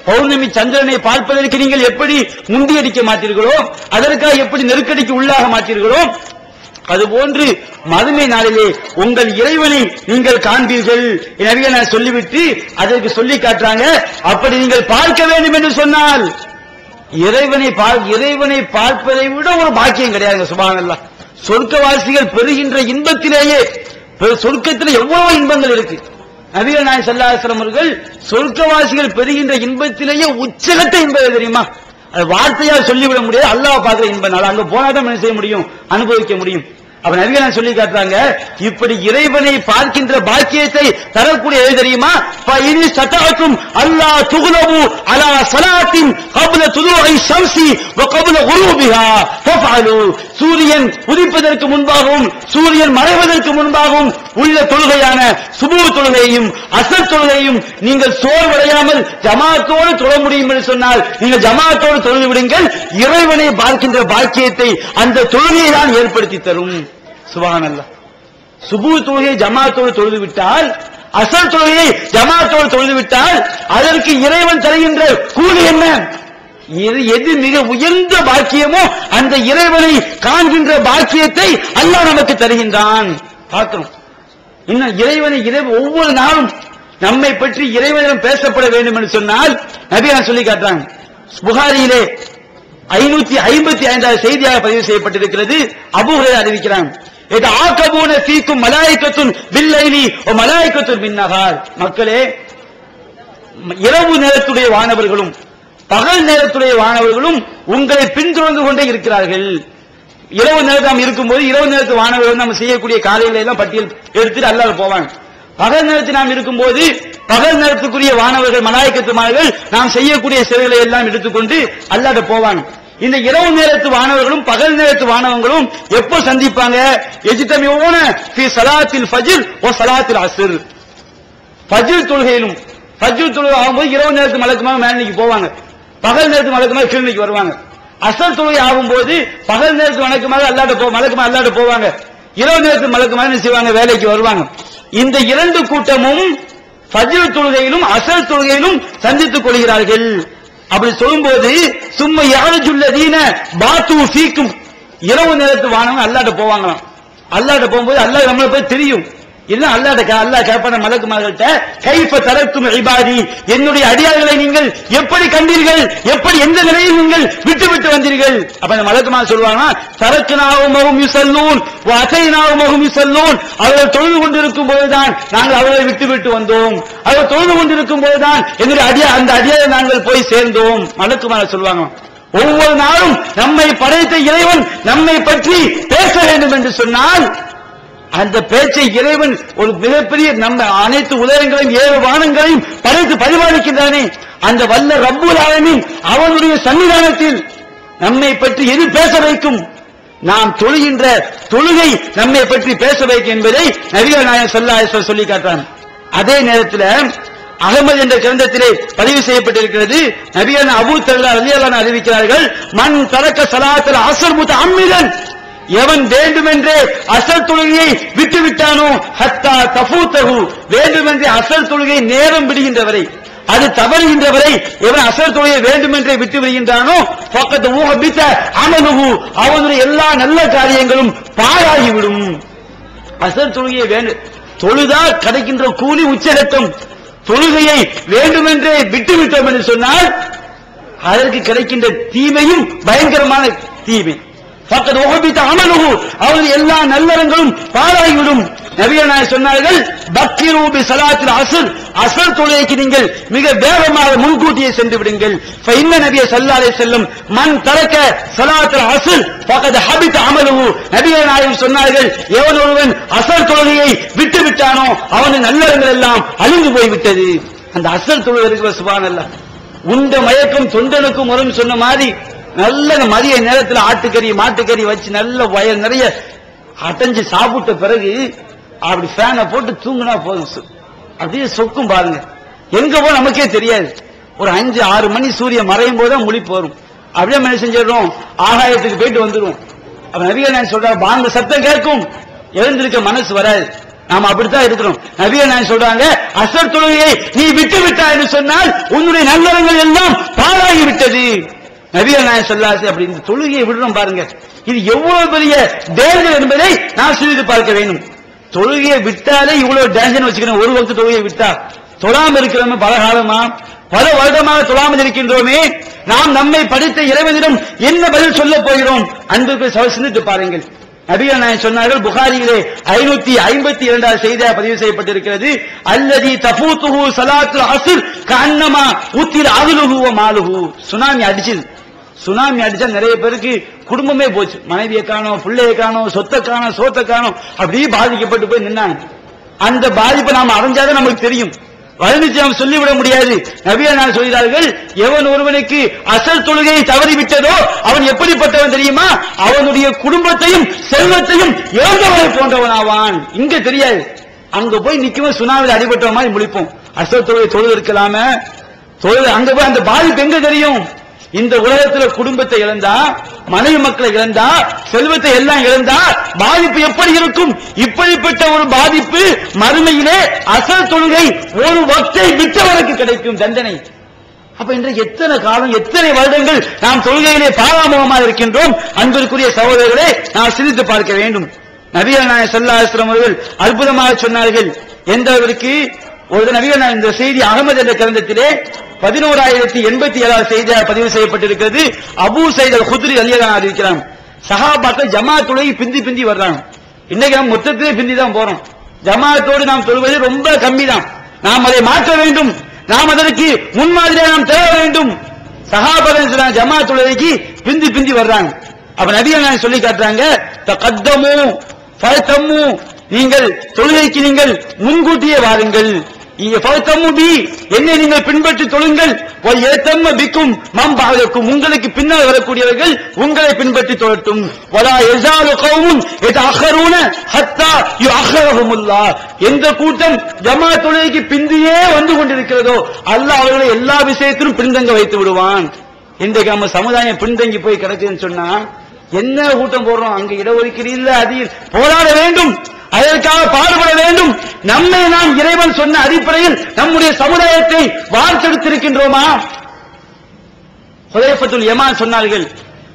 பௌர்ணமி சந்திரனை பார்ப்பதற்கு நீங்கள் எப்படி முந்தியடிக்க மாட்டீர்களோ அதற்காக எப்படி நெருக்கடிக்கு உள்ளாக மாட்டீர்களோ அதுபோன்று மதுமை நாளிலே உங்கள் இறைவனை நீங்கள் காண்பீர்கள் எனவே நான் சொல்லிவிட்டு அதற்கு சொல்லி காட்டுறாங்க அப்படி நீங்கள் பார்க்க வேண்டும் என்று சொன்னால் இறைவனை பார்- இறைவனை பார்ப்பதை விட ஒரு பாக்கியம் கிடையாது சுபானல்லா சொர்க்கவாசிகள் பெறுகின்ற இன்பத்திலேயே பெ- சொர்க்கத்தில் எவ்வளவு இன்பங்கள் இருக்கு நபிகள் நாயகம் ஸல்லல்லாஹு அவர்கள் சொர்க்கவாசிகள் பெறுகின்ற இன்பத்திலேயே உச்சகட்ட இன்பம் எது தெரியுமா அது வார்த்தையால் சொல்லிவிட முடியாது அல்லாஹ் பார்க்கிற இன்பம் நாள் அங்க போனாதான் என்ன செய்ய முடியும் அனுபவிக்க முடியும் அப்ப நபிகள் நாயகம் சொல்லி காட்டுறாங்க இப்படி இறைவனை பார்க்கின்ற பாக்கியத்தை தரக்கூடிய எது தெரியுமா இனி சட்டாக்கும் அல்லாஹ் துகுலவு அலா சலாத்தின் கபுல துதுவை ஷம்சி வ கபுல குரூபிஹா ஃபஃஅலு சூரியன் உதிப்பதற்கு முன்பாகவும் சூரியன் மறைவதற்கு முன்பாகவும் உள்ள தொழுகையான சுபு தொழுகையையும் அசர் தொழுகையும் நீங்கள் சோர்வடையாமல் ஜமாத்தோடு தொழ முடியும் என்று சொன்னால் நீங்கள் ஜமாத்தோடு தொழுது விடுங்கள் இறைவனை பார்க்கின்ற பாக்கியத்தை அந்த தொழுகையை தான் ஏற்படுத்தி தரும் சுபஹானல்லாஹ் சுபு தொழுகையை ஜமாத்தோடு தொழுது விட்டால் அசர் தொழுகையை ஜமாத்தோடு தொழுது விட்டால் அதற்கு இறைவன் தருகின்ற கூலி என்ன எது எது மிக உயர்ந்த பாக்கியமோ அந்த இறைவனை காண்கின்ற பாக்கியத்தை அல்லாஹ் நமக்கு தருகின்றான் பார்க்கிறோம் இன்னும் இறைவனை இறை ஒவ்வொரு நாளும் நம்மை பற்றி இறைவனிடம் பேசப்பட வேண்டும் என்று சொன்னால் நபியா சொல்லி காட்டுறாங்க புகாரியிலே ஐநூத்தி ஐம்பத்தி ஐந்தாவது செய்தியாக பதிவு செய்யப்பட்டிருக்கிறது அபூஹரை அறிவிக்கிறாங்க இது ஆக்கபூன தீக்கும் மலாய்க்கத்துன் பில்லைலி ஓ மலாய்க்கத்துன் பின்னகார் மக்களே இரவு நேரத்துடைய வானவர்களும் பகல் நேரத்துடைய வானவர்களும் உங்களை பின்தொடர்ந்து கொண்டே இருக்கிறார்கள் இரவு நேரத்தில் நாம் இருக்கும்போது இரவு நேரத்து வானவர்கள் நம்ம செய்யக்கூடிய காலையில எல்லாம் பட்டியல் எடுத்துட்டு அல்லாத போவாங்க பகல் நேரத்தில் நாம் இருக்கும்போது பகல் நேரத்துக்குரிய வானவர்கள் மலாய்க்கத்துமார்கள் நாம் செய்யக்கூடிய செயல்களை எல்லாம் எடுத்துக்கொண்டு அல்லாத போவாங்க இந்த இரவு நேரத்து வானவர்களும் பகல் நேரத்து வானவங்களும் எப்போ சந்திப்பாங்க எஜித்தமியோன ஃபி சலாத்தில் ஃபஜ்ர் ஓ சலாத்தில் அஸ்ர் ஃபஜ்ர் தொழுகையிலும் ஃபஜ்ர் தொழுகை ஆகும்போது இரவு நேரத்து மலக்குமாக மேலனிக்கு போவாங்க பகல் நேரத்து மலக்குமாக கீழ்நிலைக்கு வருவாங்க அசர் தொழுகை ஆகும்போது பகல் நேரத்து வணக்கமாக அல்லாட்ட போ மலக்குமா அல்லாட்ட போவாங்க இரவு நேரத்து மலக்குமாக என்ன செய்வாங்க வேலைக்கு வருவாங்க இந்த இரண்டு கூட்டமும் ஃபஜ்ர் தொழுகையிலும் அசர் தொழுகையிலும் சந்தித்துக் கொள்கிறார்கள் அப்படி சொல்லும்போது சும்மா யாருஜுல்லதீன பாத்து ஃபீக்கும் இரவு நேரத்து வானவங்க அல்லாட்ட போவாங்களாம் அல்லாட்ட போகும்போது அல்லாஹ் நம்மளை போய் தெரியும் இல்ல அல்லாட்ட கே- அல்லாஹ் கேட்பான மலக்குமார்கள்ட்ட கைஃப தரக்கும் இபாதி என்னுடைய அடியார்களை நீங்கள் எப்படி கண்டீர்கள் எப்படி எந்த நிலையில் நீங்கள் விட்டு விட்டு வந்தீர்கள் அப்ப அந்த மலக்குமார் சொல்லுவாங்க தரக்குனாவும் யுசல்லூன் அசைனாவும் யுசல்லூன் அவர்கள் தொழுது கொண்டிருக்கும் போதுதான் நாங்கள் அவர்களை விட்டு விட்டு வந்தோம் அவர்கள் தொழுது கொண்டிருக்கும் போதுதான் எங்களுடைய அடியா அந்த அடியாரை நாங்கள் போய் சேர்ந்தோம் மலக்குமார் சொல்லுவாங்க ஒவ்வொரு நாளும் நம்மை படைத்த இறைவன் நம்மை பற்றி பேச வேண்டும் என்று சொன்னால் அந்த பேச்சை இறைவன் ஒரு மிகப்பெரிய நம்ம அனைத்து உலகங்களையும் ஏழு வானங்களையும் படைத்து பரிபாலிக்கின்றானே அந்த வல்ல ரப்புல் ஆலமீன் அவனுடைய சன்னிதானத்தில் நம்மை பற்றி எது பேச வைக்கும் நாம் தொழுகின்ற தொழுகை நம்மை பற்றி பேச வைக்கும் என்பதை நபிகள் நாயகம் சொல்லா சொல்லி காட்டுறான் அதே நேரத்தில் அகமது என்ற கிரந்தத்திலே பதிவு செய்யப்பட்டிருக்கிறது நபியான அபூ தல்லா ரலியல்லாஹு அன்ஹு அறிவிக்கிறார்கள் மன் தரக்க சலாத்தல் அஸ்ர் முத்த அம்மிதன் எவன் வேண்டுமென்றே அசல் தொழுகையை விட்டு விட்டானோ ஹத்தா தஃபூத்தஹு வேண்டுமென்றே அசல் தொழுகை நேரம் விடுகின்றவரை அது தவறுகின்றவரை எவன் அசல் தொழுகையை வேண்டுமென்றே விட்டு விடுகின்றானோ பக்கத்து ஊகபித்த அமலுகு அவனுடைய எல்லா நல்ல காரியங்களும் பாழாகிவிடும் அசல் தொழுகையை வேண்டும் தொழுதா கிடைக்கின்ற கூலி உச்சகட்டம் தொழுகையை வேண்டுமென்றே விட்டு விட்டோம் என்று சொன்னால் அதற்கு கிடைக்கின்ற தீமையும் பயங்கரமான தீமை பக்கத்து உகபித்த அமலுகு அவர்கள் எல்லா நல்லறங்களும் பாழாகிவிடும் நபிகள் நாயகம் சொன்னார்கள் பக்கிரூபி சலாத்தில் அசல் அசல் தொழுகைக்கு நீங்கள் மிக வேகமாக முன்கூட்டியே சென்று விடுங்கள் இன்ன நபிய சல்லாலே செல்லும் மண் தரக்க சலாத்தில் அசல் பக்கத்து ஹபித்த அமலுகு நபிகள் நாயகம் சொன்னார்கள் எவன் ஒருவன் அசல் தொழுகையை விட்டு விட்டானோ அவனின் நல்லறங்கள் எல்லாம் அழிந்து போய்விட்டது அந்த அசல் தொழுகை இருக்கிற சுபான் உண்ட மயக்கம் தொண்டனுக்கும் வரும் சொன்ன மாதிரி நல்ல இந்த மதிய நேரத்தில் ஆட்டுக்கறி மாட்டுக்கறி வச்சு நல்ல வயல் நிறைய அடைஞ்சு சாப்பிட்ட பிறகு அப்படி ஃபேனை போட்டு தூங்குனா போதும் சு- அப்படியே சொக்கும் பாருங்க எங்க போ நமக்கே தெரியாது ஒரு அஞ்சு ஆறு மணி சூரியன் மறையும் போது தான் முழிப்பு வரும் அப்படியே என்ன செஞ்சிடறோம் ஆகாயத்துக்கு போயிட்டு வந்துருவோம் அப்ப நபிகள் நான் சொல்றாரு பாங்க சத்தம் கேட்கும் எழுந்திருக்க மனசு வராது நாம அப்படித்தான் இருக்கிறோம் நபிய நான் சொல்றாங்க அசர் தொழுகையை நீ விட்டு விட்டாய் என்று சொன்னால் உன்னுடைய நல்லவங்கள் எல்லாம் பாழாகி விட்டது நபிய நான் சொல்லாசு அப்படி இந்த தொழுகையை விடுறோம் பாருங்க இது எவ்வளவு பெரிய டேஞ்சர் என்பதை நான் சிறிது பார்க்க வேண்டும் தொழுகையை விட்டாலே இவ்வளவு டேஞ்சர் வச்சுக்கணும் ஒரு வகுத்து தொழுகையை விட்டா தொழாம இருக்கிறோம் பல காலமா பல வருடமாக தொழாமல் இருக்கின்றோமே நாம் நம்மை படித்த இறைவனிடம் என்ன பதில் சொல்ல போகிறோம் அன்புக்கு சவ- சிந்தித்து பாருங்கள் நபிகள் நாயகம் சொன்னார்கள் புகாரியிலே ஐநூத்தி ஐம்பத்தி இரண்டாவது செய்தியாக பதிவு செய்யப்பட்டிருக்கிறது அல்லதி தபூத்துஹு சலாத்து அசுர் கண்ணமா ஊத்திர அகுலுகுவ மாலுகு சுனாமி அடிச்சது சுனாமி அடிச்சா நிறைய பேருக்கு குடும்பமே போச்சு மனைவியை காணோம் பிள்ளையை காணோம் சொத்தை காணோம் சோத்தை காணோம் அப்படியே பாதிக்கப்பட்டு போய் நின்னாங்க அந்த பாதிப்பை நாம அடைஞ்சாதான் நமக்கு தெரியும் வளர்ந்துச்சு நாம் சொல்லிவிட முடியாது நபியா நான் சொல்கிறார்கள் எவன் ஒருவனுக்கு அசல் தொழுகையை தவறிவிட்டதோ அவன் எப்படிப்பட்டவன் தெரியுமா அவனுடைய குடும்பத்தையும் செல்வத்தையும் இழந்தவனை போன்றவன் ஆவான் இங்க தெரியாது அங்க போய் நிக்கும்போது சுனாவில் அடிபட்ட மாதிரி முழிப்போம் அசல் தொழுகை தொழுது இருக்கலாம தொழுது அங்க போய் அந்த பாதிப்பு எங்க தெரியும் இந்த உலகத்துல குடும்பத்தை இழந்தா மனைவி மக்களை இழந்தா செல்வத்தை எல்லாம் இழந்தா பாதிப்பு எப்படி இருக்கும் இப்படிப்பட்ட ஒரு பாதிப்பு மறுமையிலே அசல் தொழுகை ஒரு வக்தை விட்டவனுக்கு கிடைக்கும் தண்டனை அப்ப இன்றைக்கு எத்தனை காலம் எத்தனை வருடங்கள் நாம் தொழுகையிலே பாராமுகமாக இருக்கின்றோம் அன்பிற்குரிய சகோதரர்களே நாம் சிந்தித்து பார்க்க வேண்டும் நபிகள் நாயகம் ஸல்லல்லாஹு அவர்கள் அற்புதமாக சொன்னார்கள் எந்த அளவிற்கு ஒரு நபிகள் நாயகம் இந்த செய்தி அகமது என்ற கிரந்தத்திலே பதினோராயிரத்தி எண்பத்தி ஏழாவது செய்தியாக பதிவு செய்யப்பட்டிருக்கிறது அபூ சைத் அல் குத்ரி அலியலான அறிவிக்கிறான் சஹாபாக்கள் ஜமாத்துலை பிந்தி பிந்தி வர்றாங்க இன்னைக்கு நாம் மொத்தத்திலே பிந்தி தான் போறோம் ஜமாத்தோடு நாம் தொழுவது ரொம்ப கம்மி தான் நாம் அதை மாற்ற வேண்டும் நாம் அதற்கு முன்மாதிரியாக நாம் தேட வேண்டும் சஹாபாக்கள் சொல்றாங்க ஜமாத் தொழுகைக்கு பிந்தி பிந்தி வர்றாங்க அப்ப நபிகள் நான் சொல்லி காட்டுறாங்க தகத்தமு ஃபதமு நீங்கள் தொழுகைக்கு நீங்கள் முன்கூட்டியே வாருங்கள் இங்க ஃபதமு பி என்னை நீங்கள் பின்பற்றி தொழுங்கள் ஏத்தம்ம பிக்கும் மம்பாதக்கும் உங்களுக்கு பின்னால் வரக்கூடியவர்கள் உங்களை பின்பற்றி தொழட்டும் வலா எசாலு கௌமுன் எதஅخرون ஹத்தா யுஅخرஹுமுல்லாஹ் எந்த கூட்டம் ஜமாத் தொழுகைக்கு பிந்தியே வந்து கொண்டிருக்கிறதோ அல்லாஹ் அவர்களை எல்லா விஷயத்திலும் பின்தங்க வைத்து விடுவான் இன்றைக்கு நம்ம சமுதாயம் பின்தங்கி போய் கிடக்குதுன்னு சொன்னா என்ன கூட்டம் போடுறோம் அங்க இடஒதுக்கீடு இல்ல அது இல்ல. போராட வேண்டும் அதற்காக பாடுபட வேண்டும் நம்மை நாம் இறைவன் சொன்ன அடிப்படையில் நம்முடைய சமுதாயத்தை வார்த்தெடுத்திருக்கின்றோமா ஹுதைஃபத்துல் யமான் சொன்னார்கள்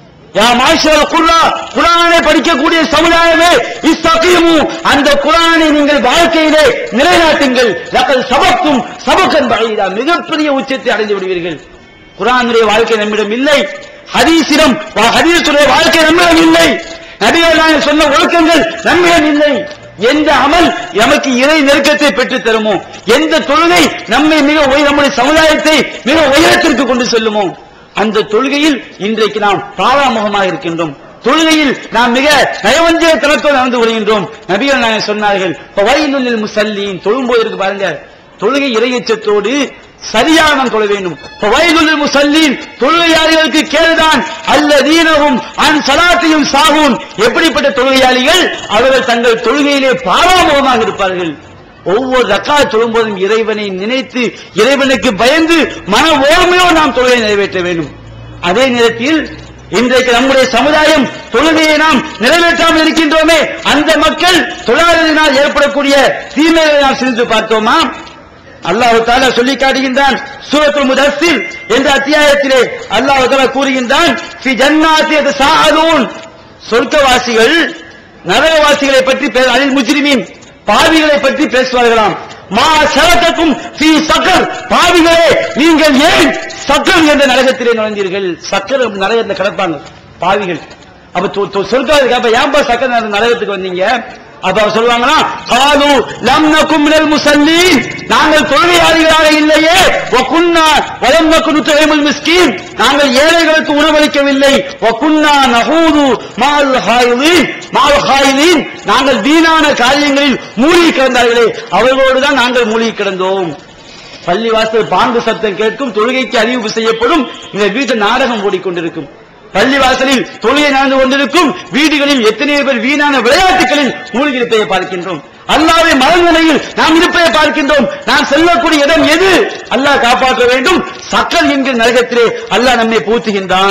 யா மாஷர் குர்ஆ குர்ஆனை படிக்கக்கூடிய சமுதாயமே இஸ்தகீமு அந்த குர்ஆனை நீங்கள் வாழ்க்கையிலே நிலைநாட்டுங்கள் லக்கல் சபக்கும் சபக்கன் பஈதா மிகப்பெரிய உச்சத்தை அடைந்து விடுவீர்கள் குர்ஆனுடைய வாழ்க்கை நம்மிடம் இல்லை ஹதீஸிடம் வா- ஹதீஸுடைய வாழ்க்கை நம்மிடம் இல்லை நபிகள் நாயகம் சொன்ன ஒழுக்கங்கள் நம்மிடம் இல்லை எந்த அமல் எமக்கு இறை நெருக்கத்தை பெற்றுத் தருமோ எந்த தொழுகை நம்மை மிக உய- நம்முடைய சமுதாயத்தை மிக உயரத்திற்கு கொண்டு செல்லுமோ அந்த தொழுகையில் இன்றைக்கு நாம் பாராமுகமாக இருக்கின்றோம் தொழுகையில் நாம் மிக நயவஞ்சகத்தனத்தோடு நடந்து கொள்கின்றோம் நபிகள் நாயகம் சொன்னார்கள் வயலுள்ளில் முசல்லீன் தொழும்போது இருக்கு பாருங்க தொழுகை இறையச்சத்தோடு சரியாக நாம் தொழ வேண்டும் வயலுள்ளில் முசல்லீன் தொழுகையாளிகளுக்கு கேள்தான் அல்லதீனவும் அன் சலாத்தையும் சாகும் எப்படிப்பட்ட தொழுகையாளிகள் அவர்கள் தங்கள் தொழுகையிலே பாராமுகமாக இருப்பார்கள் ஒவ்வொரு ரக்கா தொழும்போதும் இறைவனை நினைத்து இறைவனுக்கு பயந்து மன ஓர்மையோடு நாம் தொழுகை நிறைவேற்ற வேண்டும் அதே நேரத்தில் இன்றைக்கு நம்முடைய சமுதாயம் தொழுகையை நாம் நிறைவேற்றாமல் இருக்கின்றோமே அந்த மக்கள் தொழிலாளர்களினால் ஏற்படக்கூடிய தீமைகளை நாம் சிந்தித்து பார்த்தோமா அல்லாஹு தாலா சொல்லி காட்டுகின்றான் சூரத்துல் முதஸ்ஸில் என்ற அத்தியாயத்திலே அல்லாஹு தாலா கூறுகின்றான் ஃபி ஜன்னாத்தி யதசாஅலூன் சொர்க்கவாசிகள் நரகவாசிகளை பற்றி பே- அலில் முஜ்ரிமீன் பாவிகளை பற்றி பேசுவார்களாம் மா சலத்தக்கும் ஃபீ சக்கர் பாவிகளே நீங்கள் ஏன் சக்கர் என்ற நரகத்திலே நுழைந்தீர்கள் சக்கர் நரகத்தில் கிடப்பாங்க பாவிகள் அப்ப தொ- தொ- சொர்க்காதுக்கு அப்ப ஏன்பா சக்கர் நர- நரகத்துக்கு வந்தீங்க அப்ப அவர் சொல்லுவாங்கன்னா காலு லம் நக்கும் மினல் முசல்லீன் நாங்கள் தொழுகையாளிகளாக இல்லையே வகுன்னா வலம் நக்கு துறைமுல் மிஸ்கீன் நாங்கள் ஏழைகளுக்கு உணவளிக்கவில்லை வகுன்னா நகூது மால் ஹாயிலீன் மால் ஹாயிலீன் நாங்கள் வீணான காரியங்களில் மூழ்கி கிடந்தார்களே அவர்களோடு தான் நாங்கள் மூழ்கி கிடந்தோம் பள்ளி வாசல் பாங்கு சத்தம் கேட்கும் தொழுகைக்கு அறிவிப்பு செய்யப்படும் இந்த வீட்டில் நாடகம் ஓடிக்கொண்டிருக்கும் பள்ளி வாசலில் தொழுகை நடந்து கொண்டிருக்கும் வீடுகளில் எத்தனையோ பேர் வீணான விளையாட்டுகளில் மூழ்கி இருப்பதை பார்க்கின்றோம் அல்லாவை மனநிலையில் நாம் இருப்பதை பார்க்கின்றோம் நாம் செல்லக்கூடிய இடம் எது அல்லாஹ் காப்பாற்ற வேண்டும் சக்கல் என்கிற நரகத்திலே அல்லாஹ் நம்மை பூத்துகின்றான்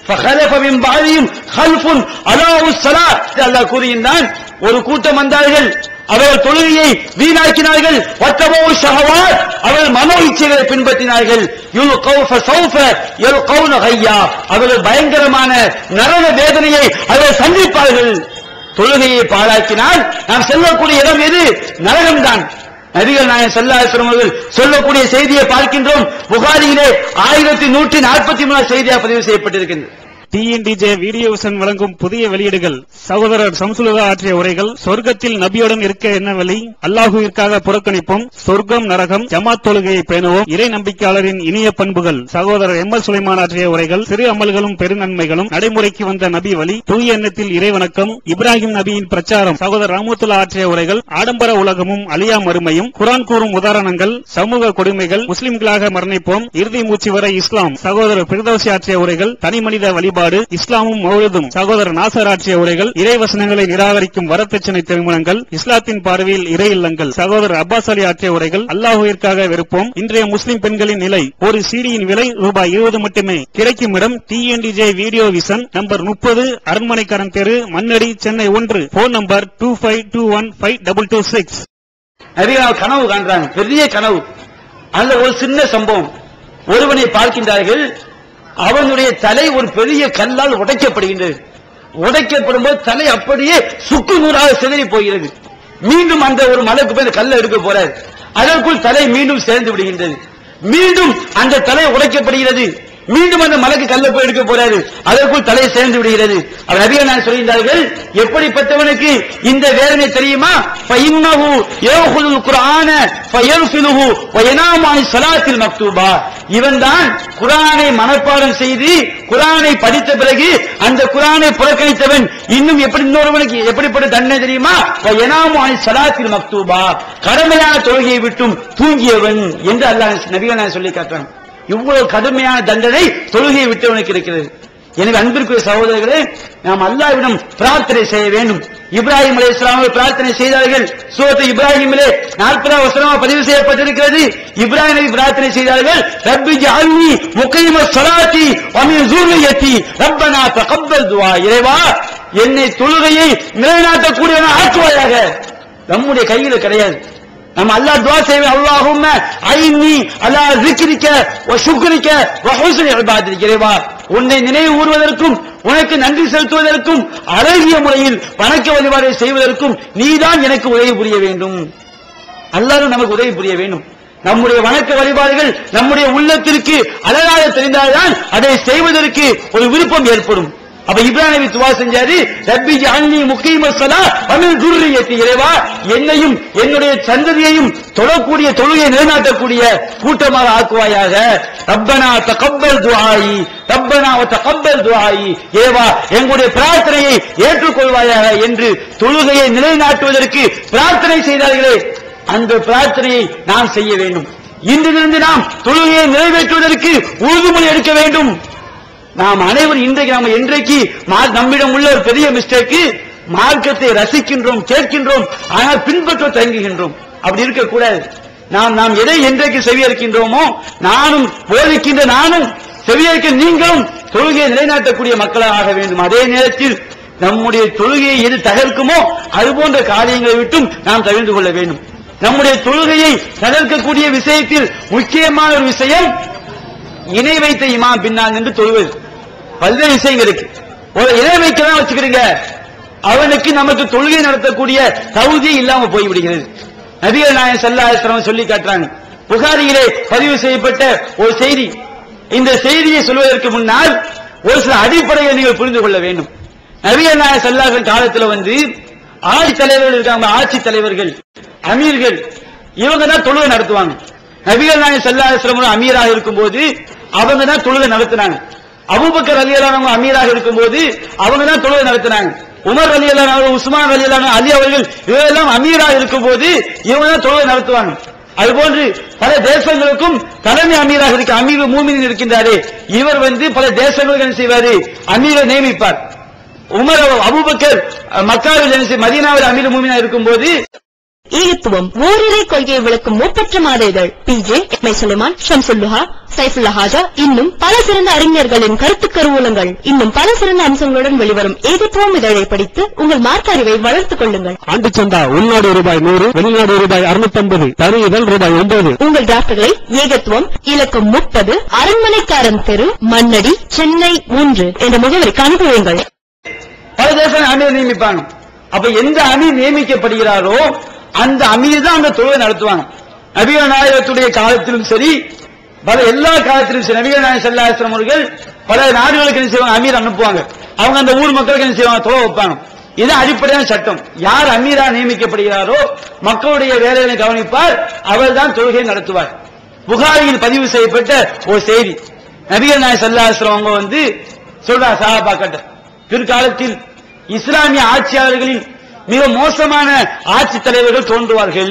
فخلف من بعدهم خلف أضاعوا الصلاة அல்லாஹ் கூறுகின்றான் ஒரு கூட்டம் வந்தார்கள் அவர்கள் தொழுகையை வீணாக்கினார்கள் வத்தபோ ஷஹவாத் அவர்கள் மனோ இச்சைகளை பின்பற்றினார்கள் யுல்கௌ ஃபஸௌஃப யல்கௌன ஹய்யா அவர்கள் பயங்கரமான நரக வேதனையை அவர்கள் சந்திப்பார்கள் தொழுகையை பாழாக்கினால் நாம் செல்லக்கூடிய இடம் எது நரகம்தான் நபிகள் நாயன் சல்லாஸ்வரம் அவர்கள் சொல்லக்கூடிய செய்தியை பார்க்கின்றோம் புகாரியிலே ஆயிரத்தி நூற்றி நாற்பத்தி மூணு செய்தியாக பதிவு செய்யப்பட்டிருக்கின்றது டிஎன்டிஜே வீடியோ விசன் வழங்கும் புதிய வெளியீடுகள் சகோதரர் சம்சுலுதா ஆற்றிய உரைகள் சொர்க்கத்தில் நபியுடன் இருக்க என்ன வழி அல்லாஹுவிற்காக புறக்கணிப்போம் சொர்க்கம் நரகம் ஜமாத் தொழுகையை பேணுவோம் இறை நம்பிக்கையாளரின் இனிய பண்புகள் சகோதரர் எம் எல் சுலைமான் ஆற்றிய உரைகள் சிறு அமல்களும் பெருநன்மைகளும் நடைமுறைக்கு வந்த நபி வழி தூய எண்ணத்தில் இறை வணக்கம் இப்ராஹிம் நபியின் பிரச்சாரம் சகோதரர் ராமத்துல்லா ஆற்றிய உரைகள் ஆடம்பர உலகமும் அழியா மறுமையும் குரான் கூறும் உதாரணங்கள் சமூக கொடுமைகள் முஸ்லிம்களாக மரணிப்போம் இறுதி மூச்சு வரை இஸ்லாம் சகோதரர் பிரதோசி ஆற்றிய உரைகள் தனி மனித வழிபாடு இஸ்லாமும் மௌலதும் சகோதரர் நாசர் ஆற்றிய உரைகள் இறைவசனங்களை நிராகரிக்கும் வரப்பிரச்சனை திருமணங்கள் இஸ்லாத்தின் பார்வையில் இறை இல்லங்கள் சகோதரர் அப்பாஸ் அலி ஆற்றிய உரைகள் அல்லாஹுவிற்காக வெறுப்போம் இன்றைய முஸ்லிம் பெண்களின் நிலை ஒரு சீடியின் விலை ரூபாய் இருபது மட்டுமே கிடைக்கும் இடம் டிஎன்டிஜே வீடியோ விசன் நம்பர் முப்பது அரண்மனைக்காரன் தெரு மண்ணடி சென்னை ஒன்று phone number two five two one five double two six நபிகள் கனவு காண்றாங்க பெரிய கனவு அந்த ஒரு சின்ன சம்பவம் ஒருவனை பார்க்கின்றார்கள் அவனுடைய தலை ஒரு பெரிய கல்லால் உடைக்கப்படுகின்றது உடைக்கப்படும் போது தலை அப்படியே சுக்கு நூறாக சிதறி போகிறது மீண்டும் அந்த ஒரு மலைக்கு போய் அந்த கல்லை எடுக்க போறார் அதற்குள் தலை மீண்டும் சேர்ந்து விடுகின்றது மீண்டும் அந்த தலை உடைக்கப்படுகிறது மீண்டும் அந்த மலைக்கு கல்ல போய் எடுக்க போறாரு அதற்குள் தலை சேர்ந்து விடுகிறது அவர் நபிகள் நான் சொல்கின்றார்கள் எப்படிப்பட்டவனுக்கு இந்த வேதனை தெரியுமா فإنه يأخذ القرآن فيرسله وينام عن الصلاة المكتوبة இவன் தான் குரானை மனப்பாடம் செய்து குரானை படித்த பிறகு அந்த குரானை புறக்கணித்தவன் இன்னும் எப்படி இன்னொருவனுக்கு எப்படிப்பட்ட தண்டனை தெரியுமா எனாமு அனி சலாத்தில் மக்தூபா கடமையான தொழுகையை விட்டும் தூங்கியவன் என்று அல்லாஹ் நபிகள் நான் சொல்லி காட்டுறான் இவ்வளவு கடுமையான தண்டனை தொழுகையை விட்டவனுக்கு இருக்கிறது எனவே அன்பிற்குரிய சகோதரர்களே நாம் அல்லாஹ்விடம் பிரார்த்தனை செய்ய வேண்டும் இப்ராஹிம் அலை இஸ்லாமல் பிரார்த்தனை செய்தார்கள் சூரத்து இப்ராஹிமிலே நாற்பதாம் வசனமாக பதிவு செய்யப்பட்டிருக்கிறது இப்ராஹிம் நபி பிரார்த்தனை செய்தார்கள் ரப்பி ஜஅல்னி முகைம ஸலாத்தி வ மின் ذُرِّيَّتِي ரப்பனா தகப்பல் துஆ இறைவா என்னை தொழுகையை நிலைநாட்டக்கூடியவன் ஆக்குவாயாக நம்முடைய கையில கிடையாது நம்ம அல்லாஹ் துவா செய்வோம் அல்லாஹும்ம ஐன்னி அலா ذِكْرِكَ وشكرك وحسن عبادتك இறைவா உன்னை நினைவு கூறுவதற்கும் உனக்கு நன்றி செலுத்துவதற்கும் அழகிய முறையில் வணக்க வழிபாடை செய்வதற்கும் நீதான் எனக்கு உதவி புரிய வேண்டும் அல்லாரும் நமக்கு உதவி புரிய வேண்டும் நம்முடைய வணக்க வழிபாடுகள் நம்முடைய உள்ளத்திற்கு அழகாக தெரிந்தால்தான் அதை செய்வதற்கு ஒரு விருப்பம் ஏற்படும் அப்ப இப்ராஹிம் நபி துவா செஞ்சாரு ரப்பி ஜஅல்னி முகீம ஸலா வமின் துர்ரியத்தி இறைவா என்னையும் என்னுடைய சந்ததியையும் தொழக்கூடிய தொழுகையை நிலைநாட்டக்கூடிய கூட்டமாக ஆக்குவாயாக ரப்பனா தகப்பல் துஆஇ ரப்பனா வ தகப்பல் துஆஇ இறைவா எங்களுடைய பிரார்த்தனையை ஏற்றுக்கொள்வாயாக என்று தொழுகையை நிலைநாட்டுவதற்கு பிரார்த்தனை செய்தார்களே அந்த பிரார்த்தனையை நாம் செய்ய வேண்டும் இன்றிலிருந்து நாம் தொழுகையை நிறைவேற்றுவதற்கு உறுதிமொழி எடுக்க வேண்டும் நாம் அனைவரும் இன்றைக்கு நாம் இன்றைக்கு மா- நம்மிடம் உள்ள ஒரு பெரிய மிஸ்டேக்கு மார்க்கத்தை ரசிக்கின்றோம் கேட்கின்றோம் ஆனால் பின்பற்ற தயங்குகின்றோம் அப்படி இருக்கக்கூடாது நாம் நாம் எதை இன்றைக்கு செவியேற்கின்றோமோ நானும் போதிக்கின்ற நானும் செவியேற்க நீங்களும் தொழுகையை நிலைநாட்டக்கூடிய மக்களாக ஆக வேண்டும் அதே நேரத்தில் நம்முடைய தொழுகையை எது தகர்க்குமோ அது போன்ற காரியங்களை விட்டும் நாம் தவிர்த்து கொள்ள வேண்டும் நம்முடைய தொழுகையை தகர்க்கக்கூடிய விஷயத்தில் முக்கியமான ஒரு விஷயம் இணை வைத்த இமாம் பின்னால் நின்று தொழுவது பல்வேறு விஷயங்கள் இருக்கு ஒரு இணை வைக்கலாம் வச்சுக்கிறீங்க அவனுக்கு நமக்கு தொழுகை நடத்தக்கூடிய தகுதி இல்லாம போய்விடுகிறது நபிகள் நாயன் சல்லாஸ்திரம் சொல்லி காட்டுறாங்க புகாரியிலே பதிவு செய்யப்பட்ட ஒரு செய்தி இந்த செய்தியை சொல்வதற்கு முன்னால் ஒரு சில அடிப்படையை நீங்கள் புரிந்து கொள்ள வேண்டும் நபிகள் நாயன் சல்லாசன் காலத்துல வந்து ஆட்சி தலைவர்கள் இருக்காங்க ஆட்சி தலைவர்கள் அமீர்கள் இவங்க தான் தொழுகை நடத்துவாங்க நபிகள் நாயகம் சல்லாஸ்லம் அமீராக இருக்கும்போது அவங்க தான் தொழுகை நடத்தினாங்க அபூபக்கர் அலியலானவங்க அமீராக இருக்கும்போது அவங்க தான் தொழுகை நடத்தினாங்க உமர் அலியலான உஸ்மான் அலியலான அலி அவர்கள் இவரெல்லாம் அமீராக இருக்கும்போது இவங்க தான் தொழுகை நடத்துவாங்க அதுபோன்று பல தேசங்களுக்கும் தலைமை அமீராக இருக்க அமீர் மூமின் இருக்கின்றாரே இவர் வந்து பல தேசங்களுக்கு என்ன செய்வாரு அமீரை நியமிப்பார் உமர் அபூபக்கர் மக்காவில் என்ன செய்ய- மதீனாவில் அமீர் மூமினா இருக்கும்போது ஈகத்துவம் ஓரிரை கொள்கையை விளக்கும் மூப்பற்ற மாத இதழ் பிஜே எம்ஐ சுலைமான் ஷம்சுல்லுஹா சைஃபுல்லா ஹாஜா இன்னும் பல சிறந்த அறிஞர்களின் கருத்து கருவூலங்கள் இன்னும் பல சிறந்த அம்சங்களுடன் வெளிவரும் ஏகத்துவம் இதழை படித்து உங்கள் மார்க்க அறிவை வளர்த்துக் கொள்ளுங்கள் ஆண்டு சந்தா உள்நாடு ரூபாய் நூறு வெளிநாடு ரூபாய் அறுநூத்தி தனி இதழ் ரூபாய் ஒன்பது உங்கள் டிராப்ட்களை ஏகத்துவம் இலக்கம் முப்பது அரண்மனைக்காரன் தெரு மண்ணடி சென்னை மூன்று என்ற முகவரிக்கு அனுப்புவீங்கள் பல தேசம் அமீர் நியமிப்பாங்க அப்ப எந்த அமீர் நியமிக்கப்படுகிறாரோ அந்த அமீர் தான் அந்த தொழிலை நடத்துவாங்க நபிகள் நாயகத்துடைய காலத்திலும் சரி பல எல்லா காலத்திலும் சரி நபிகள் நாயகம் செல்லாசிரம் அவர்கள் பல நாடுகளுக்கு என்ன செய்வாங்க அமீர் அனுப்புவாங்க அவங்க அந்த ஊர் மக்களுக்கு என்ன செய்வாங்க தொலை வைப்பாங்க இது அடிப்படையான சட்டம் யார் அமீரா நியமிக்கப்படுகிறாரோ மக்களுடைய வேலைகளை கவனிப்பார் அவர்தான் தொழுகை நடத்துவார் புகாரியில் பதிவு செய்யப்பட்ட ஒரு செய்தி நபிகள் நாயகம் செல்லாசிரம் அவங்க வந்து சொல்றா சஹாபாக்கட்ட பிற்காலத்தில் இஸ்லாமிய ஆட்சியாளர்களில் மிக மோசமான ஆட்சி தலைவர்கள் தோன்றுவார்கள்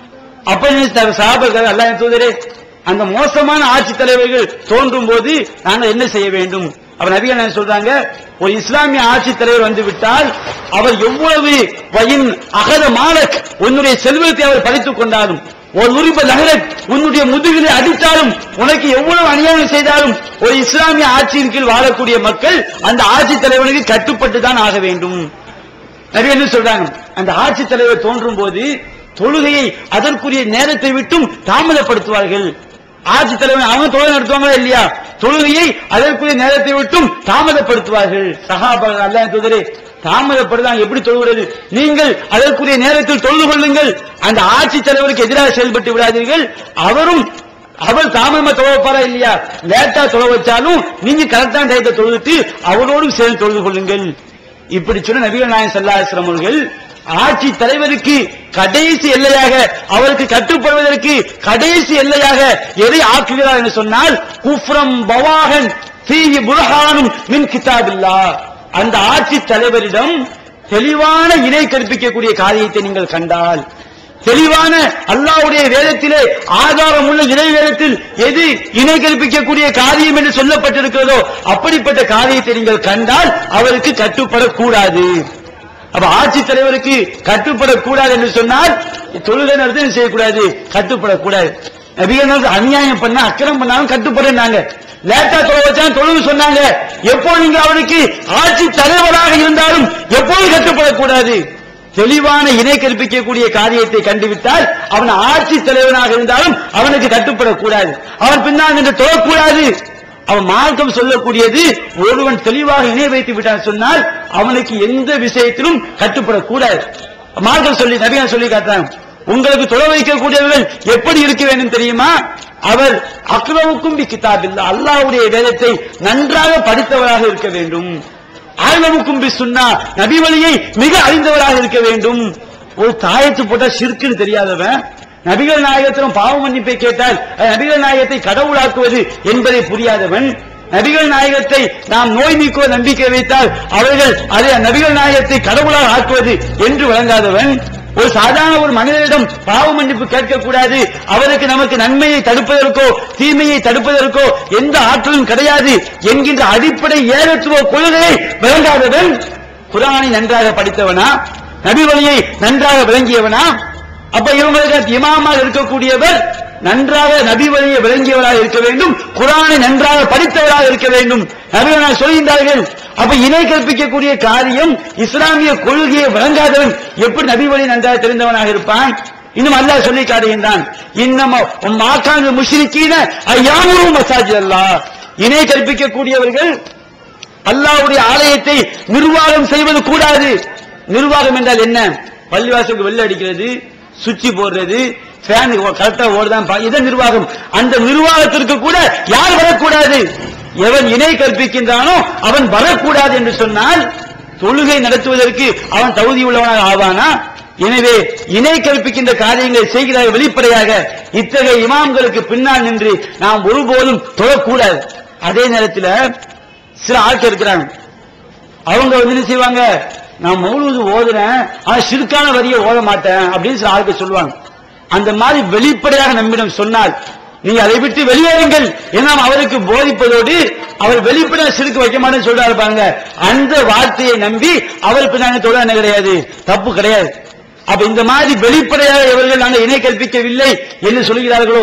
அப்ப சாபர்கள் அல்ல தூதரே அந்த மோசமான ஆட்சி தலைவர்கள் தோன்றும் போது நாங்கள் என்ன செய்ய வேண்டும் அவர் நபிகள் நாயகம் சொல்றாங்க ஒரு இஸ்லாமிய ஆட்சி தலைவர் வந்து விட்டால் அவர் எவ்வளவு வயின் அகத மாலக் உன்னுடைய செல்வத்தை அவர் பறித்துக் கொண்டாலும் ஒரு உரிப நகரத் உன்னுடைய முதுகிலே அடித்தாலும் உனக்கு எவ்வளவு அநியாயம் செய்தாலும் ஒரு இஸ்லாமிய ஆட்சியின் கீழ் வாழக்கூடிய மக்கள் அந்த ஆட்சி தலைவனுக்கு கட்டுப்பட்டு தான் ஆக வேண்டும் நிறைய என்ன சொல்றாங்க அந்த ஆட்சி தலைவர் தோன்றும் போது தொழுகையை அதற்குரிய நேரத்தை விட்டும் தாமதப்படுத்துவார்கள் ஆட்சி தலைவர் அவங்க தொழுகை நடத்துவாங்களா இல்லையா தொழுகையை அதற்குரிய நேரத்தை விட்டும் தாமதப்படுத்துவார்கள் சகாபாக அல்ல தூதரே தாமதப்படுதான் எப்படி தொழுகிறது நீங்கள் அதற்குரிய நேரத்தில் தொழுது கொள்ளுங்கள் அந்த ஆட்சி தலைவருக்கு எதிராக செயல்பட்டு விடாதீர்கள் அவரும் அவர் தாமதமா தொழப்பாரா இல்லையா லேட்டா தொழ வச்சாலும் நீங்க கரெக்டான டயத்தை தொழுதுட்டு அவரோடும் சேர்ந்து தொழுது கொள்ளுங்கள் இப்படி சொன்ன நபிகள் நாயகம் சல்லாஸ்லம் அவர்கள் ஆட்சி தலைவருக்கு கடைசி எல்லையாக அவருக்கு கட்டுப்படுவதற்கு கடைசி எல்லையாக எதை ஆக்குகிறார் என்று சொன்னால் குஃப்ரம் பவாகன் ஃபீஹி புர்ஹானும் மின் கிதாபில்லா அந்த ஆட்சி தலைவரிடம் தெளிவான இணை கற்பிக்கக்கூடிய காரியத்தை நீங்கள் கண்டால் தெளிவான அல்லாஹ்வுடைய வேதத்திலே ஆதாரம் உள்ள இறை வேதத்தில் எது இணை கற்பிக்கக்கூடிய காரியம் என்று சொல்லப்பட்டிருக்கிறதோ அப்படிப்பட்ட காரியத்தை நீங்கள் கண்டால் அவருக்கு கட்டுப்படக்கூடாது அப்ப ஆட்சி தலைவருக்கு கட்டுப்படக்கூடாது என்று சொன்னால் தொழுகை நடத்த என்ன செய்யக்கூடாது கட்டுப்படக்கூடாது நபிகள் அநியாயம் பண்ண அக்கிரம் பண்ணாலும் கட்டுப்படுறாங்க லேட்டா தொலை வச்சா தொழுவு சொன்னாங்க எப்போ நீங்க அவனுக்கு ஆட்சி தலைவராக இருந்தாலும் எப்போது கட்டுப்படக்கூடாது தெளிவான இணை கற்பிக்கக்கூடிய காரியத்தை கண்டுவிட்டால் அவன் ஆட்சி தலைவனாக இருந்தாலும் அவனுக்கு கட்டுப்படக்கூடாது அவன் பின்னால் நின்று தொழக்கூடாது அவன் மார்க்கம் சொல்லக்கூடியது ஒருவன் தெளிவாக இணை வைத்து விட்டான் சொன்னால் அவனுக்கு எந்த விஷயத்திலும் கட்டுப்படக்கூடாது மார்க்கம் சொல்லி நபியா சொல்லி காட்டாங்க உங்களுக்கு தொலை வைக்கக்கூடியவர்கள் எப்படி இருக்க வேண்டும் தெரியுமா அவர் அக்ரவுக்கும் பி கிதாபில்லா அல்லாஹ்வுடைய வேதத்தை நன்றாக படித்தவராக இருக்க வேண்டும் ஆழ்வமுக்கும் பி சுன்னா நபி வழியை மிக அறிந்தவராக இருக்க வேண்டும் ஒரு தாயத்து போட்டா சிறுக்குன்னு தெரியாதவன் நபிகள் நாயகத்திலும் பாவ மன்னிப்பை கேட்டால் அது நபிகள் நாயகத்தை கடவுளாக்குவது என்பதை புரியாதவன் நபிகள் நாயகத்தை நாம் நோய் நீக்குவ நம்பிக்கை வைத்தால் அவர்கள் அதை நபிகள் நாயகத்தை கடவுளாக ஆக்குவது என்று வழங்காதவன் ஒரு சாதாரண ஒரு மனிதனிடம் பாவ மன்னிப்பு கேட்கக்கூடாது அவருக்கு நமக்கு நன்மையை தடுப்பதற்கோ தீமையை தடுப்பதற்கோ எந்த ஆற்றலும் கிடையாது என்கின்ற அடிப்படை ஏகத்துவ கொள்கையை விளங்காதவன் குரானை நன்றாக படித்தவனா நபி வழியை நன்றாக விளங்கியவனா அப்ப இவங்களுக்கு இமாமாக இருக்கக்கூடியவர் நன்றாக நபி வழியை விளங்கியவராக இருக்க வேண்டும் குரானை நன்றாக படித்தவராக இருக்க வேண்டும் நபிகள் சொல்கின்றார்கள் அப்ப இணை கற்பிக்கக்கூடிய காரியம் இஸ்லாமிய கொள்கையை விளங்காதவன் எப்படி நபி வழி நன்றாக தெரிந்தவனாக இருப்பான் இன்னும் அல்லாஹ் சொல்லி காட்டுகின்றான் இன்னமோ மாக்காங்க முஷ்ரிக்கீன ஐயாமுரு மசாஜ் அல்லாஹ் இணை கற்பிக்கக்கூடியவர்கள் அல்லாஹ்வுடைய ஆலயத்தை நிர்வாகம் செய்வது கூடாது நிர்வாகம் என்றால் என்ன பள்ளிவாசலுக்கு வெள்ள அடிக்கிறது சுவிட்ச் போடுறது ஃபேன் கரெக்டா ஓடுதான் பா- இது நிர்வாகம் அந்த நிர்வாகத்திற்கு கூட யார் வரக்கூடாது எவன் இணை கற்பிக்கின்றானோ அவன் வரக்கூடாது என்று சொன்னால் தொழுகை நடத்துவதற்கு அவன் தகுதி உள்ளவனாக ஆவானா எனவே இணை கற்பிக்கின்ற காரியங்களை செய்கிறார் வெளிப்படையாக இத்தகைய இமாம்களுக்கு பின்னால் நின்று நாம் ஒருபோதும் தொழக்கூடாது அதே நேரத்தில் சில ஆட்கள் இருக்கிறாங்க அவங்க வந்து என்ன செய்வாங்க நான் மௌலூது ஓதுறேன் ஆனா சிறுக்கான வரியை ஓத மாட்டேன் அப்படின்னு சில ஆட்கள் சொல்லுவாங்க அந்த மாதிரி வெளிப்படையாக நம்மிடம் சொன்னால் நீங்க அதை விட்டு வெளியேறுங்கள் ஏன்னா அவருக்கு போதிப்பதோடு அவர் வெளிப்படையாக சிறுக்கு வைக்க மாட்டேன்னு சொல்றாரு பாருங்க அந்த வார்த்தையை நம்பி அவருக்கு நாங்க தொட என்ன கிடையாது தப்பு கிடையாது அப்ப இந்த மாதிரி வெளிப்படையாக இவர்கள் நாங்கள் இணை கற்பிக்கவில்லை என்று சொல்கிறார்களோ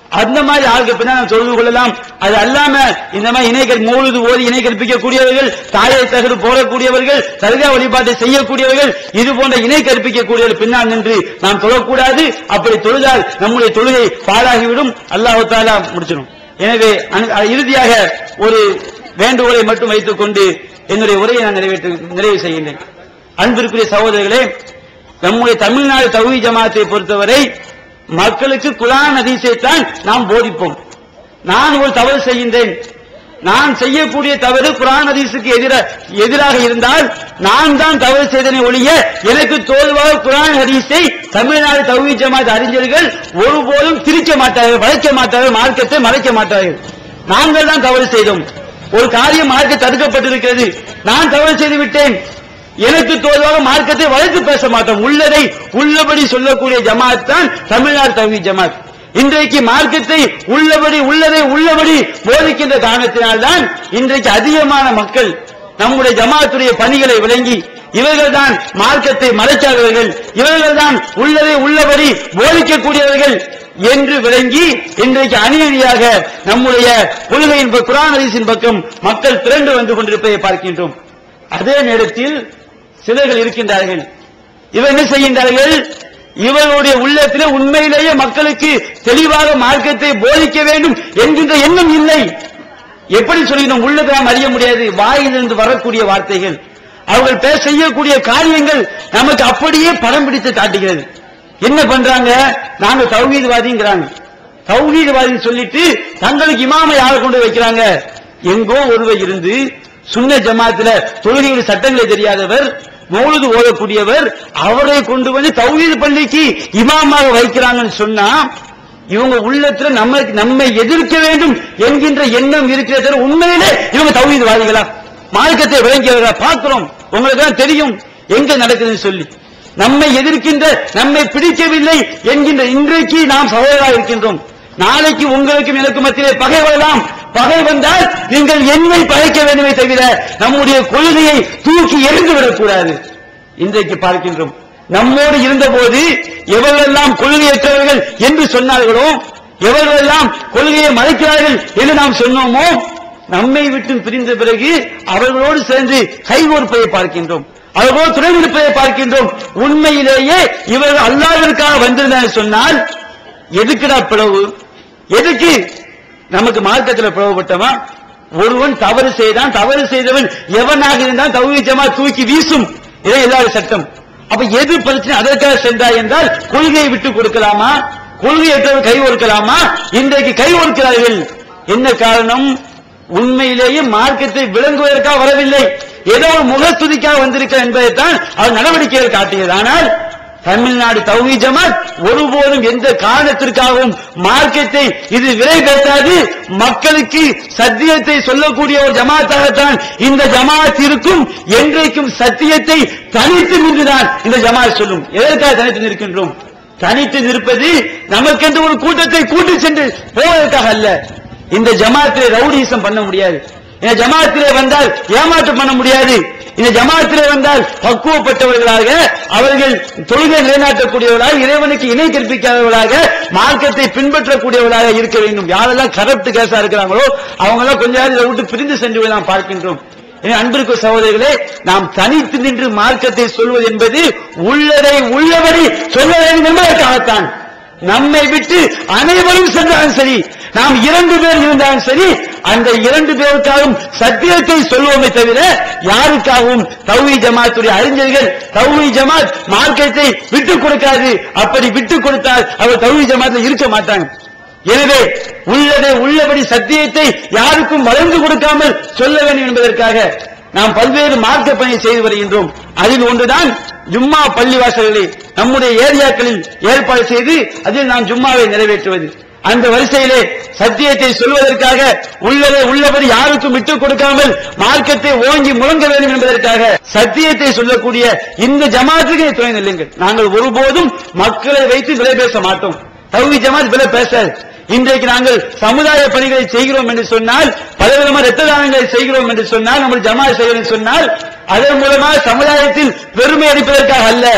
அந்த மாதிரி ஆளுக்கு பின்னால் நாம் தொழுது கொள்ளலாம் அது அல்லாம இந்த மாதிரி இணைகள் மூழுது ஓதி இணை கற்பிக்கக்கூடியவர்கள் தாயை தகடு போடக்கூடியவர்கள் தர்கா வழிபாட்டை செய்யக்கூடியவர்கள் இது போன்ற இணை கற்பிக்கக்கூடியவர்கள் பின்னால் நின்று நாம் தொழக்கூடாது அப்படி தொழுதால் நம்முடைய தொழுகை பாழாகிவிடும் அல்லாஹ் தாலா முடிச்சிடும் எனவே அனு- அஹ் இறுதியாக ஒரு வேண்டுகோளை மட்டும் வைத்துக் கொண்டு என்னுடைய உரையை நான் நிறைவேற்று நிறைவு செய்கின்றேன் அன்பிற்குரிய சகோதரர்களே நம்முடைய தமிழ்நாடு தௌஹி ஜமாத்தை பொறுத்தவரை மக்களுக்கு குரான் ஹதீஸை தான் நாம் போதிப்போம் நான் ஒரு தவறு செய்கின்றேன் நான் செய்யக்கூடிய தவறு குரான் ஹதீஸுக்கு எதிர- எதிராக இருந்தால் நான் தான் தவறு செய்தனை ஒழிய எனக்கு தோல்வாக குரான் ஹதீஸை தமிழ்நாடு தௌஹி ஜமாத் அறிஞர்கள் ஒருபோதும் திரிக்க மாட்டார்கள் வளைக்க மாட்டார்கள் மார்க்கத்தை மறைக்க மாட்டார்கள் நாங்கள் தான் தவறு செய்தோம் ஒரு காரியம் மார்க்க தடுக்கப்பட்டிருக்கிறது நான் தவறு செய்து விட்டேன் எனக்கு தோல்வாக மார்க்கத்தை வளைத்து பேச மாட்டோம் உள்ளதை உள்ளபடி சொல்லக்கூடிய ஜமாத் தான் தமிழ்நாடு தவி ஜமாத் இன்றைக்கு மார்க்கத்தை உள்ளபடி உள்ளதை உள்ளபடி போதிக்கின்ற காரணத்தினால்தான் இன்றைக்கு அதிகமான மக்கள் நம்முடைய ஜமாத்துடைய பணிகளை விளங்கி இவர்கள்தான் மார்க்கத்தை மறைக்காதவர்கள் இவர்கள்தான் உள்ளதை உள்ளபடி போதிக்கக்கூடியவர்கள் என்று விளங்கி இன்றைக்கு அணி அணியாக நம்முடைய கொள்கையின் ப- குர்ஆன் ஹதீஸின் பக்கம் மக்கள் திரண்டு வந்து கொண்டிருப்பதை பார்க்கின்றோம் அதே நேரத்தில் சிலர்கள் இருக்கின்றார்கள் இவர் என்ன செய்கின்றார்கள் இவர்களுடைய உள்ளத்திலே உண்மையிலேயே மக்களுக்கு தெளிவாக மார்க்கத்தை போதிக்க வேண்டும் என்கின்ற எண்ணம் இல்லை எப்படி சொல்லினோம் உள்ளதை நாம் அறிய முடியாது வாயிலிருந்து வரக்கூடிய வார்த்தைகள் அவர்கள் பேச செய்யக்கூடிய காரியங்கள் நமக்கு அப்படியே படம் பிடித்து காட்டுகிறது என்ன பண்றாங்க நாங்க தௌஹீத்வாதிங்கிறாங்க தௌஹீத்வாதி சொல்லிட்டு தங்களுக்கு இமாமை யாரை கொண்டு வைக்கிறாங்க எங்கோ ஒருவர் இருந்து சுன்ன ஜமாத்துல தொழுகையுடைய சட்டங்களை தெரியாதவர் மௌலுது ஓதக்கூடியவர் அவரை கொண்டு வந்து தௌஹீத் பள்ளிக்கு இமாமாக வைக்கிறாங்கன்னு சொன்னா இவங்க உள்ளத்துல நம்ம நம்மை எதிர்க்க வேண்டும் என்கின்ற எண்ணம் இருக்கிற தவிர உண்மையிலே இவங்க தௌஹீத்வாதிகளா மார்க்கத்தை விளங்கியவர்களா பார்க்கிறோம் உங்களுக்கு தான் தெரியும் எங்க நடக்குதுன்னு சொல்லி நம்மை எதிர்க்கின்ற நம்மை பிடிக்கவில்லை என்கின்ற இன்றைக்கு நாம் சகோதரராக இருக்கின்றோம் நாளைக்கு உங்களுக்கும் எனக்கு மத்தியிலே பகை வரலாம் பகை வந்தால் நீங்கள் என்னை பகைக்க வேண்டுமே தவிர நம்முடைய கொள்கையை தூக்கி எறிந்து விடக்கூடாது இன்றைக்கு பார்க்கின்றோம் நம்மோடு இருந்தபோது எவர்களெல்லாம் கொள்கையற்றவர்கள் என்று சொன்னார்களோ எவர்களெல்லாம் கொள்கையை மறைக்கிறார்கள் என்று நாம் சொன்னோமோ நம்மை விட்டு பிரிந்த பிறகு அவர்களோடு சேர்ந்து கைகோர்ப்பதை பார்க்கின்றோம் அவர்களோடு துணை நிற்பதை பார்க்கின்றோம் உண்மையிலேயே இவர்கள் அல்லாவிற்காக வந்திருந்தாங்க சொன்னால் எதுக்குடா பிளவு எதுக்கு நமக்கு மார்க்கத்தில் பிளவுபட்டவன் ஒருவன் தவறு செய்தான் தவறு செய்தவன் எவனாக இருந்தால் தௌஹீஜமா தூக்கி வீசும் இதை எல்லாரும் சட்டம் அப்ப எது பிரச்சனை அதற்காக சென்றாய் என்றால் கொள்கையை விட்டு கொடுக்கலாமா கொள்கையற்றவர் கை ஒடுக்கலாமா இன்றைக்கு கை ஒடுக்கிறார்கள் என்ன காரணம் உண்மையிலேயே மார்க்கத்தை விளங்குவதற்காக வரவில்லை ஏதோ ஒரு முகஸ்துதிக்காக வந்திருக்க என்பதைத்தான் அவர் நடவடிக்கைகள் காட்டியது ஆனால் தமிழ்நாடு தௌஹி ஜமாத் ஒருபோதும் எந்த காரணத்திற்காகவும் மார்க்கத்தை இது விலை பேசாது மக்களுக்கு சத்தியத்தை சொல்லக்கூடிய ஒரு ஜமாத்தாகத்தான் இந்த ஜமாத் இருக்கும் என்றைக்கும் சத்தியத்தை தனித்து நின்றுதான் இந்த ஜமாத் சொல்லும் எதற்காக தனித்து நிற்கின்றோம் தனித்து நிற்பது நமக்கென்று ஒரு கூட்டத்தை கூட்டி சென்று போவதற்காக அல்ல இந்த ஜமாத்திலே ரவுடிசம் பண்ண முடியாது இந்த ஜமாத்திலே வந்தால் ஏமாற்றம் பண்ண முடியாது இந்த ஜமாத்திலே வந்தால் பக்குவப்பட்டவர்களாக அவர்கள் தொழுகை நிலைநாட்டக்கூடியவர்களாக இறைவனுக்கு இணை கற்பிக்காதவர்களாக மார்க்கத்தை பின்பற்றக்கூடியவர்களாக இருக்க வேண்டும் யாரெல்லாம் கரப்ட் கேஸா இருக்கிறாங்களோ அவங்க எல்லாம் கொஞ்ச நேரம் இதை விட்டு பிரிந்து சென்று விட நாம் பார்க்கின்றோம் எனவே அன்பிற்கு சகோதரர்களே நாம் தனித்து நின்று மார்க்கத்தை சொல்வது என்பது உள்ளதை உள்ளபடி சொல்ல வேண்டும் என்பதற்காகத்தான் நம்மை விட்டு அனைவரும் சென்றாலும் சரி நாம் இரண்டு பேர் இருந்தாலும் சரி அந்த இரண்டு பேருக்காகவும் சத்தியத்தை சொல்வோமே தவிர யாருக்காகவும் தௌஹி ஜமாத்துடைய அறிஞர்கள் தௌஹி ஜமாத் மார்க்கத்தை விட்டுக் கொடுக்காது அப்படி விட்டுக் கொடுத்தால் அவர் தௌஹி ஜமாத்ல இருக்க மாட்டாங்க எனவே உள்ளதை உள்ளபடி சத்தியத்தை யாருக்கும் வளர்ந்து கொடுக்காமல் சொல்ல வேண்டும் என்பதற்காக நாம் பல்வேறு மார்க்க பணி செய்து வருகின்றோம் அதில் ஒன்றுதான் ஜும்மா பள்ளிவாசல்களை நம்முடைய ஏரியாக்களில் ஏற்பாடு செய்து அதில் நாம் ஜும்மாவை நிறைவேற்றுவது அந்த வரிசையிலே சத்தியத்தை சொல்வதற்காக உள்ளதை உள்ளபடி யாருக்கும் விட்டுக் கொடுக்காமல் மார்க்கத்தை ஓங்கி முழங்க வேண்டும் என்பதற்காக சத்தியத்தை சொல்லக்கூடிய இந்த ஜமாத்துக்கு துணை நில்லுங்கள் நாங்கள் ஒருபோதும் மக்களை வைத்து விலை பேச மாட்டோம் தௌஹி ஜமாத் விலை பேசாது இன்றைக்கு நாங்கள் சமுதாய பணிகளை செய்கிறோம் என்று சொன்னால் பலவிதமான இரத்த தானங்களை செய்கிறோம் என்று சொன்னால் நம்ம ஜமா செய்கிறோம் என்று சொன்னால் அதன் மூலமாக சமுதாயத்தில் பெருமை அளிப்பதற்காக அல்ல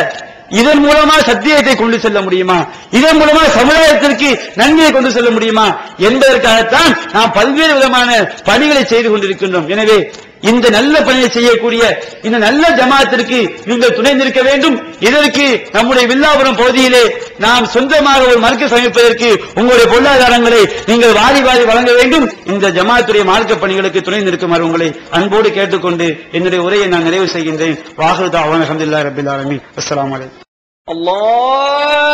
இதன் மூலமா சத்தியத்தை கொண்டு செல்ல முடியுமா இதன் மூலமா சமுதாயத்திற்கு நன்மையை கொண்டு செல்ல முடியுமா என்பதற்காகத்தான் நாம் பல்வேறு விதமான பணிகளை செய்து கொண்டிருக்கின்றோம் எனவே இந்த நல்ல பணியை செய்யக்கூடிய இந்த நல்ல ஜமாத்திற்கு நீங்கள் துணை நிற்க வேண்டும் இதற்கு நம்முடைய வில்லாபுரம் பகுதியிலே நாம் சொந்தமாக ஒரு மருத்துவ சமைப்பதற்கு உங்களுடைய பொருளாதாரங்களை நீங்கள் வாரி வாரி வழங்க வேண்டும் இந்த ஜமாத்துடைய மார்க்க பணிகளுக்கு துணை நிற்குமாறு உங்களை அன்போடு கேட்டுக்கொண்டு என்னுடைய உரையை நான் நிறைவு செய்கின்றேன் வாகருதா அவன் அஹமதுல்லா ரபில் ஆலமி அஸ்ஸலாமு அலைக்கும் الله